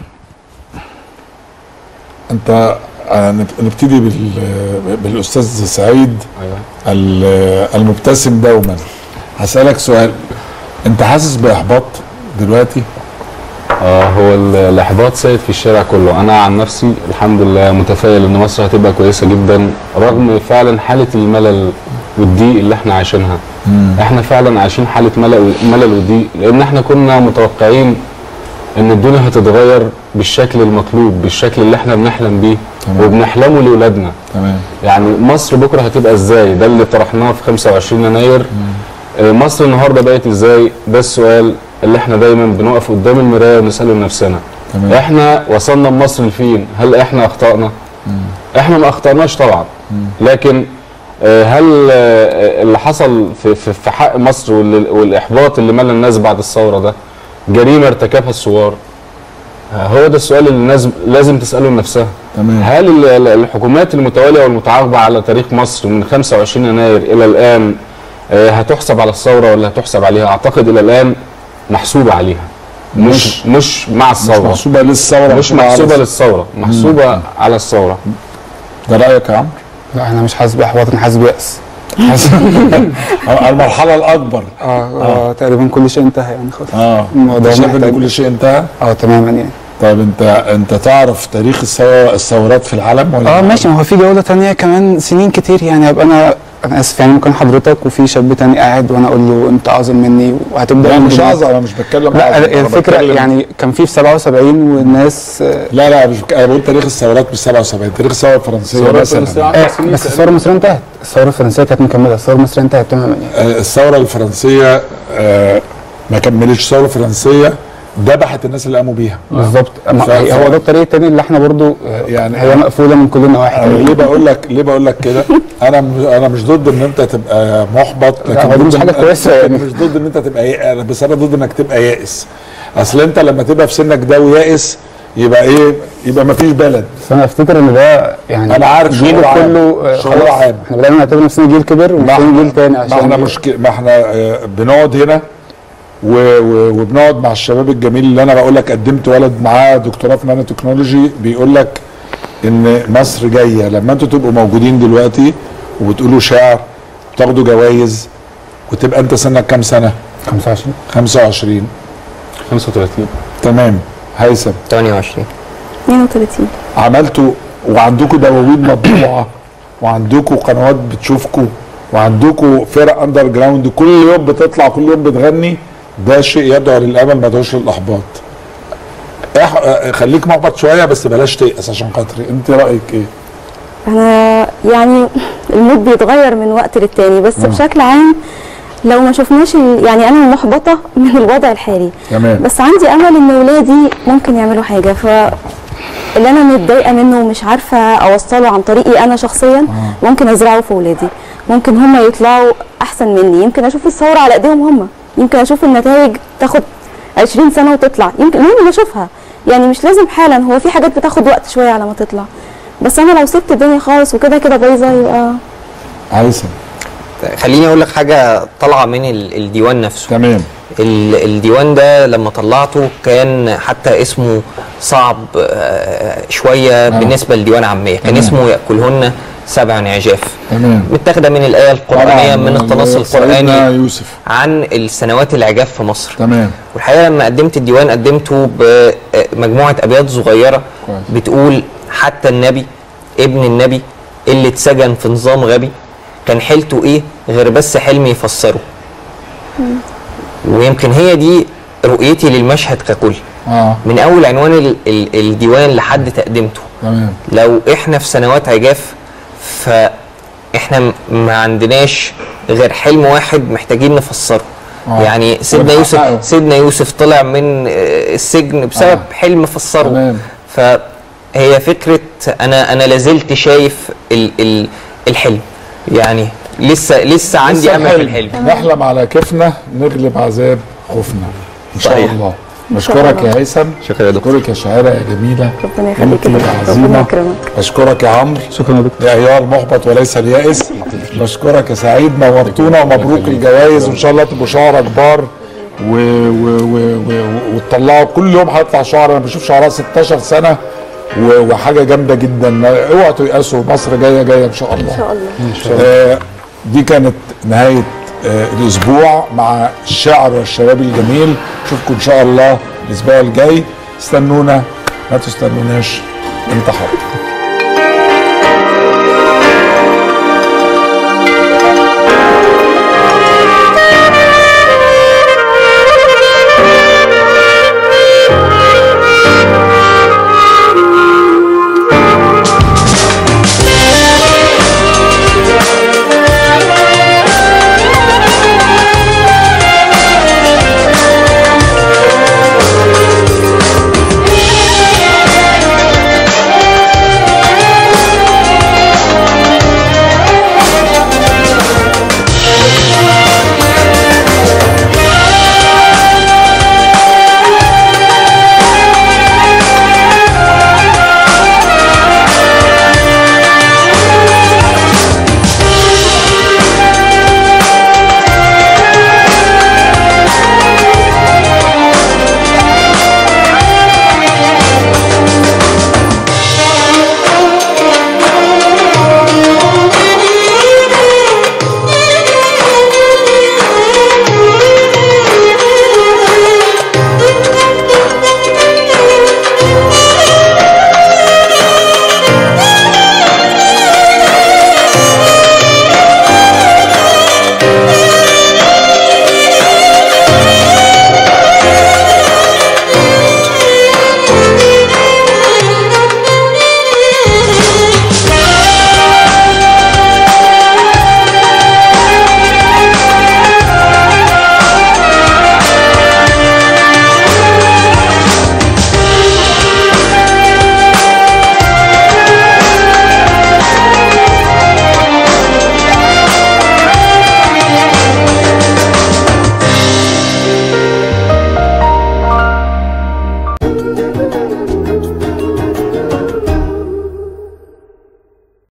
Speaker 1: انت آه، نب- نبتدي بال... بالاستاذ سعيد ال- المبتسم دوما هسالك سؤال انت حاسس باحباط دلوقتي
Speaker 2: آه هو ال- الاحباط سيد في الشارع كله انا عن نفسي الحمد لله متفائل ان مصر هتبقى كويسه جدا رغم فعلا حاله الملل والضيق اللي احنا عايشينها احنا فعلا عايشين حاله ملل ملل وضيق لان احنا كنا متوقعين ان الدنيا هتتغير بالشكل المطلوب بالشكل اللي احنا بنحلم بيه
Speaker 1: تمام.
Speaker 2: وبنحلمه لاولادنا
Speaker 1: تمام
Speaker 2: يعني مصر بكره هتبقى ازاي ده اللي طرحناه في 25 يناير آه، مصر النهارده بقت ازاي ده السؤال اللي احنا دايما بنقف قدام المرايه ونساله لنفسنا
Speaker 1: تمام.
Speaker 2: احنا وصلنا بمصر لفين هل احنا اخطانا احنا ما اخطاناش طبعا لكن آه، هل آه، اللي حصل في في في حق مصر وال- والاحباط اللي مال الناس بعد الثوره ده جريمه ارتكبها الثوار آه، هو ده السؤال اللي الناس لازم تساله لنفسها
Speaker 1: تمام.
Speaker 2: هل ال- ال- الحكومات المتواليه والمتعاقبه على تاريخ مصر من 25 يناير الى الان آه، هتحسب على الثوره ولا هتحسب عليها اعتقد الى الان محسوبه عليها مش مش مع الثوره
Speaker 1: محسوبه للثوره
Speaker 2: مش
Speaker 1: محسوبة على
Speaker 2: محسوبه
Speaker 1: الثورة.
Speaker 2: للثوره محسوبه على الثوره
Speaker 1: ده رايك يا عمرو
Speaker 6: لا انا مش حاسس باحباط انا حاسس بيأس
Speaker 1: المرحله الاكبر
Speaker 6: اه اه تقريبا كل شيء انتهى يعني خلاص
Speaker 1: اه
Speaker 6: الموضوع
Speaker 1: انت شايف ان
Speaker 6: محتاج-
Speaker 1: كل شيء انتهى
Speaker 6: اه تماما يعني
Speaker 1: طيب انت انت تعرف تاريخ الثورة الثورات في العالم ولا
Speaker 6: اه ماشي ما هو في جوله تانية كمان سنين كتير يعني ابقى انا انا اسف يعني ممكن حضرتك وفي شاب تاني قاعد وانا اقول له انت اعظم مني وهتبدا
Speaker 1: لا
Speaker 6: من
Speaker 1: مش
Speaker 6: جديد.
Speaker 1: اعظم انا مش بتكلم
Speaker 6: لا
Speaker 1: أعظم، أنا
Speaker 6: الفكره
Speaker 1: بتكلم-
Speaker 6: يعني كان في في 77 والناس آه،
Speaker 1: لا لا مش بك... انا بقول تاريخ الثورات مش 77 تاريخ الثوره الفرنسيه
Speaker 6: الثورة
Speaker 1: مثلا
Speaker 6: الفرنسية آه، بس الثوره المصريه انتهت الثوره الفرنسيه كانت مكمله الثوره المصريه انتهت تماما يعني
Speaker 1: آه، الثوره الفرنسيه آه، ما كملتش الثوره الفرنسيه ذبحت الناس اللي قاموا بيها
Speaker 6: بالظبط ما-
Speaker 1: ف-
Speaker 6: هي- هو ده الطريق التاني اللي احنا برضو
Speaker 1: يعني
Speaker 6: هي مقفوله من كل النواحي
Speaker 1: انا ليه بقول لك ليه بقول لك كده انا م- انا مش ضد ان انت تبقى محبط
Speaker 6: لا، هو دي
Speaker 1: ضد
Speaker 6: مش حاجة
Speaker 1: إن-
Speaker 6: كويسة
Speaker 1: أنا
Speaker 6: يعني.
Speaker 1: مش ضد ان انت تبقى يا- أنا بس انا ضد انك تبقى يائس اصل انت لما تبقى في سنك ده ويائس يبقى ايه يبقى ما فيش بلد
Speaker 6: بس انا افتكر ان ده يعني
Speaker 1: أنا عارف
Speaker 6: جيله
Speaker 1: شعور عام.
Speaker 6: كله آه،
Speaker 1: شعور
Speaker 6: خلاص.
Speaker 1: عام.
Speaker 6: احنا بدانا نعتبر نفسنا جيل كبر ومحتاجين جيل تاني
Speaker 1: ما
Speaker 6: عشان
Speaker 1: احنا مش ك- ما احنا آه، بنقعد هنا و... و... وبنقعد مع الشباب الجميل اللي انا بقول لك قدمت ولد معاه دكتوراه في نانو تكنولوجي بيقول لك ان مصر جايه لما انتوا تبقوا موجودين دلوقتي وبتقولوا شعر وتاخدوا جوائز وتبقى انت سنك كام سنه؟
Speaker 6: 25
Speaker 1: 25
Speaker 2: 35
Speaker 1: تمام هيثم
Speaker 21: 28
Speaker 20: 32
Speaker 1: عملتوا وعندكم دواوين مطبوعه وعندكم قنوات بتشوفكم وعندكم فرق اندر جراوند كل يوم بتطلع كل يوم بتغني ده شيء يدعو للامل ما يدعوش للاحباط إح- آه، خليك محبط شويه بس بلاش تيأس عشان خاطري انت رايك ايه؟
Speaker 20: انا يعني المود بيتغير من وقت للتاني بس
Speaker 1: مم.
Speaker 20: بشكل عام لو ما شفناش ال- يعني انا محبطه من الوضع الحالي
Speaker 1: تمام
Speaker 20: بس عندي امل ان ولادي ممكن يعملوا حاجه ف اللي انا متضايقه منه ومش عارفه اوصله عن طريقي انا شخصيا ممكن ازرعه في ولادي ممكن هم يطلعوا احسن مني يمكن اشوف الثوره على ايديهم هم يمكن اشوف النتائج تاخد 20 سنه وتطلع يمكن المهم بشوفها يعني مش لازم حالا هو في حاجات بتاخد وقت شويه على ما تطلع بس انا لو سبت الدنيا خالص وكده كده بايظه يبقى
Speaker 1: هيثم
Speaker 21: خليني اقول لك حاجه طالعه من ال- الديوان نفسه
Speaker 1: تمام
Speaker 21: الديوان ده لما طلعته كان حتى اسمه صعب آه، شويه بالنسبه لديوان عاميه كان
Speaker 1: تمام.
Speaker 21: اسمه ياكلهن سبع عجاف
Speaker 1: تمام
Speaker 21: متاخده من الايه القرانيه
Speaker 1: طبعاً،
Speaker 21: من التنص
Speaker 1: سيدنا
Speaker 21: القراني
Speaker 1: يوسف
Speaker 21: عن السنوات العجاف في مصر
Speaker 1: تمام
Speaker 21: والحقيقه لما قدمت الديوان قدمته بمجموعه ابيات صغيره
Speaker 1: كويس.
Speaker 21: بتقول حتى النبي ابن النبي اللي اتسجن في نظام غبي كان حيلته ايه غير بس حلم يفسره ويمكن هي دي رؤيتي للمشهد ككل
Speaker 1: اه
Speaker 21: من اول عنوان ال ال الديوان لحد تقدمته
Speaker 1: تمام
Speaker 21: لو احنا في سنوات عجاف فاحنا م- ما عندناش غير حلم واحد محتاجين نفسره
Speaker 1: آه.
Speaker 21: يعني سيدنا
Speaker 1: ونحققه.
Speaker 21: يوسف سيدنا يوسف طلع من آه، السجن بسبب
Speaker 1: آه.
Speaker 21: حلم فسره
Speaker 1: تمام.
Speaker 21: فهي فكره انا انا لازلت شايف ال ال الحلم يعني لسه لسه عندي
Speaker 1: لسه
Speaker 21: امل في الحلم
Speaker 1: نحلم على كيفنا نغلب عذاب خوفنا ان شاء
Speaker 21: صحيح.
Speaker 1: الله
Speaker 21: إن شاء
Speaker 1: بشكرك
Speaker 21: الله.
Speaker 1: يا هيثم شكرا يا دكتور يا شاعره يا جميله
Speaker 20: ربنا يخليك يا
Speaker 1: انت
Speaker 20: دكتور ربنا
Speaker 1: عظيمه
Speaker 20: يكرمك
Speaker 1: بشكرك يا عمرو شكرا يا دكتور يا عيال محبط وليس اليائس بشكرك يا سعيد نورتونا ومبروك الجوائز وان شاء الله تبقوا شعراء كبار و... و... و... و... وتطلعوا كل يوم هيطلع شعراء انا بشوف شعراء 16 سنه و... وحاجه جامده جدا اوعوا تيأسوا مصر جايه جايه ان شاء الله
Speaker 20: ان شاء الله
Speaker 1: ان شاء الله آه دي كانت نهايه آه الاسبوع مع الشعر والشباب الجميل اشوفكم ان شاء الله الاسبوع الجاي استنونا ما تستنوناش انت حر